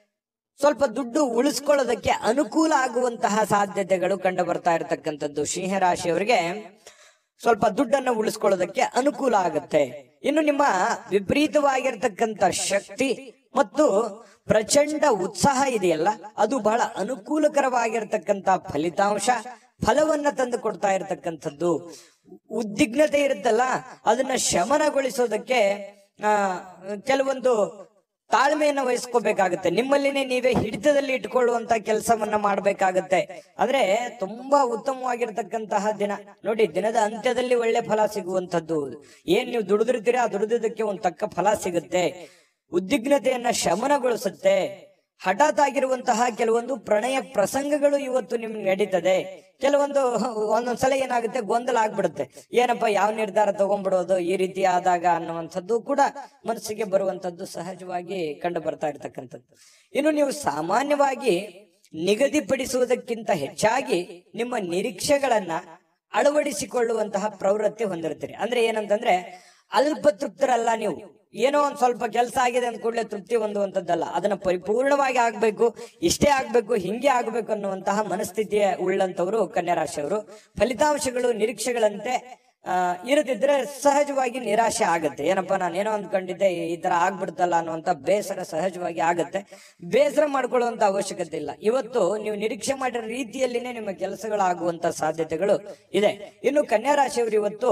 ಸ್ವಲ್ಪ ದುಡ್ಡು ಉಳಿಸ್ಕೊಳ್ಳೋದಕ್ಕೆ ಅನುಕೂಲ ಆಗುವಂತಹ ಸಾಧ್ಯತೆಗಳು ಕಂಡು ಬರ್ತಾ ಇರತಕ್ಕಂಥದ್ದು ಸಿಂಹರಾಶಿಯವರಿಗೆ ಸ್ವಲ್ಪ ದುಡ್ಡನ್ನು ಉಳಿಸ್ಕೊಳ್ಳೋದಕ್ಕೆ ಅನುಕೂಲ ಆಗುತ್ತೆ ಇನ್ನು ನಿಮ್ಮ ವಿಪರೀತವಾಗಿರ್ತಕ್ಕಂಥ ಶಕ್ತಿ ಮತ್ತು ಪ್ರಚಂಡ ಉತ್ಸಾಹ ಇದೆಯಲ್ಲ ಅದು ಬಹಳ ಅನುಕೂಲಕರವಾಗಿರ್ತಕ್ಕಂಥ ಫಲಿತಾಂಶ ಫಲವನ್ನ ತಂದು ಕೊಡ್ತಾ ಇರತಕ್ಕಂಥದ್ದು ಉದ್ವಿಗ್ನತೆ ಇರುತ್ತಲ್ಲ ಅದನ್ನ ಶಮನಗೊಳಿಸೋದಕ್ಕೆ ಆ ಕೆಲವೊಂದು ತಾಳ್ಮೆಯನ್ನ ವಹಿಸ್ಕೋಬೇಕಾಗುತ್ತೆ ನಿಮ್ಮಲ್ಲಿನೇ ನೀವೇ ಹಿಡಿತದಲ್ಲಿ ಇಟ್ಕೊಳ್ಳುವಂತ ಕೆಲಸವನ್ನ ಮಾಡ್ಬೇಕಾಗತ್ತೆ ಅಂದ್ರೆ ತುಂಬಾ ಉತ್ತಮವಾಗಿರ್ತಕ್ಕಂತಹ ದಿನ ನೋಡಿ ದಿನದ ಅಂತ್ಯದಲ್ಲಿ ಒಳ್ಳೆ ಫಲ ಸಿಗುವಂತದ್ದು ಏನ್ ನೀವು ದುಡಿದಿರ್ತೀರಾ ಆ ದುಡಿದಕ್ಕೆ ಒಂದ್ ತಕ್ಕ ಫಲ ಸಿಗುತ್ತೆ ಉದ್ವಿಗ್ನತೆಯನ್ನ ಶಮನಗೊಳಿಸುತ್ತೆ ಹಠಾತ್ ಆಗಿರುವಂತಹ ಕೆಲವೊಂದು ಪ್ರಣಯ ಪ್ರಸಂಗಗಳು ಇವತ್ತು ನಿಮ್ಗೆ ನಡೀತದೆ ಕೆಲವೊಂದು ಒಂದೊಂದ್ಸಲ ಏನಾಗುತ್ತೆ ಗೊಂದಲ ಆಗ್ಬಿಡುತ್ತೆ ಏನಪ್ಪ ಯಾವ ನಿರ್ಧಾರ ತಗೊಂಡ್ಬಿಡೋದು ಈ ರೀತಿ ಆದಾಗ ಅನ್ನುವಂಥದ್ದು ಕೂಡ ಮನಸ್ಸಿಗೆ ಬರುವಂತದ್ದು ಸಹಜವಾಗಿ ಕಂಡು ಬರ್ತಾ ಇರ್ತಕ್ಕಂಥದ್ದು ಇನ್ನು ನೀವು ಸಾಮಾನ್ಯವಾಗಿ ನಿಗದಿಪಡಿಸುವುದಕ್ಕಿಂತ ಹೆಚ್ಚಾಗಿ ನಿಮ್ಮ ನಿರೀಕ್ಷೆಗಳನ್ನ ಅಳವಡಿಸಿಕೊಳ್ಳುವಂತಹ ಪ್ರವೃತ್ತಿ ಹೊಂದಿರ್ತೀರಿ ಅಂದ್ರೆ ಏನಂತಂದ್ರೆ ಅಲ್ಪ ತೃಪ್ತರಲ್ಲ ನೀವು ಏನೋ ಒಂದ್ ಸ್ವಲ್ಪ ಕೆಲಸ ಆಗಿದೆ ಅಂದ ಕೂಡಲೇ ತೃಪ್ತಿ ಹೊಂದುವಂತದ್ದಲ್ಲ ಅದನ್ನ ಪರಿಪೂರ್ಣವಾಗಿ ಆಗ್ಬೇಕು ಇಷ್ಟೇ ಆಗ್ಬೇಕು ಹಿಂಗೆ ಆಗ್ಬೇಕು ಅನ್ನುವಂತಹ ಮನಸ್ಥಿತಿಯ ಉಳ್ಳಂತವರು ಕನ್ಯಾ ರಾಶಿಯವರು ಫಲಿತಾಂಶಗಳು ನಿರೀಕ್ಷೆಗಳಂತೆ ಆ, ಇರದಿದ್ರೆ ಸಹಜವಾಗಿ ನಿರಾಶೆ ಆಗುತ್ತೆ ಏನಪ್ಪಾ ನಾನು ಏನೋ ಅಂದ್ಕೊಂಡಿದ್ದೆ ಈ ತರ ಆಗ್ಬಿಡ್ತಲ್ಲ ಅನ್ನುವಂತ ಬೇಸರ ಸಹಜವಾಗಿ ಆಗುತ್ತೆ ಬೇಸರ ಮಾಡ್ಕೊಳ್ಳುವಂತ ಅವಶ್ಯಕತೆ ಇಲ್ಲ ಇವತ್ತು ನೀವು ನಿರೀಕ್ಷೆ ಮಾಡಿರೋ ರೀತಿಯಲ್ಲಿನೇ ನಿಮ್ಮ ಕೆಲಸಗಳಾಗುವಂತ ಸಾಧ್ಯತೆಗಳು ಇದೆ ಇನ್ನು ಕನ್ಯಾ ರಾಶಿಯವರು ಇವತ್ತು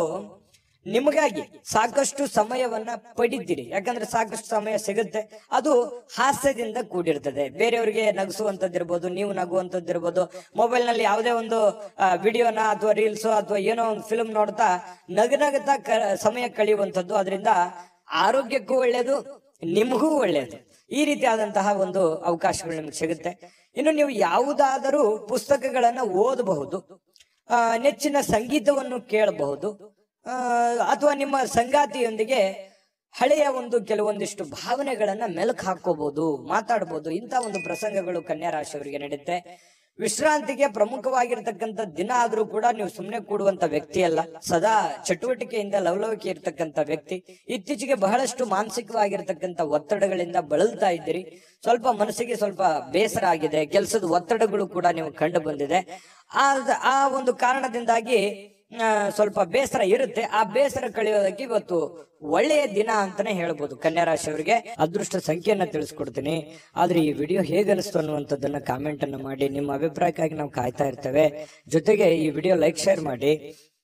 ನಿಮಗಾಗಿ ಸಾಕಷ್ಟು ಸಮಯವನ್ನ ಪಡಿತೀರಿ ಯಾಕಂದ್ರೆ ಸಾಕಷ್ಟು ಸಮಯ ಸಿಗುತ್ತೆ ಅದು ಹಾಸ್ಯದಿಂದ ಕೂಡಿರ್ತದೆ ಬೇರೆಯವರಿಗೆ ನಗಿಸುವಂತದ್ದಿರ್ಬೋದು ನೀವು ನಗುವಂತದ್ದಿರ್ಬೋದು ಮೊಬೈಲ್ ನಲ್ಲಿ ಯಾವುದೇ ಒಂದು ವಿಡಿಯೋನ ಅಥವಾ ರೀಲ್ಸ್ ಅಥವಾ ಏನೋ ಒಂದು ಫಿಲ್ಮ್ ನೋಡ್ತಾ ನಗು ನಗುತ್ತಾ ಕ- ಸಮಯ ಕಳೆಯುವಂತದ್ದು ಅದರಿಂದ ಆರೋಗ್ಯಕ್ಕೂ ಒಳ್ಳೆಯದು ನಿಮಗೂ ಒಳ್ಳೆಯದು ಈ ರೀತಿಯಾದಂತಹ ಒಂದು ಅವಕಾಶಗಳು ನಿಮ್ಗೆ ಸಿಗುತ್ತೆ ಇನ್ನು ನೀವು ಯಾವುದಾದರೂ ಪುಸ್ತಕಗಳನ್ನ ಓದಬಹುದು ಆ, ನೆಚ್ಚಿನ ಸಂಗೀತವನ್ನು ಕೇಳಬಹುದು ಆ, ಅಥವಾ ನಿಮ್ಮ ಸಂಗಾತಿಯೊಂದಿಗೆ ಹಳೆಯ ಒಂದು ಕೆಲವೊಂದಿಷ್ಟು ಭಾವನೆಗಳನ್ನ ಮೆಲುಕು ಹಾಕೋಬಹುದು ಮಾತಾಡಬಹುದು ಇಂಥ ಒಂದು ಪ್ರಸಂಗಗಳು ಕನ್ಯಾ ರಾಶಿಯವರಿಗೆ ನಡೆಯುತ್ತೆ ವಿಶ್ರಾಂತಿಗೆ ಪ್ರಮುಖವಾಗಿರ್ತಕ್ಕಂಥ ದಿನ ಆದ್ರೂ ಕೂಡ ನೀವು ಸುಮ್ಮನೆ ಕೂಡುವಂತ ವ್ಯಕ್ತಿ ಅಲ್ಲ ಸದಾ ಚಟುವಟಿಕೆಯಿಂದ ಲವಲವಿಕೆ ಇರ್ತಕ್ಕಂಥ ವ್ಯಕ್ತಿ ಇತ್ತೀಚೆಗೆ ಬಹಳಷ್ಟು ಮಾನಸಿಕವಾಗಿರ್ತಕ್ಕಂಥ ಒತ್ತಡಗಳಿಂದ ಬಳಲ್ತಾ ಇದ್ದೀರಿ ಸ್ವಲ್ಪ ಮನಸ್ಸಿಗೆ ಸ್ವಲ್ಪ ಬೇಸರ ಆಗಿದೆ ಕೆಲಸದ ಒತ್ತಡಗಳು ಕೂಡ ನೀವು ಕಂಡು ಬಂದಿದೆ ಆ ಆ ಒಂದು ಕಾರಣದಿಂದಾಗಿ ಆ, ಸ್ವಲ್ಪ ಬೇಸರ ಇರುತ್ತೆ ಆ ಬೇಸರ ಕಳೆಯೋದಕ್ಕೆ ಇವತ್ತು ಒಳ್ಳೆಯ ದಿನ ಅಂತಾನೆ ಹೇಳ್ಬೋದು ಕನ್ಯಾ ರಾಶಿಯವರಿಗೆ ಅದೃಷ್ಟ ಸಂಖ್ಯೆಯನ್ನ ತಿಳಿಸ್ಕೊಡ್ತೀನಿ ಆದ್ರೆ ಈ ವಿಡಿಯೋ ಹೇಗನಿಸ್ತು ಅನ್ನುವಂಥದ್ದನ್ನ ಕಾಮೆಂಟ್ ಅನ್ನ ಮಾಡಿ ನಿಮ್ಮ ಅಭಿಪ್ರಾಯಕ್ಕಾಗಿ ನಾವು ಕಾಯ್ತಾ ಇರ್ತೇವೆ ಜೊತೆಗೆ ಈ ವಿಡಿಯೋ ಲೈಕ್ ಶೇರ್ ಮಾಡಿ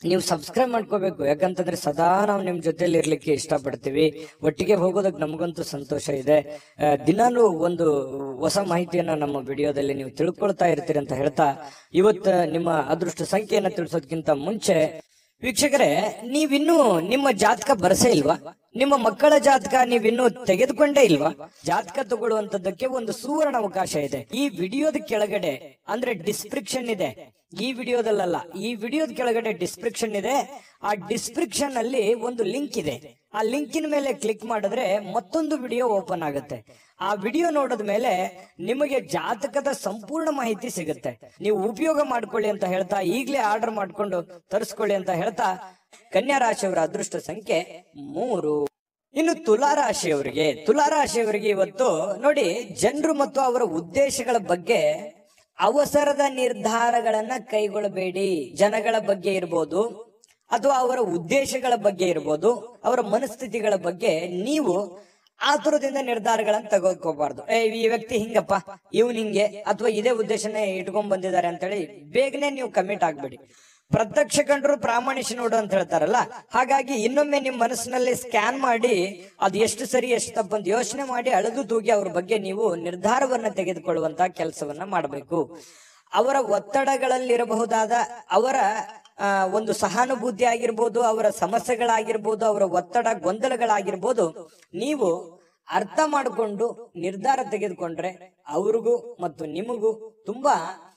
ನೀವು ಸಬ್ಸ್ಕ್ರೈಬ್ ಮಾಡ್ಕೋಬೇಕು ಯಾಕಂತಂದ್ರೆ ಸದಾ ನಾವು ನಿಮ್ ಜೊತೆಲಿ ಇರ್ಲಿಕ್ಕೆ ಇಷ್ಟಪಡ್ತೀವಿ ಒಟ್ಟಿಗೆ ಹೋಗೋದಕ್ಕೆ ನಮಗಂತೂ ಸಂತೋಷ ಇದೆ ಆ, ದಿನಾಲೂ ಒಂದು ಹೊಸ ಮಾಹಿತಿಯನ್ನ ನಮ್ಮ ವಿಡಿಯೋದಲ್ಲಿ ನೀವು ತಿಳ್ಕೊಳ್ತಾ ಇರ್ತೀರಿ ಅಂತ ಹೇಳ್ತಾ ಇವತ್ತು ನಿಮ್ಮ ಅದೃಷ್ಟ ಸಂಖ್ಯೆಯನ್ನ ತಿಳಿಸೋದಕ್ಕಿಂತ ಮುಂಚೆ ವೀಕ್ಷಕರೇ ನೀವಿನ್ನೂ ನಿಮ್ಮ ಜಾತಕ ಬರಸೇ ಇಲ್ವಾ ನಿಮ್ಮ ಮಕ್ಕಳ ಜಾತಕ ನೀವಿನ್ನೂ ತೆಗೆದುಕೊಂಡೇ ಇಲ್ವಾ ಜಾತಕ ತಗೊಳ್ಳುವಂತದ್ದಕ್ಕೆ ಒಂದು ಸುವರ್ಣ ಅವಕಾಶ ಇದೆ ಈ ವಿಡಿಯೋದ ಕೆಳಗಡೆ ಅಂದ್ರೆ ಡಿಸ್ಕ್ರಿಪ್ಷನ್ ಇದೆ ಈ ವಿಡಿಯೋದಲ್ಲ ಈ ವಿಡಿಯೋದ ಕೆಳಗಡೆ ಡಿಸ್ಕ್ರಿಪ್ಷನ್ ಇದೆ ಆ ಡಿಸ್ಕ್ರಿಪ್ಷನ್ ಅಲ್ಲಿ ಒಂದು ಲಿಂಕ್ ಇದೆ ಆ ಲಿಂಕಿನ ಮೇಲೆ ಕ್ಲಿಕ್ ಮಾಡಿದ್ರೆ ಮತ್ತೊಂದು ವಿಡಿಯೋ ಓಪನ್ ಆಗುತ್ತೆ ಆ ವಿಡಿಯೋ ನೋಡಿದ ಮೇಲೆ ನಿಮಗೆ ಜಾತಕದ ಸಂಪೂರ್ಣ ಮಾಹಿತಿ ಸಿಗುತ್ತೆ ನೀವು ಉಪಯೋಗ ಮಾಡ್ಕೊಳ್ಳಿ ಅಂತ ಹೇಳ್ತಾ ಈಗಲೇ ಆರ್ಡರ್ ಮಾಡ್ಕೊಂಡು ತರಿಸ್ಕೊಳ್ಳಿ ಅಂತ ಹೇಳ್ತಾ ಕನ್ಯಾ ರಾಶಿಯವರ ಅದೃಷ್ಟ ಸಂಖ್ಯೆ ಮೂರು ಇನ್ನು ತುಲಾ ರಾಶಿಯವರಿಗೆ ತುಲಾ ರಾಶಿಯವರಿಗೆ ಇವತ್ತು ನೋಡಿ ಜನರು ಮತ್ತು ಅವರ ಉದ್ದೇಶಗಳ ಬಗ್ಗೆ ಅವಸರದ ನಿರ್ಧಾರಗಳನ್ನ ಕೈಗೊಳ್ಳಬೇಡಿ ಜನಗಳ ಬಗ್ಗೆ ಇರ್ಬೋದು ಅಥವಾ ಅವರ ಉದ್ದೇಶಗಳ ಬಗ್ಗೆ ಇರ್ಬೋದು ಅವರ ಮನಸ್ಥಿತಿಗಳ ಬಗ್ಗೆ ನೀವು ಆತುರದಿಂದ ನಿರ್ಧಾರಗಳನ್ನ ತೆಗೆದುಕೋಬಾರ್ದು ಏ ಈ ವ್ಯಕ್ತಿ ಹಿಂಗಪ್ಪ ಇವ್ನ್ ಹಿಂಗೆ ಅಥವಾ ಇದೇ ಉದ್ದೇಶನೇ ಇಟ್ಕೊಂಡ್ ಬಂದಿದ್ದಾರೆ ಅಂತೇಳಿ ಬೇಗನೆ ನೀವು ಕಮಿಟ್ ಆಗ್ಬೇಡಿ ಪ್ರತ್ಯಕ್ಷ ಕಂಡ್ರು ಪ್ರಾಮಾಣಿಸಿ ನೋಡು ಅಂತ ಹೇಳ್ತಾರಲ್ಲ ಹಾಗಾಗಿ ಇನ್ನೊಮ್ಮೆ ನಿಮ್ ಮನಸ್ಸಿನಲ್ಲಿ ಸ್ಕ್ಯಾನ್ ಮಾಡಿ ಅದು ಎಷ್ಟು ಸರಿ ಎಷ್ಟು ತಪ್ಪಂತ ಯೋಚನೆ ಮಾಡಿ ಅಳೆದು ತೂಗಿ ಅವ್ರ ಬಗ್ಗೆ ನೀವು ನಿರ್ಧಾರವನ್ನ ತೆಗೆದುಕೊಳ್ಳುವಂತ ಕೆಲಸವನ್ನ ಮಾಡಬೇಕು ಅವರ ಒತ್ತಡಗಳಲ್ಲಿರಬಹುದಾದ ಅವರ ಆ, ಒಂದು ಸಹಾನುಭೂತಿ ಆಗಿರ್ಬೋದು ಅವರ ಸಮಸ್ಯೆಗಳಾಗಿರ್ಬೋದು ಅವರ ಒತ್ತಡ ಗೊಂದಲಗಳಾಗಿರ್ಬೋದು ನೀವು ಅರ್ಥ ಮಾಡಿಕೊಂಡು ನಿರ್ಧಾರ ತೆಗೆದುಕೊಂಡ್ರೆ ಅವ್ರಿಗೂ ಮತ್ತು ನಿಮಗೂ ತುಂಬಾ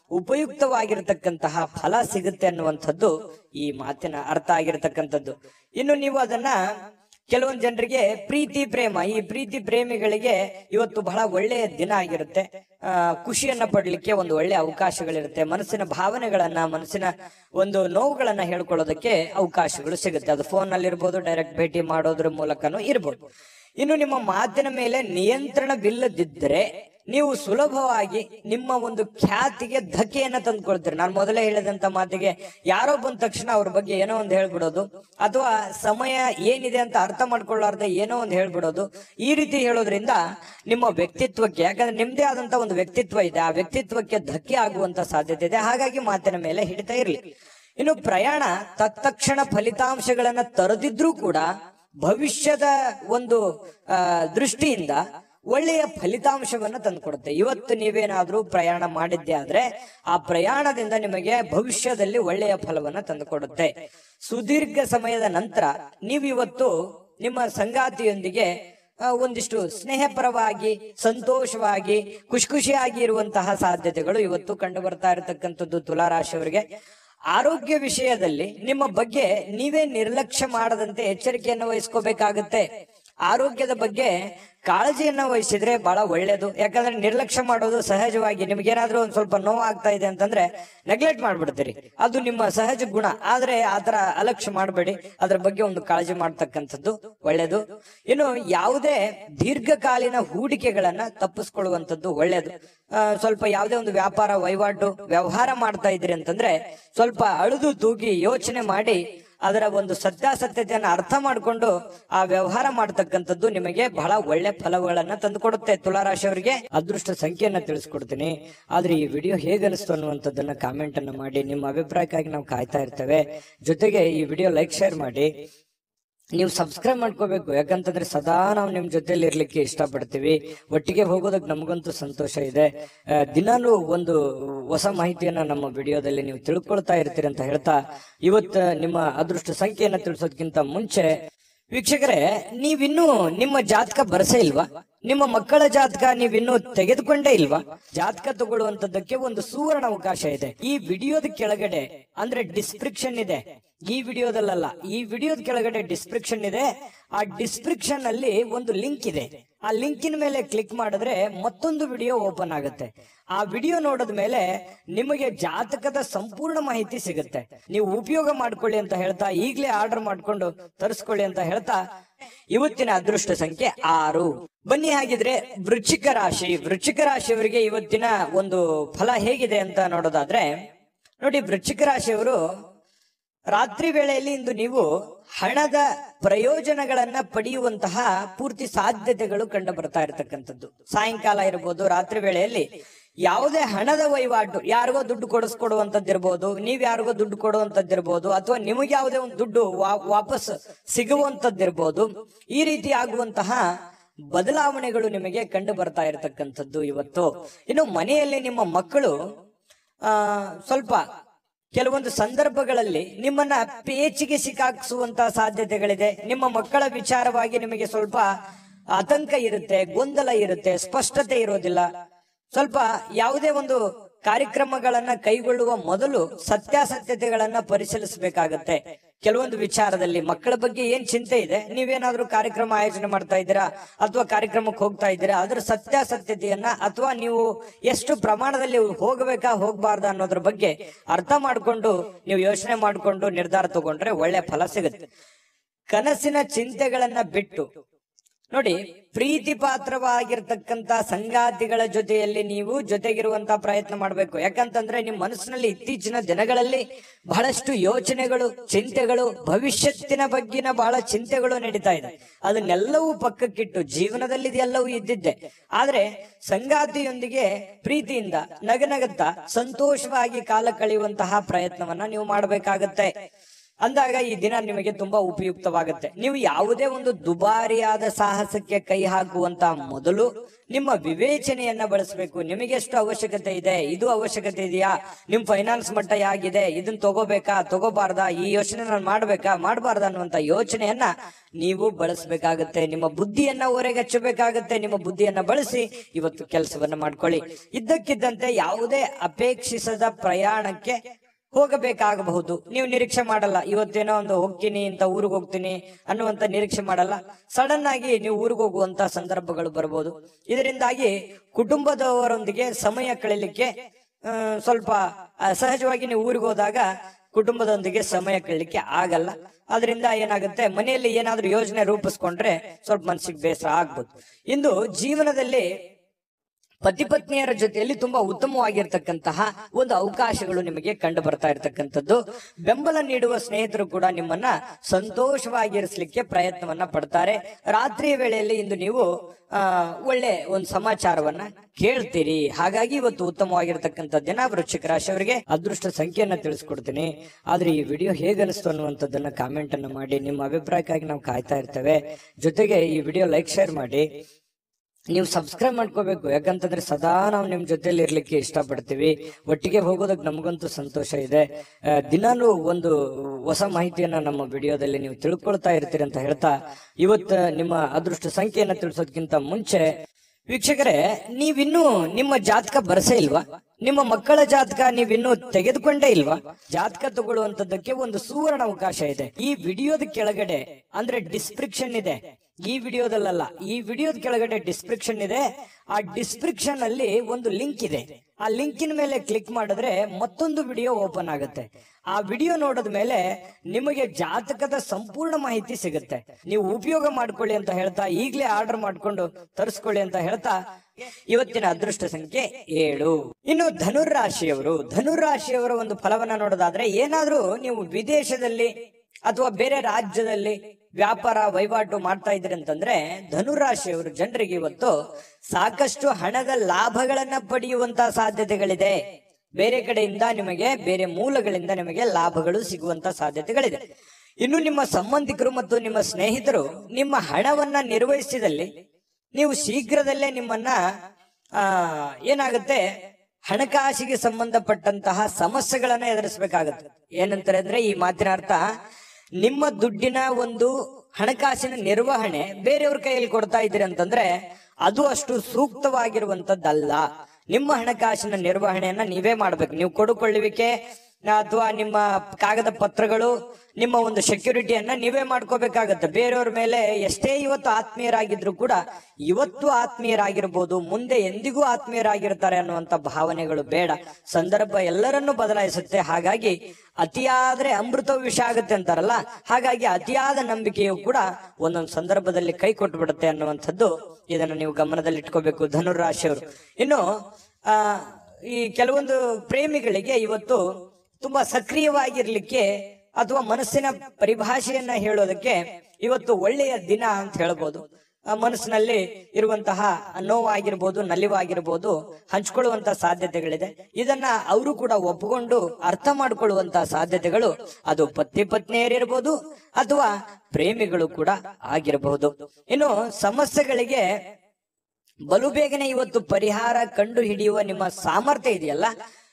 ಉಪಯುಕ್ತವಾಗಿರತಕ್ಕಂತಹ ಫಲ ಸಿಗುತ್ತೆ ಅನ್ನುವಂಥದ್ದು ಈ ಮಾತಿನ ಅರ್ಥ ಆಗಿರತಕ್ಕಂಥದ್ದು ಇನ್ನು ನೀವು ಅದನ್ನ ಕೆಲವೊಂದು ಜನರಿಗೆ ಪ್ರೀತಿ ಪ್ರೇಮ ಈ ಪ್ರೀತಿ ಪ್ರೇಮಿಗಳಿಗೆ ಇವತ್ತು ಬಹಳ ಒಳ್ಳೆಯ ದಿನ ಆಗಿರುತ್ತೆ ಆ ಖುಷಿಯನ್ನ ಪಡ್ಲಿಕ್ಕೆ ಒಂದು ಒಳ್ಳೆಯ ಅವಕಾಶಗಳಿರುತ್ತೆ ಮನಸ್ಸಿನ ಭಾವನೆಗಳನ್ನ ಮನಸ್ಸಿನ ಒಂದು ನೋವುಗಳನ್ನ ಹೇಳ್ಕೊಳ್ಳೋದಕ್ಕೆ ಅವಕಾಶಗಳು ಸಿಗುತ್ತೆ ಅದು ಫೋನ್ ನಲ್ಲಿ ಇರ್ಬೋದು ಡೈರೆಕ್ಟ್ ಭೇಟಿ ಮಾಡೋದ್ರ ಮೂಲಕನೂ ಇರ್ಬೋದು ಇನ್ನು ನಿಮ್ಮ ಮಾತಿನ ಮೇಲೆ ನಿಯಂತ್ರಣವಿಲ್ಲದಿದ್ದರೆ ನೀವು ಸುಲಭವಾಗಿ ನಿಮ್ಮ ಒಂದು ಖ್ಯಾತಿಗೆ ಧಕ್ಕೆಯನ್ನ ತಂದ್ಕೊಳ್ತೀರಿ ನಾನು ಮೊದಲೇ ಹೇಳಿದಂತ ಮಾತಿಗೆ ಯಾರೋ ಬಂದ ತಕ್ಷಣ ಅವ್ರ ಬಗ್ಗೆ ಏನೋ ಒಂದು ಹೇಳ್ಬಿಡೋದು ಅಥವಾ ಸಮಯ ಏನಿದೆ ಅಂತ ಅರ್ಥ ಮಾಡ್ಕೊಳ್ಳಾರ್ದೆ ಏನೋ ಒಂದು ಹೇಳ್ಬಿಡೋದು ಈ ರೀತಿ ಹೇಳೋದ್ರಿಂದ ನಿಮ್ಮ ವ್ಯಕ್ತಿತ್ವಕ್ಕೆ ಯಾಕಂದ್ರೆ ನಿಮ್ದೇ ಆದಂತ ಒಂದು ವ್ಯಕ್ತಿತ್ವ ಇದೆ ಆ ವ್ಯಕ್ತಿತ್ವಕ್ಕೆ ಧಕ್ಕೆ ಆಗುವಂತ ಸಾಧ್ಯತೆ ಇದೆ ಹಾಗಾಗಿ ಮಾತಿನ ಮೇಲೆ ಹಿಡಿತಾ ಇರ್ಲಿ ಇನ್ನು ಪ್ರಯಾಣ ತತ್ಕ್ಷಣ ಫಲಿತಾಂಶಗಳನ್ನ ತರದಿದ್ರೂ ಕೂಡ ಭವಿಷ್ಯದ ಒಂದು ಆ, ದೃಷ್ಟಿಯಿಂದ ಒಳ್ಳೆಯ ಫಲಿತಾಂಶವನ್ನ ತಂದುಕೊಡುತ್ತೆ ಇವತ್ತು ನೀವೇನಾದ್ರೂ ಪ್ರಯಾಣ ಮಾಡಿದ್ದೆ ಆದ್ರೆ ಆ ಪ್ರಯಾಣದಿಂದ ನಿಮಗೆ ಭವಿಷ್ಯದಲ್ಲಿ ಒಳ್ಳೆಯ ಫಲವನ್ನ ತಂದುಕೊಡುತ್ತೆ ಸುದೀರ್ಘ ಸಮಯದ ನಂತರ ನೀವು ಇವತ್ತು ನಿಮ್ಮ ಸಂಗಾತಿಯೊಂದಿಗೆ ಆ, ಒಂದಿಷ್ಟು ಸ್ನೇಹಪರವಾಗಿ ಸಂತೋಷವಾಗಿ ಖುಷಿ ಖುಷಿಯಾಗಿ ಇರುವಂತಹ ಸಾಧ್ಯತೆಗಳು ಇವತ್ತು ಕಂಡು ಬರ್ತಾ ಇರತಕ್ಕಂಥದ್ದು ತುಲಾರಾಶಿಯವರಿಗೆ ಆರೋಗ್ಯ ವಿಷಯದಲ್ಲಿ ನಿಮ್ಮ ಬಗ್ಗೆ ನೀವೇ ನಿರ್ಲಕ್ಷ್ಯ ಮಾಡದಂತೆ ಎಚ್ಚರಿಕೆಯನ್ನು ವಹಿಸ್ಕೋಬೇಕಾಗುತ್ತೆ ಆರೋಗ್ಯದ ಬಗ್ಗೆ ಕಾಳಜಿಯನ್ನ ವಹಿಸಿದ್ರೆ ಬಹಳ ಒಳ್ಳೇದು ಯಾಕಂದ್ರೆ ನಿರ್ಲಕ್ಷ್ಯ ಮಾಡೋದು ಸಹಜವಾಗಿ ನಿಮ್ಗೇನಾದ್ರೂ ಒಂದ್ ಸ್ವಲ್ಪ ನೋವು ಆಗ್ತಾ ಇದೆ ಅಂತಂದ್ರೆ ನೆಗ್ಲೆಕ್ಟ್ ಮಾಡ್ಬಿಡ್ತೀರಿ ಅದು ನಿಮ್ಮ ಸಹಜ ಗುಣ ಆದ್ರೆ ಆತರ ಅಲಕ್ಷ್ಯ ಮಾಡಬೇಡಿ ಅದ್ರ ಬಗ್ಗೆ ಒಂದು ಕಾಳಜಿ ಮಾಡ್ತಕ್ಕಂಥದ್ದು ಒಳ್ಳೇದು ಇನ್ನು ಯಾವುದೇ ದೀರ್ಘಕಾಲೀನ ಹೂಡಿಕೆಗಳನ್ನ ತಪ್ಪಿಸ್ಕೊಳ್ಳುವಂಥದ್ದು ಒಳ್ಳೇದು ಆ, ಸ್ವಲ್ಪ ಯಾವುದೇ ಒಂದು ವ್ಯಾಪಾರ ವಹಿವಾಟು ವ್ಯವಹಾರ ಮಾಡ್ತಾ ಇದ್ದೀರಿ ಅಂತಂದ್ರೆ ಸ್ವಲ್ಪ ಅಳುದು ತೂಗಿ ಯೋಚನೆ ಮಾಡಿ ಅದರ ಒಂದು ಸತ್ಯಾಸತ್ಯತೆಯನ್ನು ಅರ್ಥ ಮಾಡಿಕೊಂಡು ಆ ವ್ಯವಹಾರ ಮಾಡತಕ್ಕಂಥದ್ದು ನಿಮಗೆ ಬಹಳ ಒಳ್ಳೆ ಫಲಗಳನ್ನ ತಂದುಕೊಡುತ್ತೆ ತುಲಾರಾಶಿಯವರಿಗೆ ಅದೃಷ್ಟ ಸಂಖ್ಯೆಯನ್ನ ತಿಳಿಸ್ಕೊಡ್ತೀನಿ ಆದ್ರೆ ಈ ವಿಡಿಯೋ ಹೇಗೆ ಅನಿಸ್ತು ಅನ್ನುವಂಥದ್ದನ್ನ ಕಾಮೆಂಟ್ ಅನ್ನ ಮಾಡಿ ನಿಮ್ಮ ಅಭಿಪ್ರಾಯಕ್ಕಾಗಿ ನಾವು ಕಾಯ್ತಾ ಇರ್ತೇವೆ ಜೊತೆಗೆ ಈ ವಿಡಿಯೋ ಲೈಕ್ ಶೇರ್ ಮಾಡಿ ನೀವು ಸಬ್ಸ್ಕ್ರೈಬ್ ಮಾಡ್ಕೋಬೇಕು ಯಾಕಂತಂದ್ರೆ ಸದಾ ನಾವು ನಿಮ್ ಜೊತೆಲಿ ಇರ್ಲಿಕ್ಕೆ ಇಷ್ಟಪಡ್ತೀವಿ ಒಟ್ಟಿಗೆ ಹೋಗೋದಕ್ಕೆ ನಮಗಂತೂ ಸಂತೋಷ ಇದೆ ಆ, ದಿನಾಲೂ ಒಂದು ಹೊಸ ಮಾಹಿತಿಯನ್ನ ನಮ್ಮ ವಿಡಿಯೋದಲ್ಲಿ ನೀವು ತಿಳ್ಕೊಳ್ತಾ ಇರ್ತೀರಿ ಅಂತ ಹೇಳ್ತಾ ಇವತ್ತು ನಿಮ್ಮ ಅದೃಷ್ಟ ಸಂಖ್ಯೆಯನ್ನ ತಿಳಿಸೋದಕ್ಕಿಂತ ಮುಂಚೆ ವೀಕ್ಷಕರೇ ನೀವಿನ್ನೂ ನಿಮ್ಮ ಜಾತಕ ಬರಸೇ ಇಲ್ವಾ ನಿಮ್ಮ ಮಕ್ಕಳ ಜಾತಕ ನೀವಿನ್ನೂ ತೆಗೆದುಕೊಂಡೇ ಇಲ್ವಾ ಜಾತಕ ತಗೊಳ್ಳುವಂತದ್ದಕ್ಕೆ ಒಂದು ಸುವರ್ಣ ಅವಕಾಶ ಇದೆ ಈ ವಿಡಿಯೋದ ಕೆಳಗಡೆ ಅಂದ್ರೆ ಡಿಸ್ಕ್ರಿಪ್ಷನ್ ಇದೆ ಈ ವಿಡಿಯೋದಲ್ಲ ಈ ವಿಡಿಯೋದ ಕೆಳಗಡೆ ಡಿಸ್ಕ್ರಿಪ್ಷನ್ ಇದೆ ಆ ಡಿಸ್ಕ್ರಿಪ್ಷನ್ ಅಲ್ಲಿ ಒಂದು ಲಿಂಕ್ ಇದೆ ಆ ಲಿಂಕಿನ ಮೇಲೆ ಕ್ಲಿಕ್ ಮಾಡಿದ್ರೆ ಮತ್ತೊಂದು ವಿಡಿಯೋ ಓಪನ್ ಆಗುತ್ತೆ ಆ ವಿಡಿಯೋ ನೋಡಿದ ಮೇಲೆ ನಿಮಗೆ ಜಾತಕದ ಸಂಪೂರ್ಣ ಮಾಹಿತಿ ಸಿಗುತ್ತೆ ನೀವು ಉಪಯೋಗ ಮಾಡ್ಕೊಳ್ಳಿ ಅಂತ ಹೇಳ್ತಾ ಈಗಲೇ ಆರ್ಡರ್ ಮಾಡ್ಕೊಂಡು ತರಿಸ್ಕೊಳ್ಳಿ ಅಂತ ಹೇಳ್ತಾ ಇವತ್ತಿನ ಅದೃಷ್ಟ ಸಂಖ್ಯೆ ಆರು ಬನ್ನಿ ಹಾಗಿದ್ರೆ ವೃಶ್ಚಿಕ ರಾಶಿ ವೃಶ್ಚಿಕ ರಾಶಿಯವರಿಗೆ ಇವತ್ತಿನ ಒಂದು ಫಲ ಹೇಗಿದೆ ಅಂತ ನೋಡೋದಾದ್ರೆ ನೋಡಿ ವೃಶ್ಚಿಕ ರಾಶಿಯವರು ರಾತ್ರಿ ವೇಳೆಯಲ್ಲಿ ಇಂದು ನೀವು ಹಣದ ಪ್ರಯೋಜನಗಳನ್ನ ಪಡೆಯುವಂತಹ ಪೂರ್ತಿ ಸಾಧ್ಯತೆಗಳು ಕಂಡು ಬರ್ತಾ ಇರತಕ್ಕಂಥದ್ದು ಸಾಯಂಕಾಲ ಇರಬಹುದು ರಾತ್ರಿ ವೇಳೆಯಲ್ಲಿ ಯಾವುದೇ ಹಣದ ವಹಿವಾಟು ಯಾರಿಗೋ ದುಡ್ಡು ಕೊಡಿಸ್ಕೊಡುವಂತದ್ದಿರ್ಬೋದು ನೀವ್ ಯಾರಿಗೋ ದುಡ್ಡು ಕೊಡುವಂತದ್ದಿರ್ಬೋದು ಅಥವಾ ನಿಮಗೆ ಯಾವುದೇ ಒಂದು ದುಡ್ಡು ವಾ- ವಾಪಸ್ ಸಿಗುವಂತದ್ದಿರ್ಬೋದು ಈ ರೀತಿ ಆಗುವಂತಹ ಬದಲಾವಣೆಗಳು ನಿಮಗೆ ಕಂಡು ಬರ್ತಾ ಇರತಕ್ಕಂಥದ್ದು ಇವತ್ತು ಇನ್ನು ಮನೆಯಲ್ಲಿ ನಿಮ್ಮ ಮಕ್ಕಳು ಆ ಸ್ವಲ್ಪ ಕೆಲವೊಂದು ಸಂದರ್ಭಗಳಲ್ಲಿ ನಿಮ್ಮನ್ನ ಪೇಚಿಗೆ ಸಿಕ್ಕಾಕ್ಸುವಂತ ಸಾಧ್ಯತೆಗಳಿದೆ ನಿಮ್ಮ ಮಕ್ಕಳ ವಿಚಾರವಾಗಿ ನಿಮಗೆ ಸ್ವಲ್ಪ ಆತಂಕ ಇರುತ್ತೆ ಗೊಂದಲ ಇರುತ್ತೆ ಸ್ಪಷ್ಟತೆ ಇರೋದಿಲ್ಲ ಸ್ವಲ್ಪ ಯಾವುದೇ ಒಂದು ಕಾರ್ಯಕ್ರಮಗಳನ್ನ ಕೈಗೊಳ್ಳುವ ಮೊದಲು ಸತ್ಯಾಸತ್ಯತೆಗಳನ್ನ ಪರಿಶೀಲಿಸಬೇಕಾಗತ್ತೆ ಕೆಲವೊಂದು ವಿಚಾರದಲ್ಲಿ ಮಕ್ಕಳ ಬಗ್ಗೆ ಏನ್ ಚಿಂತೆ ಇದೆ ನೀವೇನಾದ್ರೂ ಕಾರ್ಯಕ್ರಮ ಆಯೋಜನೆ ಮಾಡ್ತಾ ಇದ್ದೀರಾ ಅಥವಾ ಕಾರ್ಯಕ್ರಮಕ್ಕೆ ಹೋಗ್ತಾ ಇದ್ದೀರಾ ಅದರ ಸತ್ಯಾಸತ್ಯತೆಯನ್ನ ಅಥವಾ ನೀವು ಎಷ್ಟು ಪ್ರಮಾಣದಲ್ಲಿ ಹೋಗಬೇಕಾ ಹೋಗ್ಬಾರ್ದಾ ಅನ್ನೋದ್ರ ಬಗ್ಗೆ ಅರ್ಥ ಮಾಡ್ಕೊಂಡು ನೀವು ಯೋಚನೆ ಮಾಡ್ಕೊಂಡು ನಿರ್ಧಾರ ತಗೊಂಡ್ರೆ ಒಳ್ಳೆ ಫಲ ಸಿಗುತ್ತೆ ಕನಸಿನ ಚಿಂತೆಗಳನ್ನ ಬಿಟ್ಟು ನೋಡಿ ಪ್ರೀತಿ ಪಾತ್ರವಾಗಿರ್ತಕ್ಕಂತ ಸಂಗಾತಿಗಳ ಜೊತೆಯಲ್ಲಿ ನೀವು ಜೊತೆಗಿರುವಂತ ಪ್ರಯತ್ನ ಮಾಡಬೇಕು ಯಾಕಂತಂದ್ರೆ ನಿಮ್ಮ ಮನಸ್ಸಿನಲ್ಲಿ ಇತ್ತೀಚಿನ ದಿನಗಳಲ್ಲಿ ಬಹಳಷ್ಟು ಯೋಚನೆಗಳು ಚಿಂತೆಗಳು ಭವಿಷ್ಯತ್ತಿನ ಬಗ್ಗಿನ ಬಹಳ ಚಿಂತೆಗಳು ನಡೀತಾ ಇದೆ ಅದನ್ನೆಲ್ಲವೂ ಪಕ್ಕಕ್ಕಿಟ್ಟು ಜೀವನದಲ್ಲಿ ಇದೆಲ್ಲವೂ ಇದ್ದಿದ್ದೆ ಆದ್ರೆ ಸಂಗಾತಿಯೊಂದಿಗೆ ಪ್ರೀತಿಯಿಂದ ನಗನಗುತ್ತಾ ಸಂತೋಷವಾಗಿ ಕಾಲ ಕಳೆಯುವಂತಹ ಪ್ರಯತ್ನವನ್ನ ನೀವು ಮಾಡಬೇಕಾಗತ್ತೆ ಅಂದಾಗ ಈ ದಿನ ನಿಮಗೆ ತುಂಬಾ ಉಪಯುಕ್ತವಾಗುತ್ತೆ ನೀವು ಯಾವುದೇ ಒಂದು ದುಬಾರಿಯಾದ ಸಾಹಸಕ್ಕೆ ಕೈ ಹಾಕುವಂತ ಮೊದಲು ನಿಮ್ಮ ವಿವೇಚನೆಯನ್ನ ಬಳಸಬೇಕು ನಿಮಗೆ ಎಷ್ಟು ಅವಶ್ಯಕತೆ ಇದೆ ಇದು ಅವಶ್ಯಕತೆ ಇದೆಯಾ ನಿಮ್ ಫೈನಾನ್ಸ್ ಮಟ್ಟ ಹೇಗಿದೆ ಇದನ್ನ ತಗೋಬೇಕಾ ತಗೋಬಾರ್ದಾ ಈ ಯೋಚನೆ ನಾನು ಮಾಡ್ಬೇಕಾ ಮಾಡಬಾರ್ದಾ ಅನ್ನುವಂತ ಯೋಚನೆಯನ್ನ ನೀವು ಬಳಸಬೇಕಾಗತ್ತೆ ನಿಮ್ಮ ಬುದ್ಧಿಯನ್ನ ಹೊರಗಚ್ಚಬೇಕಾಗತ್ತೆ ನಿಮ್ಮ ಬುದ್ಧಿಯನ್ನ ಬಳಸಿ ಇವತ್ತು ಕೆಲಸವನ್ನ ಮಾಡ್ಕೊಳ್ಳಿ ಇದ್ದಕ್ಕಿದ್ದಂತೆ ಯಾವುದೇ ಅಪೇಕ್ಷಿಸದ ಪ್ರಯಾಣಕ್ಕೆ ಹೋಗಬೇಕಾಗಬಹುದು ನೀವು ನಿರೀಕ್ಷೆ ಮಾಡಲ್ಲ ಇವತ್ತೇನೋ ಒಂದು ಹೋಗ್ತೀನಿ ಅಂತ ಊರಿಗೆ ಹೋಗ್ತೀನಿ ಅನ್ನುವಂತ ನಿರೀಕ್ಷೆ ಮಾಡಲ್ಲ ಸಡನ್ ಆಗಿ ನೀವು ಊರಿಗೆ ಹೋಗುವಂತ ಸಂದರ್ಭಗಳು ಬರಬಹುದು ಇದರಿಂದಾಗಿ ಕುಟುಂಬದವರೊಂದಿಗೆ ಸಮಯ ಕಳೀಲಿಕ್ಕೆ ಆ, ಸ್ವಲ್ಪ ಆ, ಸಹಜವಾಗಿ ನೀವು ಊರಿಗೆ ಹೋದಾಗ ಕುಟುಂಬದೊಂದಿಗೆ ಸಮಯ ಕಳೀಲಿಕ್ಕೆ ಆಗಲ್ಲ ಅದರಿಂದ ಏನಾಗುತ್ತೆ ಮನೆಯಲ್ಲಿ ಏನಾದ್ರೂ ಯೋಜನೆ ರೂಪಿಸ್ಕೊಂಡ್ರೆ ಸ್ವಲ್ಪ ಮನಸ್ಸಿಗೆ ಬೇಸರ ಆಗ್ಬೋದು ಇಂದು ಜೀವನದಲ್ಲಿ ಪತಿ ಪತ್ನಿಯರ ಜೊತೆಯಲ್ಲಿ ತುಂಬಾ ಉತ್ತಮವಾಗಿರ್ತಕ್ಕಂತಹ ಒಂದು ಅವಕಾಶಗಳು ನಿಮಗೆ ಕಂಡು ಬರ್ತಾ ಇರತಕ್ಕಂಥದ್ದು ಬೆಂಬಲ ನೀಡುವ ಸ್ನೇಹಿತರು ಕೂಡ ನಿಮ್ಮನ್ನ ಸಂತೋಷವಾಗಿರಿಸಲಿಕ್ಕೆ ಪ್ರಯತ್ನವನ್ನ ಪಡ್ತಾರೆ ರಾತ್ರಿಯ ವೇಳೆಯಲ್ಲಿ ಇಂದು ನೀವು ಆ ಒಳ್ಳೆ ಒಂದು ಸಮಾಚಾರವನ್ನ ಕೇಳ್ತೀರಿ ಹಾಗಾಗಿ ಇವತ್ತು ಉತ್ತಮವಾಗಿರ್ತಕ್ಕಂಥ ದಿನ ವೃಶ್ಚಿಕ ರಾಶಿಯವರಿಗೆ ಅದೃಷ್ಟ ಸಂಖ್ಯೆಯನ್ನ ತಿಳಿಸ್ಕೊಡ್ತೀನಿ ಆದ್ರೆ ಈ ವಿಡಿಯೋ ಹೇಗನಿಸ್ತು ಅನ್ನುವಂಥದ್ದನ್ನ ಕಾಮೆಂಟ್ ಅನ್ನ ಮಾಡಿ ನಿಮ್ಮ ಅಭಿಪ್ರಾಯಕ್ಕಾಗಿ ನಾವು ಕಾಯ್ತಾ ಇರ್ತೇವೆ ಜೊತೆಗೆ ಈ ವಿಡಿಯೋ ಲೈಕ್ ಶೇರ್ ಮಾಡಿ ನೀವು ಸಬ್ಸ್ಕ್ರೈಬ್ ಮಾಡ್ಕೋಬೇಕು ಯಾಕಂತಂದ್ರೆ ಸದಾ ನಾವು ನಿಮ್ ಜೊತೆಲಿ ಇರ್ಲಿಕ್ಕೆ ಇಷ್ಟಪಡ್ತೀವಿ ಒಟ್ಟಿಗೆ ಹೋಗೋದಕ್ಕೆ ನಮಗಂತೂ ಸಂತೋಷ ಇದೆ ಆ, ದಿನಾಲೂ ಒಂದು ಹೊಸ ಮಾಹಿತಿಯನ್ನ ನಮ್ಮ ವಿಡಿಯೋದಲ್ಲಿ ನೀವು ತಿಳ್ಕೊಳ್ತಾ ಇರ್ತೀರಿ ಅಂತ ಹೇಳ್ತಾ ಇವತ್ತು ನಿಮ್ಮ ಅದೃಷ್ಟ ಸಂಖ್ಯೆಯನ್ನ ತಿಳಿಸೋದಕ್ಕಿಂತ ಮುಂಚೆ ವೀಕ್ಷಕರೇ ನೀವಿನ್ನೂ ನಿಮ್ಮ ಜಾತಕ ಬರಸೇ ಇಲ್ವಾ ನಿಮ್ಮ ಮಕ್ಕಳ ಜಾತಕ ನೀವಿನ್ನೂ ತೆಗೆದುಕೊಂಡೇ ಇಲ್ವಾ ಜಾತಕ ತಗೊಳ್ಳುವಂತದ್ದಕ್ಕೆ ಒಂದು ಸುವರ್ಣ ಅವಕಾಶ ಇದೆ ಈ ವಿಡಿಯೋದ ಕೆಳಗಡೆ ಅಂದ್ರೆ ಡಿಸ್ಕ್ರಿಪ್ಷನ್ ಇದೆ ಈ ವಿಡಿಯೋದಲ್ಲ ಈ ವಿಡಿಯೋದ ಕೆಳಗಡೆ ಡಿಸ್ಕ್ರಿಪ್ಷನ್ ಇದೆ ಆ ಡಿಸ್ಕ್ರಿಪ್ಷನ್ ಅಲ್ಲಿ ಒಂದು ಲಿಂಕ್ ಇದೆ ಆ ಲಿಂಕಿನ ಮೇಲೆ ಕ್ಲಿಕ್ ಮಾಡಿದ್ರೆ ಮತ್ತೊಂದು ವಿಡಿಯೋ ಓಪನ್ ಆಗುತ್ತೆ ಆ ವಿಡಿಯೋ ನೋಡಿದ ಮೇಲೆ ನಿಮಗೆ ಜಾತಕದ ಸಂಪೂರ್ಣ ಮಾಹಿತಿ ಸಿಗುತ್ತೆ ನೀವು ಉಪಯೋಗ ಮಾಡ್ಕೊಳ್ಳಿ ಅಂತ ಹೇಳ್ತಾ ಈಗಲೇ ಆರ್ಡರ್ ಮಾಡ್ಕೊಂಡು ತರಿಸ್ಕೊಳ್ಳಿ ಅಂತ ಹೇಳ್ತಾ ಇವತ್ತಿನ ಅದೃಷ್ಟ ಸಂಖ್ಯೆ ಏಳು ಇನ್ನು ಧನುರಾಶಿಯವರು ಧನುರಾಶಿಯವರ ಒಂದು ಫಲವನ್ನ ನೋಡೋದಾದ್ರೆ ಏನಾದ್ರೂ ನೀವು ವಿದೇಶದಲ್ಲಿ ಅಥವಾ ಬೇರೆ ರಾಜ್ಯದಲ್ಲಿ ವ್ಯಾಪಾರ ವಹಿವಾಟು ಮಾಡ್ತಾ ಇದ್ರಿ ಅಂತಂದ್ರೆ ಧನುರಾಶಿಯವರು ಜನರಿಗೆ ಇವತ್ತು ಸಾಕಷ್ಟು ಹಣದ ಲಾಭಗಳನ್ನ ಪಡೆಯುವಂತ ಸಾಧ್ಯತೆಗಳಿದೆ ಬೇರೆ ಕಡೆಯಿಂದ ನಿಮಗೆ ಬೇರೆ ಮೂಲಗಳಿಂದ ನಿಮಗೆ ಲಾಭಗಳು ಸಿಗುವಂತ ಸಾಧ್ಯತೆಗಳಿದೆ ಇನ್ನು ನಿಮ್ಮ ಸಂಬಂಧಿಕರು ಮತ್ತು ನಿಮ್ಮ ಸ್ನೇಹಿತರು ನಿಮ್ಮ ಹಣವನ್ನ ನಿರ್ವಹಿಸಿದಲ್ಲಿ ನೀವು ಶೀಘ್ರದಲ್ಲೇ ನಿಮ್ಮನ್ನ ಆ ಏನಾಗುತ್ತೆ ಹಣಕಾಸಿಗೆ ಸಂಬಂಧಪಟ್ಟಂತಹ ಸಮಸ್ಯೆಗಳನ್ನ ಎದುರಿಸಬೇಕಾಗುತ್ತೆ ಏನಂತಾರೆ ಅಂದ್ರೆ ಈ ಮಾತಿನ ಅರ್ಥ ನಿಮ್ಮ ದುಡ್ಡಿನ ಒಂದು ಹಣಕಾಸಿನ ನಿರ್ವಹಣೆ ಬೇರೆಯವ್ರ ಕೈಯಲ್ಲಿ ಕೊಡ್ತಾ ಇದ್ದೀರಿ ಅಂತಂದ್ರೆ ಅದು ಅಷ್ಟು ಸೂಕ್ತವಾಗಿರುವಂತದ್ದಲ್ಲ ನಿಮ್ಮ ಹಣಕಾಸಿನ ನಿರ್ವಹಣೆಯನ್ನ ನೀವೇ ಮಾಡ್ಬೇಕು ನೀವು ಕೊಡುಕೊಳ್ಳುವಿಕೆ ಅಥವಾ ನಿಮ್ಮ ಕಾಗದ ಪತ್ರಗಳು ನಿಮ್ಮ ಒಂದು ಸೆಕ್ಯೂರಿಟಿಯನ್ನ ನೀವೇ ಮಾಡ್ಕೋಬೇಕಾಗತ್ತೆ ಬೇರೆಯವ್ರ ಮೇಲೆ ಎಷ್ಟೇ ಇವತ್ತು ಆತ್ಮೀಯರಾಗಿದ್ರು ಕೂಡ ಇವತ್ತು ಆತ್ಮೀಯರಾಗಿರ್ಬೋದು ಮುಂದೆ ಎಂದಿಗೂ ಆತ್ಮೀಯರಾಗಿರ್ತಾರೆ ಅನ್ನುವಂತ ಭಾವನೆಗಳು ಬೇಡ ಸಂದರ್ಭ ಎಲ್ಲರನ್ನೂ ಬದಲಾಯಿಸುತ್ತೆ ಹಾಗಾಗಿ ಅತಿಯಾದ್ರೆ ಅಮೃತ ವಿಷ ಆಗುತ್ತೆ ಅಂತಾರಲ್ಲ ಹಾಗಾಗಿ ಅತಿಯಾದ ನಂಬಿಕೆಯು ಕೂಡ ಒಂದೊಂದು ಸಂದರ್ಭದಲ್ಲಿ ಕೈ ಕೊಟ್ಟು ಬಿಡುತ್ತೆ ಅನ್ನುವಂಥದ್ದು ಇದನ್ನು ನೀವು ಗಮನದಲ್ಲಿ ಇಟ್ಕೋಬೇಕು ಧನುರಾಶಿಯವರು ಇನ್ನು ಆ ಈ ಕೆಲವೊಂದು ಪ್ರೇಮಿಗಳಿಗೆ ಇವತ್ತು ತುಂಬಾ ಸಕ್ರಿಯವಾಗಿರ್ಲಿಕ್ಕೆ ಅಥವಾ ಮನಸ್ಸಿನ ಪರಿಭಾಷೆಯನ್ನ ಹೇಳೋದಕ್ಕೆ ಇವತ್ತು ಒಳ್ಳೆಯ ದಿನ ಅಂತ ಹೇಳ್ಬೋದು ಆ ಮನಸ್ಸಿನಲ್ಲಿ ಇರುವಂತಹ ನೋವಾಗಿರ್ಬೋದು ನಲಿವಾಗಿರ್ಬೋದು ಹಂಚ್ಕೊಳ್ಳುವಂತಹ ಸಾಧ್ಯತೆಗಳಿದೆ ಇದನ್ನ ಅವರು ಕೂಡ ಒಪ್ಪಿಕೊಂಡು ಅರ್ಥ ಮಾಡಿಕೊಳ್ಳುವಂತಹ ಸಾಧ್ಯತೆಗಳು ಅದು ಪತಿ ಪತ್ನಿಯರಿರ್ಬೋದು ಅಥವಾ ಪ್ರೇಮಿಗಳು ಕೂಡ ಆಗಿರಬಹುದು ಇನ್ನು ಸಮಸ್ಯೆಗಳಿಗೆ ಬಲು ಬೇಗನೆ ಇವತ್ತು ಪರಿಹಾರ ಕಂಡು ಹಿಡಿಯುವ ನಿಮ್ಮ ಸಾಮರ್ಥ್ಯ ಇದೆಯಲ್ಲ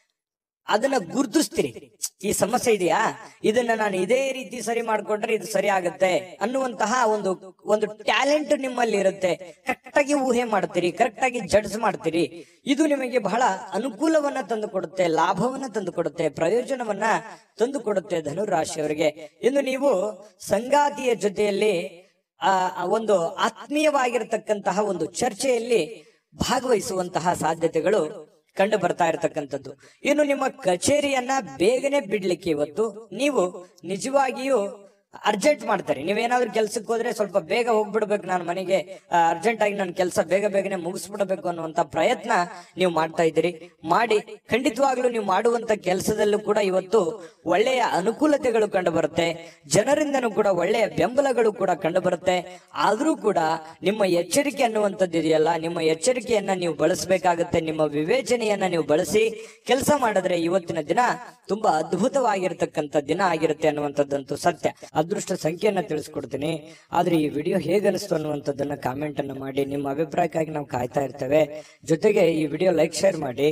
ಅದನ್ನ ಗುರುತಿಸ್ತೀರಿ ಈ ಸಮಸ್ಯೆ ಇದೆಯಾ ಇದನ್ನ ನಾನು ಇದೇ ರೀತಿ ಸರಿ ಮಾಡ್ಕೊಂಡ್ರೆ ಇದು ಸರಿ ಆಗುತ್ತೆ ಅನ್ನುವಂತಹ ಒಂದು ಒಂದು ಟ್ಯಾಲೆಂಟ್ ನಿಮ್ಮಲ್ಲಿ ಇರುತ್ತೆ ಕರೆಕ್ಟ್ ಆಗಿ ಊಹೆ ಮಾಡ್ತೀರಿ ಕರೆಕ್ಟ್ ಆಗಿ ಜಡ್ಜ್ ಮಾಡ್ತೀರಿ ಇದು ನಿಮಗೆ ಬಹಳ ಅನುಕೂಲವನ್ನ ತಂದು ಕೊಡುತ್ತೆ ಲಾಭವನ್ನ ತಂದು ಕೊಡುತ್ತೆ ಪ್ರಯೋಜನವನ್ನ ತಂದು ಕೊಡುತ್ತೆ ಧನುರಾಶಿಯವರಿಗೆ ಇನ್ನು ನೀವು ಸಂಗಾತಿಯ ಜೊತೆಯಲ್ಲಿ ಆ ಆ ಒಂದು ಆತ್ಮೀಯವಾಗಿರತಕ್ಕಂತಹ ಒಂದು ಚರ್ಚೆಯಲ್ಲಿ ಭಾಗವಹಿಸುವಂತಹ ಸಾಧ್ಯತೆಗಳು ಕಂಡು ಬರ್ತಾ ಇರತಕ್ಕಂಥದ್ದು ಇನ್ನು ನಿಮ್ಮ ಕಚೇರಿಯನ್ನ ಬೇಗನೆ ಬಿಡ್ಲಿಕ್ಕೆ ಇವತ್ತು ನೀವು ನಿಜವಾಗಿಯೂ ಅರ್ಜೆಂಟ್ ಮಾಡ್ತಾರೆ ನೀವೇನಾದ್ರೂ ಕೆಲ್ಸಕ್ಕೆ ಹೋದ್ರೆ ಸ್ವಲ್ಪ ಬೇಗ ಹೋಗ್ಬಿಡ್ಬೇಕು ನಾನು ಮನೆಗೆ ಅರ್ಜೆಂಟ್ ಆಗಿ ನನ್ನ ಕೆಲಸ ಬೇಗ ಬೇಗನೆ ಮುಗಿಸ್ಬಿಡ್ಬೇಕು ಅನ್ನುವಂತ ಪ್ರಯತ್ನ ನೀವು ಮಾಡ್ತಾ ಇದ್ದೀರಿ ಮಾಡಿ ಖಂಡಿತವಾಗ್ಲೂ ನೀವು ಮಾಡುವಂತ ಕೆಲಸದಲ್ಲೂ ಕೂಡ ಇವತ್ತು ಒಳ್ಳೆಯ ಅನುಕೂಲತೆಗಳು ಕಂಡು ಬರುತ್ತೆ ಜನರಿಂದನೂ ಕೂಡ ಒಳ್ಳೆಯ ಬೆಂಬಲಗಳು ಕೂಡ ಕಂಡು ಬರುತ್ತೆ ಆದ್ರೂ ಕೂಡ ನಿಮ್ಮ ಎಚ್ಚರಿಕೆ ಅನ್ನುವಂಥದ್ದು ಇದೆಯಲ್ಲ ನಿಮ್ಮ ಎಚ್ಚರಿಕೆಯನ್ನ ನೀವು ಬಳಸಬೇಕಾಗುತ್ತೆ ನಿಮ್ಮ ವಿವೇಚನೆಯನ್ನ ನೀವು ಬಳಸಿ ಕೆಲಸ ಮಾಡಿದ್ರೆ ಇವತ್ತಿನ ದಿನ ತುಂಬಾ ಅದ್ಭುತವಾಗಿರ್ತಕ್ಕಂಥ ದಿನ ಆಗಿರುತ್ತೆ ಅನ್ನುವಂಥದ್ದಂತೂ ಸತ್ಯ ಅದೃಷ್ಟ ಸಂಖ್ಯೆಯನ್ನ ತಿಳಿಸ್ಕೊಡ್ತೀನಿ ಆದ್ರೆ ಈ ವಿಡಿಯೋ ಹೇಗನಿಸ್ತು ಅನ್ನುವಂಥದ್ದನ್ನ ಕಾಮೆಂಟ್ ಅನ್ನ ಮಾಡಿ ನಿಮ್ಮ ಅಭಿಪ್ರಾಯಕ್ಕಾಗಿ ನಾವು ಕಾಯ್ತಾ ಇರ್ತೇವೆ ಜೊತೆಗೆ ಈ ವಿಡಿಯೋ ಲೈಕ್ ಶೇರ್ ಮಾಡಿ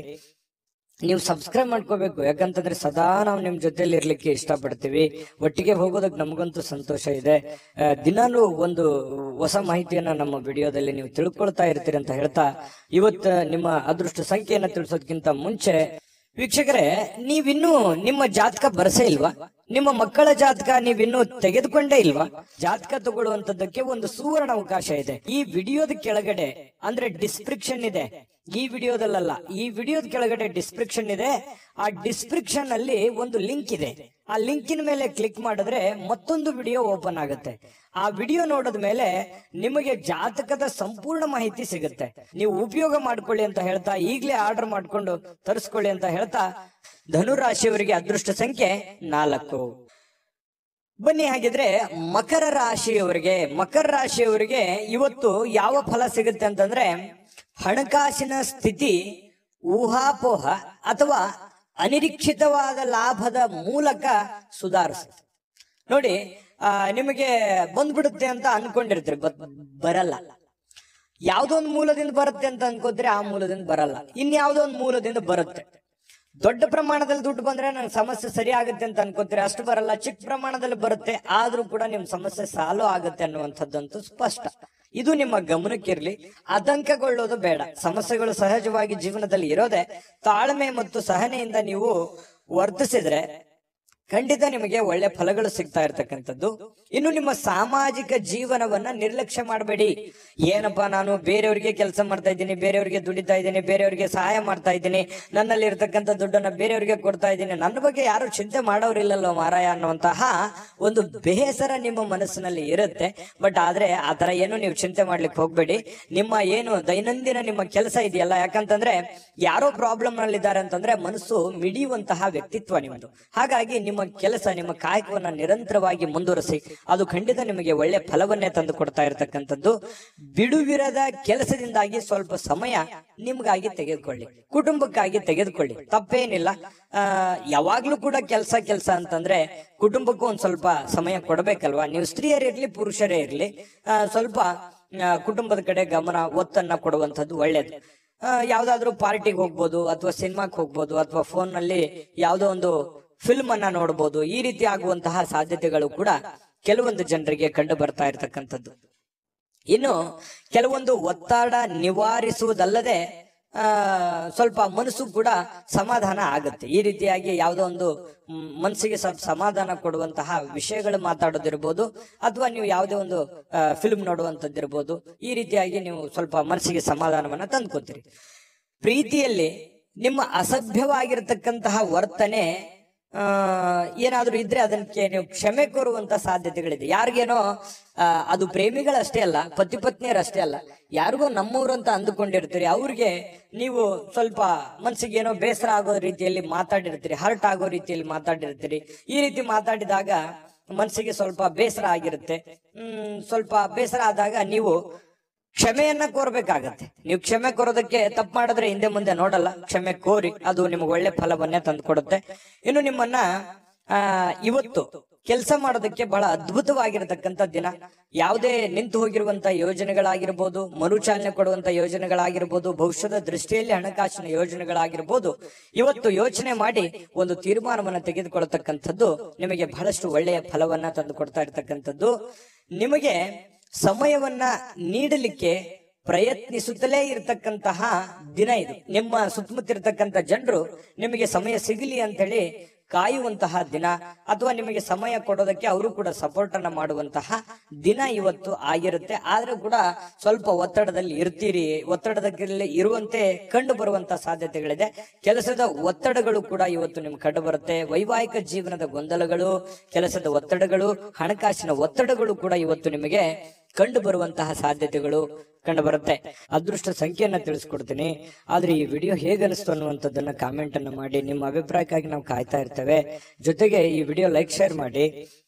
ನೀವು ಸಬ್ಸ್ಕ್ರೈಬ್ ಮಾಡ್ಕೋಬೇಕು ಯಾಕಂತಂದ್ರೆ ಸದಾ ನಾವು ನಿಮ್ ಜೊತೆಲಿ ಇರ್ಲಿಕ್ಕೆ ಇಷ್ಟಪಡ್ತೀವಿ ಒಟ್ಟಿಗೆ ಹೋಗೋದಕ್ಕೆ ನಮಗಂತೂ ಸಂತೋಷ ಇದೆ ಆ, ದಿನಾಲೂ ಒಂದು ಹೊಸ ಮಾಹಿತಿಯನ್ನ ನಮ್ಮ ವಿಡಿಯೋದಲ್ಲಿ ನೀವು ತಿಳ್ಕೊಳ್ತಾ ಇರ್ತೀರಿ ಅಂತ ಹೇಳ್ತಾ ಇವತ್ತು ನಿಮ್ಮ ಅದೃಷ್ಟ ಸಂಖ್ಯೆಯನ್ನ ತಿಳಿಸೋದಕ್ಕಿಂತ ಮುಂಚೆ ವೀಕ್ಷಕರೇ ನೀವಿನ್ನೂ ನಿಮ್ಮ ಜಾತಕ ಬರಸೇ ಇಲ್ವಾ ನಿಮ್ಮ ಮಕ್ಕಳ ಜಾತಕ ನೀವಿನ್ನೂ ತೆಗೆದುಕೊಂಡೇ ಇಲ್ವಾ ಜಾತಕ ತಗೊಳ್ಳುವಂತದ್ದಕ್ಕೆ ಒಂದು ಸುವರ್ಣ ಅವಕಾಶ ಇದೆ ಈ ವಿಡಿಯೋದ ಕೆಳಗಡೆ ಅಂದ್ರೆ ಡಿಸ್ಕ್ರಿಪ್ಷನ್ ಇದೆ ಈ ವಿಡಿಯೋದಲ್ಲ ಈ ವಿಡಿಯೋದ ಕೆಳಗಡೆ ಡಿಸ್ಕ್ರಿಪ್ಷನ್ ಇದೆ ಆ ಡಿಸ್ಕ್ರಿಪ್ಷನ್ ಅಲ್ಲಿ ಒಂದು ಲಿಂಕ್ ಇದೆ ಆ ಲಿಂಕಿನ ಮೇಲೆ ಕ್ಲಿಕ್ ಮಾಡಿದ್ರೆ ಮತ್ತೊಂದು ವಿಡಿಯೋ ಓಪನ್ ಆಗುತ್ತೆ ಆ ವಿಡಿಯೋ ನೋಡಿದ ಮೇಲೆ ನಿಮಗೆ ಜಾತಕದ ಸಂಪೂರ್ಣ ಮಾಹಿತಿ ಸಿಗುತ್ತೆ ನೀವು ಉಪಯೋಗ ಮಾಡ್ಕೊಳ್ಳಿ ಅಂತ ಹೇಳ್ತಾ ಈಗಲೇ ಆರ್ಡರ್ ಮಾಡ್ಕೊಂಡು ತರಿಸ್ಕೊಳ್ಳಿ ಅಂತ ಹೇಳ್ತಾ ಧನುರಾಶಿಯವರಿಗೆ ಅದೃಷ್ಟ ಸಂಖ್ಯೆ ನಾಲ್ಕು ಬನ್ನಿ ಹಾಗಿದ್ರೆ ಮಕರ ರಾಶಿಯವರಿಗೆ ಮಕರ ರಾಶಿಯವರಿಗೆ ಇವತ್ತು ಯಾವ ಫಲ ಸಿಗುತ್ತೆ ಅಂತಂದ್ರೆ ಹಣಕಾಸಿನ ಸ್ಥಿತಿ ಊಹಾಪೋಹ ಅಥವಾ ಅನಿರೀಕ್ಷಿತವಾದ ಲಾಭದ ಮೂಲಕ ಸುಧಾರಿಸುತ್ತೆ ನೋಡಿ ಆ, ನಿಮಗೆ ಬಂದ್ಬಿಡುತ್ತೆ ಅಂತ ಅನ್ಕೊಂಡಿರ್ತೀರಿ ಬಟ್ ಬರಲ್ಲ ಯಾವ್ದೋ ಒಂದು ಮೂಲದಿಂದ ಬರುತ್ತೆ ಅಂತ ಅನ್ಕೋತೀರಿ ಆ ಮೂಲದಿಂದ ಬರಲ್ಲ ಇನ್ಯಾವುದೋ ಒಂದು ಮೂಲದಿಂದ ಬರುತ್ತೆ ದೊಡ್ಡ ಪ್ರಮಾಣದಲ್ಲಿ ದುಡ್ಡು ಬಂದ್ರೆ ನನ್ನ ಸಮಸ್ಯೆ ಸರಿ ಆಗುತ್ತೆ ಅಂತ ಅನ್ಕೋತೀರಿ ಅಷ್ಟು ಬರಲ್ಲ ಚಿಕ್ಕ ಪ್ರಮಾಣದಲ್ಲಿ ಬರುತ್ತೆ ಆದ್ರೂ ಕೂಡ ನಿಮ್ ಸಮಸ್ಯೆ ಸಾಲು ಆಗುತ್ತೆ ಅನ್ನುವಂಥದ್ದಂತೂ ಸ್ಪಷ್ಟ ಇದು ನಿಮ್ಮ ಗಮನಕ್ಕಿರ್ಲಿ ಆತಂಕಗೊಳ್ಳೋದು ಬೇಡ ಸಮಸ್ಯೆಗಳು ಸಹಜವಾಗಿ ಜೀವನದಲ್ಲಿ ಇರೋದೆ ತಾಳ್ಮೆ ಮತ್ತು ಸಹನೆಯಿಂದ ನೀವು ವರ್ತಿಸಿದ್ರೆ ಖಂಡಿತ ನಿಮಗೆ ಒಳ್ಳೆ ಫಲಗಳು ಸಿಗ್ತಾ ಇರ್ತಕ್ಕಂಥದ್ದು ಇನ್ನು ನಿಮ್ಮ ಸಾಮಾಜಿಕ ಜೀವನವನ್ನ ನಿರ್ಲಕ್ಷ್ಯ ಮಾಡಬೇಡಿ ಏನಪ್ಪಾ ನಾನು ಬೇರೆಯವರಿಗೆ ಕೆಲಸ ಮಾಡ್ತಾ ಇದ್ದೀನಿ ಬೇರೆಯವರಿಗೆ ದುಡಿತಾ ಇದ್ದೀನಿ ಬೇರೆಯವರಿಗೆ ಸಹಾಯ ಮಾಡ್ತಾ ಇದ್ದೀನಿ ನನ್ನಲ್ಲಿ ಇರ್ತಕ್ಕಂಥ ದುಡ್ಡನ್ನ ಬೇರೆಯವರಿಗೆ ಕೊಡ್ತಾ ಇದ್ದೀನಿ ನನ್ನ ಬಗ್ಗೆ ಯಾರು ಚಿಂತೆ ಮಾಡೋರಿಲ್ಲಲ್ಲೋ ಮಾರಾಯ ಅನ್ನುವಂತಹ ಒಂದು ಬೇಸರ ನಿಮ್ಮ ಮನಸ್ಸಿನಲ್ಲಿ ಇರುತ್ತೆ ಬಟ್ ಆದ್ರೆ ಆ ತರ ಏನು ನೀವು ಚಿಂತೆ ಮಾಡ್ಲಿಕ್ಕೆ ಹೋಗ್ಬೇಡಿ ನಿಮ್ಮ ಏನು ದೈನಂದಿನ ನಿಮ್ಮ ಕೆಲಸ ಇದೆಯಲ್ಲ ಯಾಕಂತಂದ್ರೆ ಯಾರೋ ಪ್ರಾಬ್ಲಮ್ ನಲ್ಲಿದ್ದಾರೆ ಅಂತಂದ್ರೆ ಮನಸ್ಸು ಮಿಡಿಯುವಂತಹ ವ್ಯಕ್ತಿತ್ವ ನಿಮ್ಮದು ಹಾಗಾಗಿ ನಿಮ್ಮ ಕೆಲಸ ನಿಮ್ಮ ಕಾಯಕವನ್ನ ನಿರಂತರವಾಗಿ ಮುಂದುವರಿಸಿ ಅದು ಖಂಡಿತ ನಿಮಗೆ ಒಳ್ಳೆ ಫಲವನ್ನೇ ತಂದು ಕೊಡ್ತಾ ಇರತಕ್ಕಂಥದ್ದು ಬಿಡುವಿರದ ಕೆಲಸದಿಂದಾಗಿ ಸ್ವಲ್ಪ ಸಮಯ ನಿಮ್ಗಾಗಿ ತೆಗೆದುಕೊಳ್ಳಿ ಕುಟುಂಬಕ್ಕಾಗಿ ತೆಗೆದುಕೊಳ್ಳಿ ತಪ್ಪೇನಿಲ್ಲ ಆ ಯಾವಾಗ್ಲೂ ಕೂಡ ಕೆಲಸ ಕೆಲಸ ಅಂತಂದ್ರೆ ಕುಟುಂಬಕ್ಕೂ ಒಂದ್ ಸ್ವಲ್ಪ ಸಮಯ ಕೊಡಬೇಕಲ್ವಾ ನೀವು ಸ್ತ್ರೀಯರಿರ್ಲಿ ಪುರುಷರೇ ಇರ್ಲಿ ಆ, ಸ್ವಲ್ಪ ಆ, ಕುಟುಂಬದ ಕಡೆ ಗಮನ ಒತ್ತನ್ನ ಕೊಡುವಂತದ್ದು ಒಳ್ಳೇದು ಆ, ಯಾವ್ದಾದ್ರು ಪಾರ್ಟಿಗೆ ಹೋಗ್ಬೋದು ಅಥವಾ ಸಿನಿಮಾಕ್ ಹೋಗ್ಬೋದು ಅಥವಾ ಫೋನ್ ನಲ್ಲಿ ಯಾವ್ದೋ ಒಂದು ಫಿಲ್ಮ್ ಅನ್ನ ನೋಡ್ಬೋದು ಈ ರೀತಿ ಆಗುವಂತಹ ಸಾಧ್ಯತೆಗಳು ಕೂಡ ಕೆಲವೊಂದು ಜನರಿಗೆ ಕಂಡು ಬರ್ತಾ ಇರತಕ್ಕಂಥದ್ದು ಇನ್ನು ಕೆಲವೊಂದು ಒತ್ತಡ ನಿವಾರಿಸುವುದಲ್ಲದೆ ಆ ಸ್ವಲ್ಪ ಮನಸ್ಸು ಕೂಡ ಸಮಾಧಾನ ಆಗುತ್ತೆ ಈ ರೀತಿಯಾಗಿ ಯಾವುದೋ ಒಂದು ಮ್, ಮನಸ್ಸಿಗೆ ಸ್ವಲ್ಪ ಸಮಾಧಾನ ಕೊಡುವಂತಹ ವಿಷಯಗಳು ಮಾತಾಡೋದಿರ್ಬೋದು ಅಥವಾ ನೀವು ಯಾವುದೇ ಒಂದು ಫಿಲ್ಮ್ ನೋಡುವಂತದ್ದಿರ್ಬೋದು ಈ ರೀತಿಯಾಗಿ ನೀವು ಸ್ವಲ್ಪ ಮನಸ್ಸಿಗೆ ಸಮಾಧಾನವನ್ನ ತಂದ್ಕೋತೀರಿ ಪ್ರೀತಿಯಲ್ಲಿ ನಿಮ್ಮ ಅಸಭ್ಯವಾಗಿರ್ತಕ್ಕಂತಹ ವರ್ತನೆ ಆ, ಏನಾದ್ರೂ ಇದ್ರೆ ಅದಕ್ಕೆ ನೀವು ಕ್ಷಮೆ ಕೋರುವಂತ ಸಾಧ್ಯತೆಗಳಿದೆ ಯಾರಿಗೇನೋ ಆ, ಅದು ಪ್ರೇಮಿಗಳಷ್ಟೇ ಅಲ್ಲ ಪತಿ ಪತ್ನಿಯರಷ್ಟೇ ಅಲ್ಲ ಯಾರಿಗೋ ನಮ್ಮೂರು ಅಂತ ಅಂದುಕೊಂಡಿರ್ತೀರಿ ಅವ್ರಿಗೆ ನೀವು ಸ್ವಲ್ಪ ಮನ್ಸಿಗೆ ಏನೋ ಬೇಸರ ಆಗೋ ರೀತಿಯಲ್ಲಿ ಮಾತಾಡಿರ್ತೀರಿ ಹರ್ಟ್ ಆಗೋ ರೀತಿಯಲ್ಲಿ ಮಾತಾಡಿರ್ತೀರಿ ಈ ರೀತಿ ಮಾತಾಡಿದಾಗ ಮನಸ್ಸಿಗೆ ಸ್ವಲ್ಪ ಬೇಸರ ಆಗಿರುತ್ತೆ ಹ್ಮ್ ಸ್ವಲ್ಪ ಬೇಸರ ಆದಾಗ ನೀವು ಕ್ಷಮೆಯನ್ನ ಕೋರ್ಬೇಕಾಗತ್ತೆ ನೀವು ಕ್ಷಮೆ ಕೋರೋದಕ್ಕೆ ತಪ್ಪು ಮಾಡಿದ್ರೆ ಹಿಂದೆ ಮುಂದೆ ನೋಡಲ್ಲ ಕ್ಷಮೆ ಕೋರಿ ಅದು ನಿಮ್ಗೆ ಒಳ್ಳೆ ಫಲವನ್ನೇ ತಂದುಕೊಡುತ್ತೆ ಇನ್ನು ನಿಮ್ಮನ್ನ ಆ ಇವತ್ತು ಕೆಲಸ ಮಾಡೋದಕ್ಕೆ ಬಹಳ ಅದ್ಭುತವಾಗಿರತಕ್ಕಂತ ದಿನ ಯಾವುದೇ ನಿಂತು ಹೋಗಿರುವಂತ ಯೋಜನೆಗಳಾಗಿರ್ಬೋದು ಮರುಚಾಲನೆ ಕೊಡುವಂತ ಯೋಜನೆಗಳಾಗಿರ್ಬೋದು ಭವಿಷ್ಯದ ದೃಷ್ಟಿಯಲ್ಲಿ ಹಣಕಾಸಿನ ಯೋಜನೆಗಳಾಗಿರ್ಬೋದು ಇವತ್ತು ಯೋಚನೆ ಮಾಡಿ ಒಂದು ತೀರ್ಮಾನವನ್ನ ತೆಗೆದುಕೊಳ್ಳತಕ್ಕಂಥದ್ದು ನಿಮಗೆ ಬಹಳಷ್ಟು ಒಳ್ಳೆಯ ಫಲವನ್ನ ತಂದು ಕೊಡ್ತಾ ಇರ್ತಕ್ಕಂಥದ್ದು ನಿಮಗೆ ಸಮಯವನ್ನ ನೀಡಲಿಕ್ಕೆ ಪ್ರಯತ್ನಿಸುತ್ತಲೇ ಇರತಕ್ಕಂತಹ ದಿನ ಇದು ನಿಮ್ಮ ಸುತ್ತಮುತ್ತ ಇರತಕ್ಕಂತ ಜನರು ನಿಮಗೆ ಸಮಯ ಸಿಗಲಿ ಅಂತೇಳಿ ಕಾಯುವಂತಹ ದಿನ ಅಥವಾ ನಿಮಗೆ ಸಮಯ ಕೊಡೋದಕ್ಕೆ ಅವರು ಕೂಡ ಸಪೋರ್ಟ್ ಅನ್ನ ಮಾಡುವಂತಹ ದಿನ ಇವತ್ತು ಆಗಿರುತ್ತೆ ಆದ್ರೂ ಕೂಡ ಸ್ವಲ್ಪ ಒತ್ತಡದಲ್ಲಿ ಇರ್ತೀರಿ ಒತ್ತಡದಲ್ಲಿ ಇರುವಂತೆ ಕಂಡು ಬರುವಂತಹ ಸಾಧ್ಯತೆಗಳಿದೆ ಕೆಲಸದ ಒತ್ತಡಗಳು ಕೂಡ ಇವತ್ತು ನಿಮ್ಗೆ ಕಂಡು ಬರುತ್ತೆ ವೈವಾಹಿಕ ಜೀವನದ ಗೊಂದಲಗಳು ಕೆಲಸದ ಒತ್ತಡಗಳು ಹಣಕಾಸಿನ ಒತ್ತಡಗಳು ಕೂಡ ಇವತ್ತು ನಿಮಗೆ ಕಂಡು ಬರುವಂತಹ ಸಾಧ್ಯತೆಗಳು ಕಂಡು ಬರುತ್ತೆ ಅದೃಷ್ಟ ಸಂಖ್ಯೆಯನ್ನ ತಿಳಿಸ್ಕೊಡ್ತೀನಿ ಆದ್ರೆ ಈ ವಿಡಿಯೋ ಹೇಗೆ ಅನಿಸ್ತು ಅನ್ನುವಂಥದ್ದನ್ನ ಕಾಮೆಂಟ್ ಅನ್ನ ಮಾಡಿ ನಿಮ್ಮ ಅಭಿಪ್ರಾಯಕ್ಕಾಗಿ ನಾವು ಕಾಯ್ತಾ ಇರ್ತೇವೆ ಜೊತೆಗೆ ಈ ವಿಡಿಯೋ ಲೈಕ್ ಶೇರ್ ಮಾಡಿ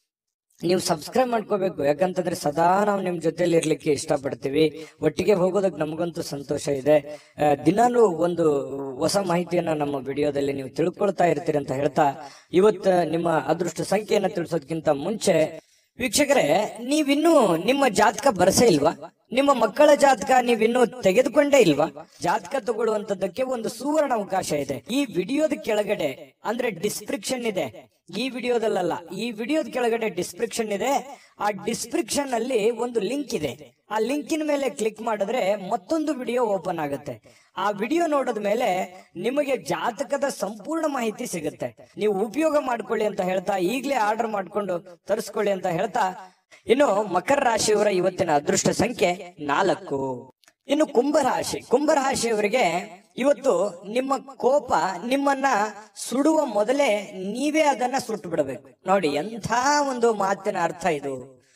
ನೀವು ಸಬ್ಸ್ಕ್ರೈಬ್ ಮಾಡ್ಕೋಬೇಕು ಯಾಕಂತಂದ್ರೆ ಸದಾ ನಾವು ನಿಮ್ ಜೊತೆಲಿ ಇರ್ಲಿಕ್ಕೆ ಇಷ್ಟಪಡ್ತೀವಿ ಒಟ್ಟಿಗೆ ಹೋಗೋದಕ್ಕೆ ನಮಗಂತೂ ಸಂತೋಷ ಇದೆ ಆ, ದಿನಾಲೂ ಒಂದು ಹೊಸ ಮಾಹಿತಿಯನ್ನ ನಮ್ಮ ವಿಡಿಯೋದಲ್ಲಿ ನೀವು ತಿಳ್ಕೊಳ್ತಾ ಇರ್ತೀರಿ ಅಂತ ಹೇಳ್ತಾ ಇವತ್ತು ನಿಮ್ಮ ಅದೃಷ್ಟ ಸಂಖ್ಯೆಯನ್ನ ತಿಳಿಸೋದಕ್ಕಿಂತ ಮುಂಚೆ ವೀಕ್ಷಕರೇ ನೀವಿನ್ನೂ ನಿಮ್ಮ ಜಾತಕ ಬರಸೇ ಇಲ್ವಾ ನಿಮ್ಮ ಮಕ್ಕಳ ಜಾತಕ ನೀವಿನ್ನೂ ತೆಗೆದುಕೊಂಡೇ ಇಲ್ವಾ ಜಾತಕ ತಗೊಳ್ಳುವಂತದ್ದಕ್ಕೆ ಒಂದು ಸುವರ್ಣ ಅವಕಾಶ ಇದೆ ಈ ವಿಡಿಯೋದ ಕೆಳಗಡೆ ಅಂದ್ರೆ ಡಿಸ್ಕ್ರಿಪ್ಷನ್ ಇದೆ ಈ ವಿಡಿಯೋದಲ್ಲ ಈ ವಿಡಿಯೋದ ಕೆಳಗಡೆ ಡಿಸ್ಕ್ರಿಪ್ಷನ್ ಇದೆ ಆ ಡಿಸ್ಕ್ರಿಪ್ಷನ್ ಅಲ್ಲಿ ಒಂದು ಲಿಂಕ್ ಇದೆ ಆ ಲಿಂಕಿನ ಮೇಲೆ ಕ್ಲಿಕ್ ಮಾಡಿದ್ರೆ ಮತ್ತೊಂದು ವಿಡಿಯೋ ಓಪನ್ ಆಗುತ್ತೆ ಆ ವಿಡಿಯೋ ನೋಡಿದ ಮೇಲೆ ನಿಮಗೆ ಜಾತಕದ ಸಂಪೂರ್ಣ ಮಾಹಿತಿ ಸಿಗುತ್ತೆ ನೀವು ಉಪಯೋಗ ಮಾಡ್ಕೊಳ್ಳಿ ಅಂತ ಹೇಳ್ತಾ ಈಗಲೇ ಆರ್ಡರ್ ಮಾಡ್ಕೊಂಡು ತರಿಸ್ಕೊಳ್ಳಿ ಅಂತ ಹೇಳ್ತಾ ಇನ್ನು ಮಕರ ರಾಶಿಯವರ ಇವತ್ತಿನ ಅದೃಷ್ಟ ಸಂಖ್ಯೆ ನಾಲ್ಕು ಇನ್ನು ಕುಂಭರಾಶಿ ಕುಂಭರಾಶಿಯವರಿಗೆ ಇವತ್ತು ನಿಮ್ಮ ಕೋಪ ನಿಮ್ಮನ್ನ ಸುಡುವ ಮೊದಲೇ ನೀವೇ ಅದನ್ನ ಸುಟ್ಟು ಬಿಡಬೇಕು ನೋಡಿ ಎಂಥ ಒಂದು ಮಾತಿನ ಅರ್ಥ ಇದು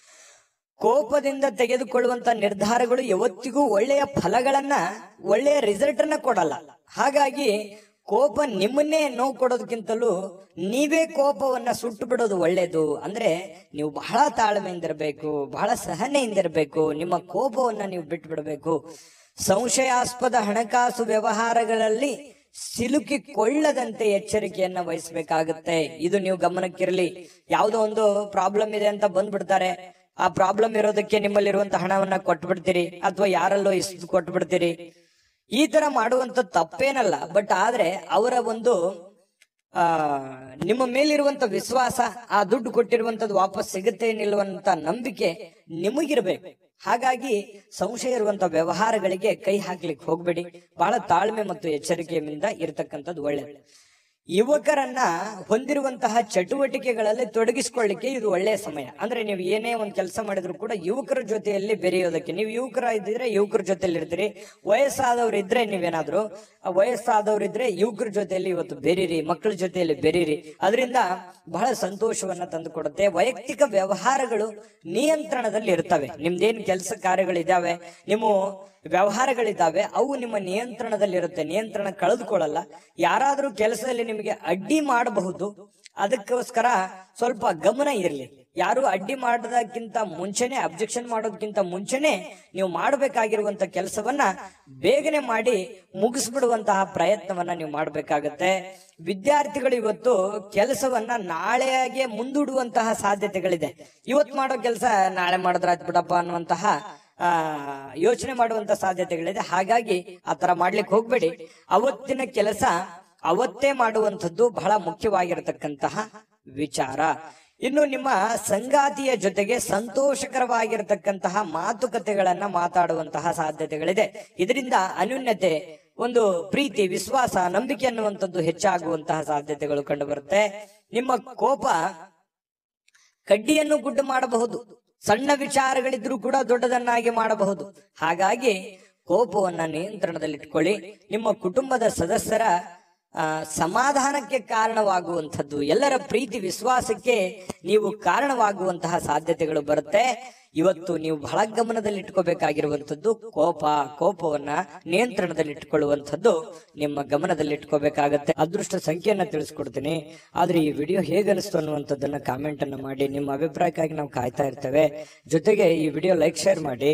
ಕೋಪದಿಂದ ತೆಗೆದುಕೊಳ್ಳುವಂತ ನಿರ್ಧಾರಗಳು ಯಾವತ್ತಿಗೂ ಒಳ್ಳೆಯ ಫಲಗಳನ್ನ ಒಳ್ಳೆಯ ರಿಸಲ್ಟ್ ಅನ್ನ ಕೊಡಲ್ಲ ಹಾಗಾಗಿ ಕೋಪ ನಿಮ್ಮನ್ನೇ ನೋವು ಕೊಡೋದಕ್ಕಿಂತಲೂ ನೀವೇ ಕೋಪವನ್ನ ಸುಟ್ಟು ಬಿಡೋದು ಒಳ್ಳೇದು ಅಂದ್ರೆ ನೀವು ಬಹಳ ತಾಳ್ಮೆಯಿಂದಿರಬೇಕು ಬಹಳ ಸಹನೆಯಿಂದಿರಬೇಕು ನಿಮ್ಮ ಕೋಪವನ್ನ ನೀವು ಬಿಟ್ಟು ಬಿಡಬೇಕು ಸಂಶಯಾಸ್ಪದ ಹಣಕಾಸು ವ್ಯವಹಾರಗಳಲ್ಲಿ ಸಿಲುಕಿಕೊಳ್ಳದಂತೆ ಎಚ್ಚರಿಕೆಯನ್ನ ವಹಿಸಬೇಕಾಗುತ್ತೆ ಇದು ನೀವು ಗಮನಕ್ಕಿರಲಿ ಯಾವುದೋ ಒಂದು ಪ್ರಾಬ್ಲಮ್ ಇದೆ ಅಂತ ಬಂದ್ಬಿಡ್ತಾರೆ ಆ ಪ್ರಾಬ್ಲಮ್ ಇರೋದಕ್ಕೆ ನಿಮ್ಮಲ್ಲಿರುವಂತ ಹಣವನ್ನ ಕೊಟ್ಬಿಡ್ತೀರಿ ಅಥವಾ ಯಾರಲ್ಲೋ ಇಸ್ ಕೊಟ್ಬಿಡ್ತೀರಿ ಈ ತರ ಮಾಡುವಂತ ತಪ್ಪೇನಲ್ಲ ಬಟ್ ಆದ್ರೆ ಅವರ ಒಂದು ಆ ನಿಮ್ಮ ಮೇಲಿರುವಂತ ವಿಶ್ವಾಸ ಆ ದುಡ್ಡು ಕೊಟ್ಟಿರುವಂತದ್ದು ವಾಪಸ್ ಸಿಗುತ್ತೆ ನಿಲ್ಲುವಂತ ನಂಬಿಕೆ ನಿಮಗಿರ್ಬೇಕು ಹಾಗಾಗಿ ಸಂಶಯ ಇರುವಂತ ವ್ಯವಹಾರಗಳಿಗೆ ಕೈ ಹಾಕ್ಲಿಕ್ಕೆ ಹೋಗ್ಬೇಡಿ ಬಹಳ ತಾಳ್ಮೆ ಮತ್ತು ಎಚ್ಚರಿಕೆಯಿಂದ ಇರತಕ್ಕಂಥದ್ದು ಒಳ್ಳೆಯದು ಯುವಕರನ್ನ ಹೊಂದಿರುವಂತಹ ಚಟುವಟಿಕೆಗಳಲ್ಲಿ ತೊಡಗಿಸಿಕೊಳ್ಳಿಕ್ಕೆ ಇದು ಒಳ್ಳೆಯ ಸಮಯ ಅಂದ್ರೆ ನೀವು ಏನೇ ಒಂದು ಕೆಲಸ ಮಾಡಿದ್ರು ಕೂಡ ಯುವಕರ ಜೊತೆಯಲ್ಲಿ ಬೆರೆಯೋದಕ್ಕೆ ನೀವು ಯುವಕರ ಇದ್ದಿದ್ರೆ ಯುವಕರ ಜೊತೆಯಲ್ಲಿ ಇರ್ತೀರಿ ವಯಸ್ಸಾದವ್ರು ಇದ್ರೆ ನೀವೇನಾದ್ರು ಆ ವಯಸ್ಸಾದವ್ರಿದ್ರೆ ಯುವಕರ ಜೊತೆಯಲ್ಲಿ ಇವತ್ತು ಬೆರೀರಿ ಮಕ್ಕಳ ಜೊತೆಯಲ್ಲಿ ಬೆರೀರಿ ಅದರಿಂದ ಬಹಳ ಸಂತೋಷವನ್ನ ತಂದು ಕೊಡುತ್ತೆ ವೈಯಕ್ತಿಕ ವ್ಯವಹಾರಗಳು ನಿಯಂತ್ರಣದಲ್ಲಿ ಇರ್ತವೆ ನಿಮ್ದೇನ್ ಕೆಲಸ ಕಾರ್ಯಗಳಿದಾವೆ ನಿಮ್ಮ ವ್ಯವಹಾರಗಳಿದ್ದಾವೆ ಅವು ನಿಮ್ಮ ನಿಯಂತ್ರಣದಲ್ಲಿರುತ್ತೆ ನಿಯಂತ್ರಣ ಕಳೆದುಕೊಳ್ಳಲ್ಲ ಯಾರಾದ್ರೂ ಕೆಲಸದಲ್ಲಿ ನಿಮಗೆ ಅಡ್ಡಿ ಮಾಡಬಹುದು ಅದಕ್ಕೋಸ್ಕರ ಸ್ವಲ್ಪ ಗಮನ ಇರಲಿ ಯಾರು ಅಡ್ಡಿ ಮಾಡೋದಕ್ಕಿಂತ ಮುಂಚೆನೆ ಅಬ್ಜೆಕ್ಷನ್ ಮಾಡೋದಕ್ಕಿಂತ ಮುಂಚೆನೆ ನೀವು ಮಾಡಬೇಕಾಗಿರುವಂತ ಕೆಲಸವನ್ನ ಬೇಗನೆ ಮಾಡಿ ಮುಗಿಸ್ಬಿಡುವಂತಹ ಪ್ರಯತ್ನವನ್ನ ನೀವು ಮಾಡಬೇಕಾಗತ್ತೆ ವಿದ್ಯಾರ್ಥಿಗಳು ಇವತ್ತು ಕೆಲಸವನ್ನ ನಾಳೆಗೆ ಮುಂದೂಡುವಂತಹ ಸಾಧ್ಯತೆಗಳಿದೆ ಇವತ್ತು ಮಾಡೋ ಕೆಲಸ ನಾಳೆ ಮಾಡಿದ್ರೆ ಆಯ್ತು ಬಿಡಪ್ಪ ಅನ್ನುವಂತಹ ಆ ಯೋಚನೆ ಮಾಡುವಂತ ಸಾಧ್ಯತೆಗಳಿದೆ ಹಾಗಾಗಿ ಆ ತರ ಮಾಡ್ಲಿಕ್ಕೆ ಹೋಗ್ಬೇಡಿ ಅವತ್ತಿನ ಕೆಲಸ ಅವತ್ತೇ ಮಾಡುವಂಥದ್ದು ಬಹಳ ಮುಖ್ಯವಾಗಿರತಕ್ಕಂತಹ ವಿಚಾರ ಇನ್ನು ನಿಮ್ಮ ಸಂಗಾತಿಯ ಜೊತೆಗೆ ಸಂತೋಷಕರವಾಗಿರತಕ್ಕಂತಹ ಮಾತುಕತೆಗಳನ್ನ ಮಾತಾಡುವಂತಹ ಸಾಧ್ಯತೆಗಳಿದೆ ಇದರಿಂದ ಅನ್ಯೂನ್ಯತೆ ಒಂದು ಪ್ರೀತಿ ವಿಶ್ವಾಸ ನಂಬಿಕೆ ಅನ್ನುವಂಥದ್ದು ಹೆಚ್ಚಾಗುವಂತಹ ಸಾಧ್ಯತೆಗಳು ಕಂಡು ಬರುತ್ತೆ ನಿಮ್ಮ ಕೋಪ ಕಡ್ಡಿಯನ್ನು ಗುಡ್ಡು ಮಾಡಬಹುದು ಸಣ್ಣ ವಿಚಾರಗಳಿದ್ರೂ ಕೂಡ ದೊಡ್ಡದನ್ನಾಗಿ ಮಾಡಬಹುದು ಹಾಗಾಗಿ ಕೋಪವನ್ನ ನಿಯಂತ್ರಣದಲ್ಲಿಟ್ಕೊಳ್ಳಿ ನಿಮ್ಮ ಕುಟುಂಬದ ಸದಸ್ಯರ ಆ, ಸಮಾಧಾನಕ್ಕೆ ಕಾರಣವಾಗುವಂಥದ್ದು ಎಲ್ಲರ ಪ್ರೀತಿ ವಿಶ್ವಾಸಕ್ಕೆ ನೀವು ಕಾರಣವಾಗುವಂತಹ ಸಾಧ್ಯತೆಗಳು ಬರುತ್ತೆ ಇವತ್ತು ನೀವು ಬಹಳ ಗಮನದಲ್ಲಿ ಇಟ್ಕೋಬೇಕಾಗಿರುವಂಥದ್ದು ಕೋಪ ಕೋಪವನ್ನ ನಿಯಂತ್ರಣದಲ್ಲಿ ಇಟ್ಕೊಳ್ಳುವಂಥದ್ದು ನಿಮ್ಮ ಗಮನದಲ್ಲಿ ಇಟ್ಕೋಬೇಕಾಗತ್ತೆ ಅದೃಷ್ಟ ಸಂಖ್ಯೆಯನ್ನ ತಿಳಿಸ್ಕೊಡ್ತೀನಿ ಆದ್ರೆ ಈ ವಿಡಿಯೋ ಹೇಗನಿಸ್ತು ಅನ್ನುವಂಥದ್ದನ್ನ ಕಾಮೆಂಟ್ ಅನ್ನ ಮಾಡಿ ನಿಮ್ಮ ಅಭಿಪ್ರಾಯಕ್ಕಾಗಿ ನಾವು ಕಾಯ್ತಾ ಇರ್ತೇವೆ ಜೊತೆಗೆ ಈ ವಿಡಿಯೋ ಲೈಕ್ ಶೇರ್ ಮಾಡಿ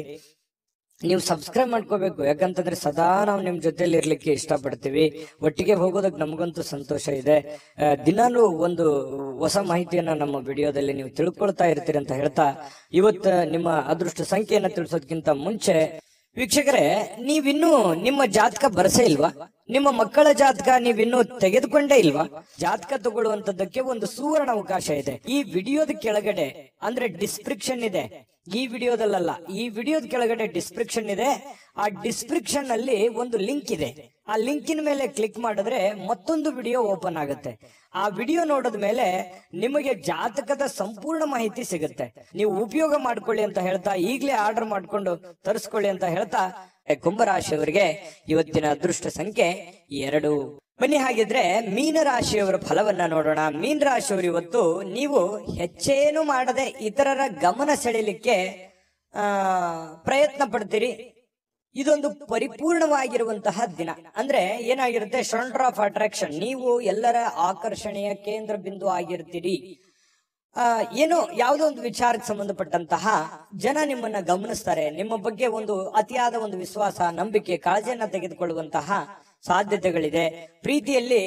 ನೀವು ಸಬ್ಸ್ಕ್ರೈಬ್ ಮಾಡ್ಕೋಬೇಕು ಯಾಕಂತಂದ್ರೆ ಸದಾ ನಾವು ನಿಮ್ ಜೊತೆಲಿ ಇರ್ಲಿಕ್ಕೆ ಇಷ್ಟಪಡ್ತೀವಿ ಒಟ್ಟಿಗೆ ಹೋಗೋದಕ್ಕೆ ನಮಗಂತೂ ಸಂತೋಷ ಇದೆ ಆ, ದಿನಾಲೂ ಒಂದು ಹೊಸ ಮಾಹಿತಿಯನ್ನ ನಮ್ಮ ವಿಡಿಯೋದಲ್ಲಿ ನೀವು ತಿಳ್ಕೊಳ್ತಾ ಇರ್ತೀರಿ ಅಂತ ಹೇಳ್ತಾ ಇವತ್ತು ನಿಮ್ಮ ಅದೃಷ್ಟ ಸಂಖ್ಯೆಯನ್ನ ತಿಳಿಸೋದಕ್ಕಿಂತ ಮುಂಚೆ ವೀಕ್ಷಕರೇ ನೀವಿನ್ನೂ ನಿಮ್ಮ ಜಾತಕ ಬರಸೇ ಇಲ್ವಾ ನಿಮ್ಮ ಮಕ್ಕಳ ಜಾತಕ ನೀವಿನ್ನೂ ತೆಗೆದುಕೊಂಡೇ ಇಲ್ವಾ ಜಾತಕ ತಗೊಳ್ಳುವಂತದ್ದಕ್ಕೆ ಒಂದು ಸುವರ್ಣ ಅವಕಾಶ ಇದೆ ಈ ವಿಡಿಯೋದ ಕೆಳಗಡೆ ಅಂದ್ರೆ ಡಿಸ್ಕ್ರಿಪ್ಷನ್ ಇದೆ ಈ ವಿಡಿಯೋದಲ್ಲ ಈ ವಿಡಿಯೋದ ಕೆಳಗಡೆ ಡಿಸ್ಕ್ರಿಪ್ಷನ್ ಇದೆ ಆ ಡಿಸ್ಕ್ರಿಪ್ಷನ್ ಅಲ್ಲಿ ಒಂದು ಲಿಂಕ್ ಇದೆ ಆ ಲಿಂಕಿನ ಮೇಲೆ ಕ್ಲಿಕ್ ಮಾಡಿದ್ರೆ ಮತ್ತೊಂದು ವಿಡಿಯೋ ಓಪನ್ ಆಗುತ್ತೆ ಆ ವಿಡಿಯೋ ನೋಡಿದ ಮೇಲೆ ನಿಮಗೆ ಜಾತಕದ ಸಂಪೂರ್ಣ ಮಾಹಿತಿ ಸಿಗುತ್ತೆ ನೀವು ಉಪಯೋಗ ಮಾಡ್ಕೊಳ್ಳಿ ಅಂತ ಹೇಳ್ತಾ ಈಗಲೇ ಆರ್ಡರ್ ಮಾಡ್ಕೊಂಡು ತರಿಸ್ಕೊಳ್ಳಿ ಅಂತ ಹೇಳ್ತಾ ಕುಂಭರಾಶಿಯವರಿಗೆ ಇವತ್ತಿನ ಅದೃಷ್ಟ ಸಂಖ್ಯೆ ಎರಡು ಬನ್ನಿ ಹಾಗಿದ್ರೆ ಮೀನ ರಾಶಿಯವರ ಫಲವನ್ನ ನೋಡೋಣ ಮೀನ ರಾಶಿಯವರು ಇವತ್ತು ನೀವು ಹೆಚ್ಚೇನು ಮಾಡದೆ ಇತರರ ಗಮನ ಸೆಳೆಯಲಿಕ್ಕೆ ಆ ಪ್ರಯತ್ನ ಪಡ್ತೀರಿ ಇದೊಂದು ಪರಿಪೂರ್ಣವಾಗಿರುವಂತಹ ದಿನ ಅಂದ್ರೆ ಏನಾಗಿರುತ್ತೆ ಸೆಂಟರ್ ಆಫ್ ಅಟ್ರಾಕ್ಷನ್ ನೀವು ಎಲ್ಲರ ಆಕರ್ಷಣೆಯ ಕೇಂದ್ರ ಬಿಂದು ಆಗಿರ್ತೀರಿ ಆ, ಏನೋ ಯಾವುದೋ ಒಂದು ವಿಚಾರಕ್ಕೆ ಸಂಬಂಧಪಟ್ಟಂತಹ ಜನ ನಿಮ್ಮನ್ನ ಗಮನಿಸ್ತಾರೆ ನಿಮ್ಮ ಬಗ್ಗೆ ಒಂದು ಅತಿಯಾದ ಒಂದು ವಿಶ್ವಾಸ ನಂಬಿಕೆ ಕಾಳಜಿಯನ್ನ ತೆಗೆದುಕೊಳ್ಳುವಂತಹ ಸಾಧ್ಯತೆಗಳಿದೆ ಪ್ರೀತಿಯಲ್ಲಿ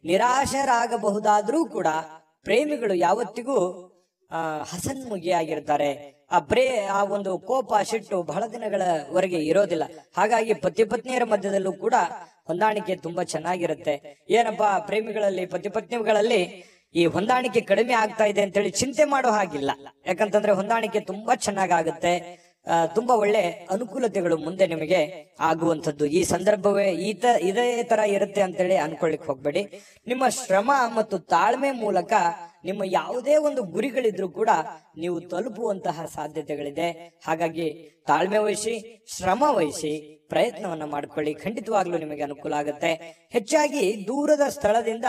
ನಿರಾಶರಾಗಬಹುದಾದ್ರೂ ಕೂಡ ಪ್ರೇಮಿಗಳು ಯಾವತ್ತಿಗೂ ಆ ಹಸನ್ಮುಖಿಯಾಗಿರ್ತಾರೆ ಆ ಪ್ರೇ ಆ ಒಂದು ಕೋಪ ಸಿಟ್ಟು ಬಹಳ ದಿನಗಳವರೆಗೆ ಇರೋದಿಲ್ಲ ಹಾಗಾಗಿ ಪತಿ ಪತ್ನಿಯರ ಮಧ್ಯದಲ್ಲೂ ಕೂಡ ಹೊಂದಾಣಿಕೆ ತುಂಬಾ ಚೆನ್ನಾಗಿರುತ್ತೆ ಏನಪ್ಪಾ ಪ್ರೇಮಿಗಳಲ್ಲಿ ಪತಿ ಪತ್ನಿಗಳಲ್ಲಿ ಈ ಹೊಂದಾಣಿಕೆ ಕಡಿಮೆ ಆಗ್ತಾ ಇದೆ ಅಂತೇಳಿ ಚಿಂತೆ ಮಾಡೋ ಹಾಗಿಲ್ಲ ಯಾಕಂತಂದ್ರೆ ಹೊಂದಾಣಿಕೆ ತುಂಬಾ ಚೆನ್ನಾಗಾಗುತ್ತೆ ಆ, ತುಂಬಾ ಒಳ್ಳೆ ಅನುಕೂಲತೆಗಳು ಮುಂದೆ ನಿಮಗೆ ಆಗುವಂಥದ್ದು ಈ ಸಂದರ್ಭವೇ ಈತ ಇದೇ ತರ ಇರುತ್ತೆ ಅಂತೇಳಿ ಅನ್ಕೊಳ್ಳಿಕ್ ಹೋಗ್ಬೇಡಿ ನಿಮ್ಮ ಶ್ರಮ ಮತ್ತು ತಾಳ್ಮೆ ಮೂಲಕ ನಿಮ್ಮ ಯಾವುದೇ ಒಂದು ಗುರಿಗಳಿದ್ರು ಕೂಡ ನೀವು ತಲುಪುವಂತಹ ಸಾಧ್ಯತೆಗಳಿದೆ ಹಾಗಾಗಿ ತಾಳ್ಮೆ ವಹಿಸಿ ಶ್ರಮ ವಹಿಸಿ ಪ್ರಯತ್ನವನ್ನ ಮಾಡ್ಕೊಳ್ಳಿ ಖಂಡಿತವಾಗ್ಲೂ ನಿಮಗೆ ಅನುಕೂಲ ಆಗುತ್ತೆ ಹೆಚ್ಚಾಗಿ ದೂರದ ಸ್ಥಳದಿಂದ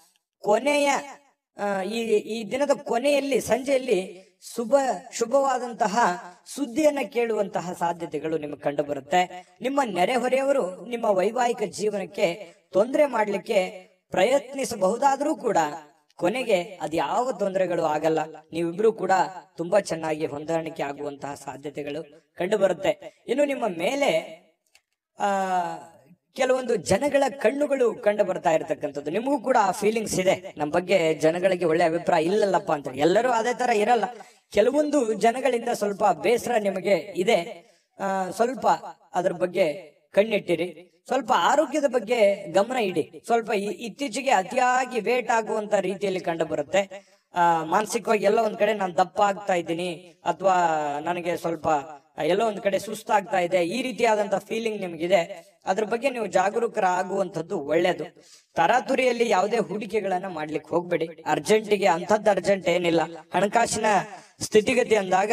ಕೊನೆಯ ಆ, ಈ ಈ ದಿನದ ಕೊನೆಯಲ್ಲಿ ಸಂಜೆಯಲ್ಲಿ ಶುಭ ಶುಭವಾದಂತಹ ಸುದ್ದಿಯನ್ನ ಕೇಳುವಂತಹ ಸಾಧ್ಯತೆಗಳು ನಿಮಗೆ ಕಂಡು ಬರುತ್ತೆ ನಿಮ್ಮ ನೆರೆಹೊರೆಯವರು ನಿಮ್ಮ ವೈವಾಹಿಕ ಜೀವನಕ್ಕೆ ತೊಂದರೆ ಮಾಡಲಿಕ್ಕೆ ಪ್ರಯತ್ನಿಸಬಹುದಾದರೂ ಕೂಡ ಕೊನೆಗೆ ಅದ್ಯಾವ ತೊಂದರೆಗಳು ಆಗಲ್ಲ ನೀವಿಬ್ರು ಕೂಡ ತುಂಬಾ ಚೆನ್ನಾಗಿ ಹೊಂದಾಣಿಕೆ ಆಗುವಂತಹ ಸಾಧ್ಯತೆಗಳು ಕಂಡು ಬರುತ್ತೆ ಇನ್ನು ನಿಮ್ಮ ಮೇಲೆ ಆ ಕೆಲವೊಂದು ಜನಗಳ ಕಣ್ಣುಗಳು ಕಂಡು ಬರ್ತಾ ಇರತಕ್ಕಂಥದ್ದು ನಿಮಗೂ ಕೂಡ ಆ ಫೀಲಿಂಗ್ಸ್ ಇದೆ ನಮ್ಮ ಬಗ್ಗೆ ಜನಗಳಿಗೆ ಒಳ್ಳೆ ಅಭಿಪ್ರಾಯ ಇಲ್ಲಲ್ಲಪ್ಪ ಅಂತ ಎಲ್ಲರೂ ಅದೇ ತರ ಇರಲ್ಲ ಕೆಲವೊಂದು ಜನಗಳಿಂದ ಸ್ವಲ್ಪ ಬೇಸರ ನಿಮಗೆ ಇದೆ ಆ, ಸ್ವಲ್ಪ ಅದ್ರ ಬಗ್ಗೆ ಕಣ್ಣಿಟ್ಟಿರಿ ಸ್ವಲ್ಪ ಆರೋಗ್ಯದ ಬಗ್ಗೆ ಗಮನ ಇಡಿ ಸ್ವಲ್ಪ ಇ- ಇತ್ತೀಚೆಗೆ ಅತಿಯಾಗಿ ವೇಟ್ ಆಗುವಂತ ರೀತಿಯಲ್ಲಿ ಕಂಡು ಬರುತ್ತೆ ಆ ಮಾನಸಿಕವಾಗಿ ಎಲ್ಲ ಒಂದ್ ಕಡೆ ನಾನು ದಪ್ಪ ಆಗ್ತಾ ಇದ್ದೀನಿ ಅಥವಾ ನನಗೆ ಸ್ವಲ್ಪ ಎಲ್ಲೋ ಒಂದ್ ಕಡೆ ಸುಸ್ತಾಗ್ತಾ ಇದೆ ಈ ರೀತಿಯಾದಂತ ಫೀಲಿಂಗ್ ನಿಮ್ಗಿದೆ ಅದ್ರ ಬಗ್ಗೆ ನೀವು ಜಾಗರೂಕರಾಗುವಂಥದ್ದು ಒಳ್ಳೇದು ತರಾತುರಿಯಲ್ಲಿ ಯಾವುದೇ ಹೂಡಿಕೆಗಳನ್ನ ಮಾಡ್ಲಿಕ್ಕೆ ಹೋಗ್ಬೇಡಿ ಅರ್ಜೆಂಟಿಗೆ ಅಂಥದ್ದು ಅರ್ಜೆಂಟ್ ಏನಿಲ್ಲ ಹಣಕಾಸಿನ ಸ್ಥಿತಿಗತಿ ಅಂದಾಗ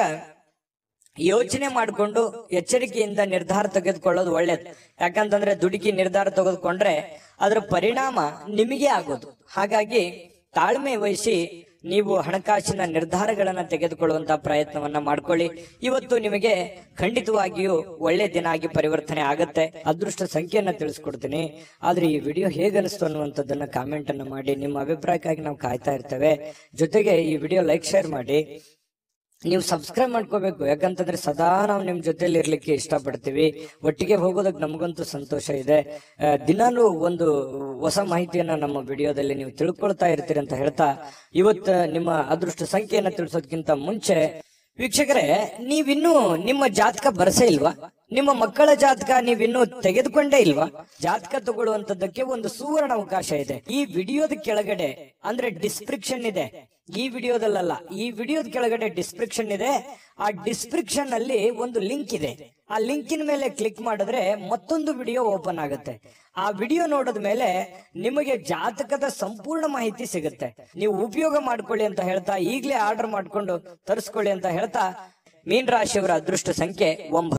ಯೋಚನೆ ಮಾಡಿಕೊಂಡು ಎಚ್ಚರಿಕೆಯಿಂದ ನಿರ್ಧಾರ ತೆಗೆದುಕೊಳ್ಳೋದು ಒಳ್ಳೇದು ಯಾಕಂತಂದ್ರೆ ದುಡುಕಿ ನಿರ್ಧಾರ ತೆಗೆದುಕೊಂಡ್ರೆ ಅದರ ಪರಿಣಾಮ ನಿಮಗೆ ಆಗೋದು ಹಾಗಾಗಿ ತಾಳ್ಮೆ ವಹಿಸಿ ನೀವು ಹಣಕಾಸಿನ ನಿರ್ಧಾರಗಳನ್ನ ತೆಗೆದುಕೊಳ್ಳುವಂತಹ ಪ್ರಯತ್ನವನ್ನ ಮಾಡ್ಕೊಳ್ಳಿ ಇವತ್ತು ನಿಮಗೆ ಖಂಡಿತವಾಗಿಯೂ ಒಳ್ಳೆ ದಿನ ಆಗಿ ಪರಿವರ್ತನೆ ಆಗತ್ತೆ ಅದೃಷ್ಟ ಸಂಖ್ಯೆಯನ್ನ ತಿಳಿಸ್ಕೊಡ್ತೀನಿ ಆದ್ರೆ ಈ ವಿಡಿಯೋ ಹೇಗನಿಸ್ತು ಅನ್ನುವಂಥದ್ದನ್ನ ಕಾಮೆಂಟ್ ಅನ್ನ ಮಾಡಿ ನಿಮ್ಮ ಅಭಿಪ್ರಾಯಕ್ಕಾಗಿ ನಾವು ಕಾಯ್ತಾ ಇರ್ತೇವೆ ಜೊತೆಗೆ ಈ ವಿಡಿಯೋ ಲೈಕ್ ಶೇರ್ ಮಾಡಿ ನೀವು ಸಬ್ಸ್ಕ್ರೈಬ್ ಮಾಡ್ಕೋಬೇಕು ಯಾಕಂತಂದ್ರೆ ಸದಾ ನಾವು ನಿಮ್ ಜೊತೆಲಿ ಇರ್ಲಿಕ್ಕೆ ಇಷ್ಟಪಡ್ತೀವಿ ಒಟ್ಟಿಗೆ ಹೋಗೋದಕ್ಕೆ ನಮಗಂತೂ ಸಂತೋಷ ಇದೆ ಆ, ದಿನಾಲೂ ಒಂದು ಹೊಸ ಮಾಹಿತಿಯನ್ನ ನಮ್ಮ ವಿಡಿಯೋದಲ್ಲಿ ನೀವು ತಿಳ್ಕೊಳ್ತಾ ಇರ್ತೀರಿ ಅಂತ ಹೇಳ್ತಾ ಇವತ್ತು ನಿಮ್ಮ ಅದೃಷ್ಟ ಸಂಖ್ಯೆಯನ್ನ ತಿಳಿಸೋದಕ್ಕಿಂತ ಮುಂಚೆ ವೀಕ್ಷಕರೇ ನೀವಿನ್ನೂ ನಿಮ್ಮ ಜಾತಕ ಬರಸೇ ಇಲ್ವಾ ನಿಮ್ಮ ಮಕ್ಕಳ ಜಾತಕ ನೀವಿನ್ನೂ ತೆಗೆದುಕೊಂಡೇ ಇಲ್ವಾ ಜಾತಕ ತಗೊಳ್ಳುವಂತದ್ದಕ್ಕೆ ಒಂದು ಸುವರ್ಣ ಅವಕಾಶ ಇದೆ ಈ ವಿಡಿಯೋದ ಕೆಳಗಡೆ ಅಂದ್ರೆ ಡಿಸ್ಕ್ರಿಪ್ಷನ್ ಇದೆ ಈ ವಿಡಿಯೋದಲ್ಲ ಈ ವಿಡಿಯೋದ ಕೆಳಗಡೆ ಡಿಸ್ಕ್ರಿಪ್ಷನ್ ಇದೆ ಆ ಡಿಸ್ಕ್ರಿಪ್ಷನ್ ಅಲ್ಲಿ ಒಂದು ಲಿಂಕ್ ಇದೆ ಆ ಲಿಂಕಿನ ಮೇಲೆ ಕ್ಲಿಕ್ ಮಾಡಿದ್ರೆ ಮತ್ತೊಂದು ವಿಡಿಯೋ ಓಪನ್ ಆಗುತ್ತೆ ಆ ವಿಡಿಯೋ ನೋಡಿದ ಮೇಲೆ ನಿಮಗೆ ಜಾತಕದ ಸಂಪೂರ್ಣ ಮಾಹಿತಿ ಸಿಗುತ್ತೆ ನೀವು ಉಪಯೋಗ ಮಾಡ್ಕೊಳ್ಳಿ ಅಂತ ಹೇಳ್ತಾ ಈಗಲೇ ಆರ್ಡರ್ ಮಾಡ್ಕೊಂಡು ತರಿಸ್ಕೊಳ್ಳಿ ಅಂತ ಹೇಳ್ತಾ ಮೀನ್ ರಾಶಿಯವರ ಅದೃಷ್ಟ ಸಂಖ್ಯೆ ಒಂಬತ್ತು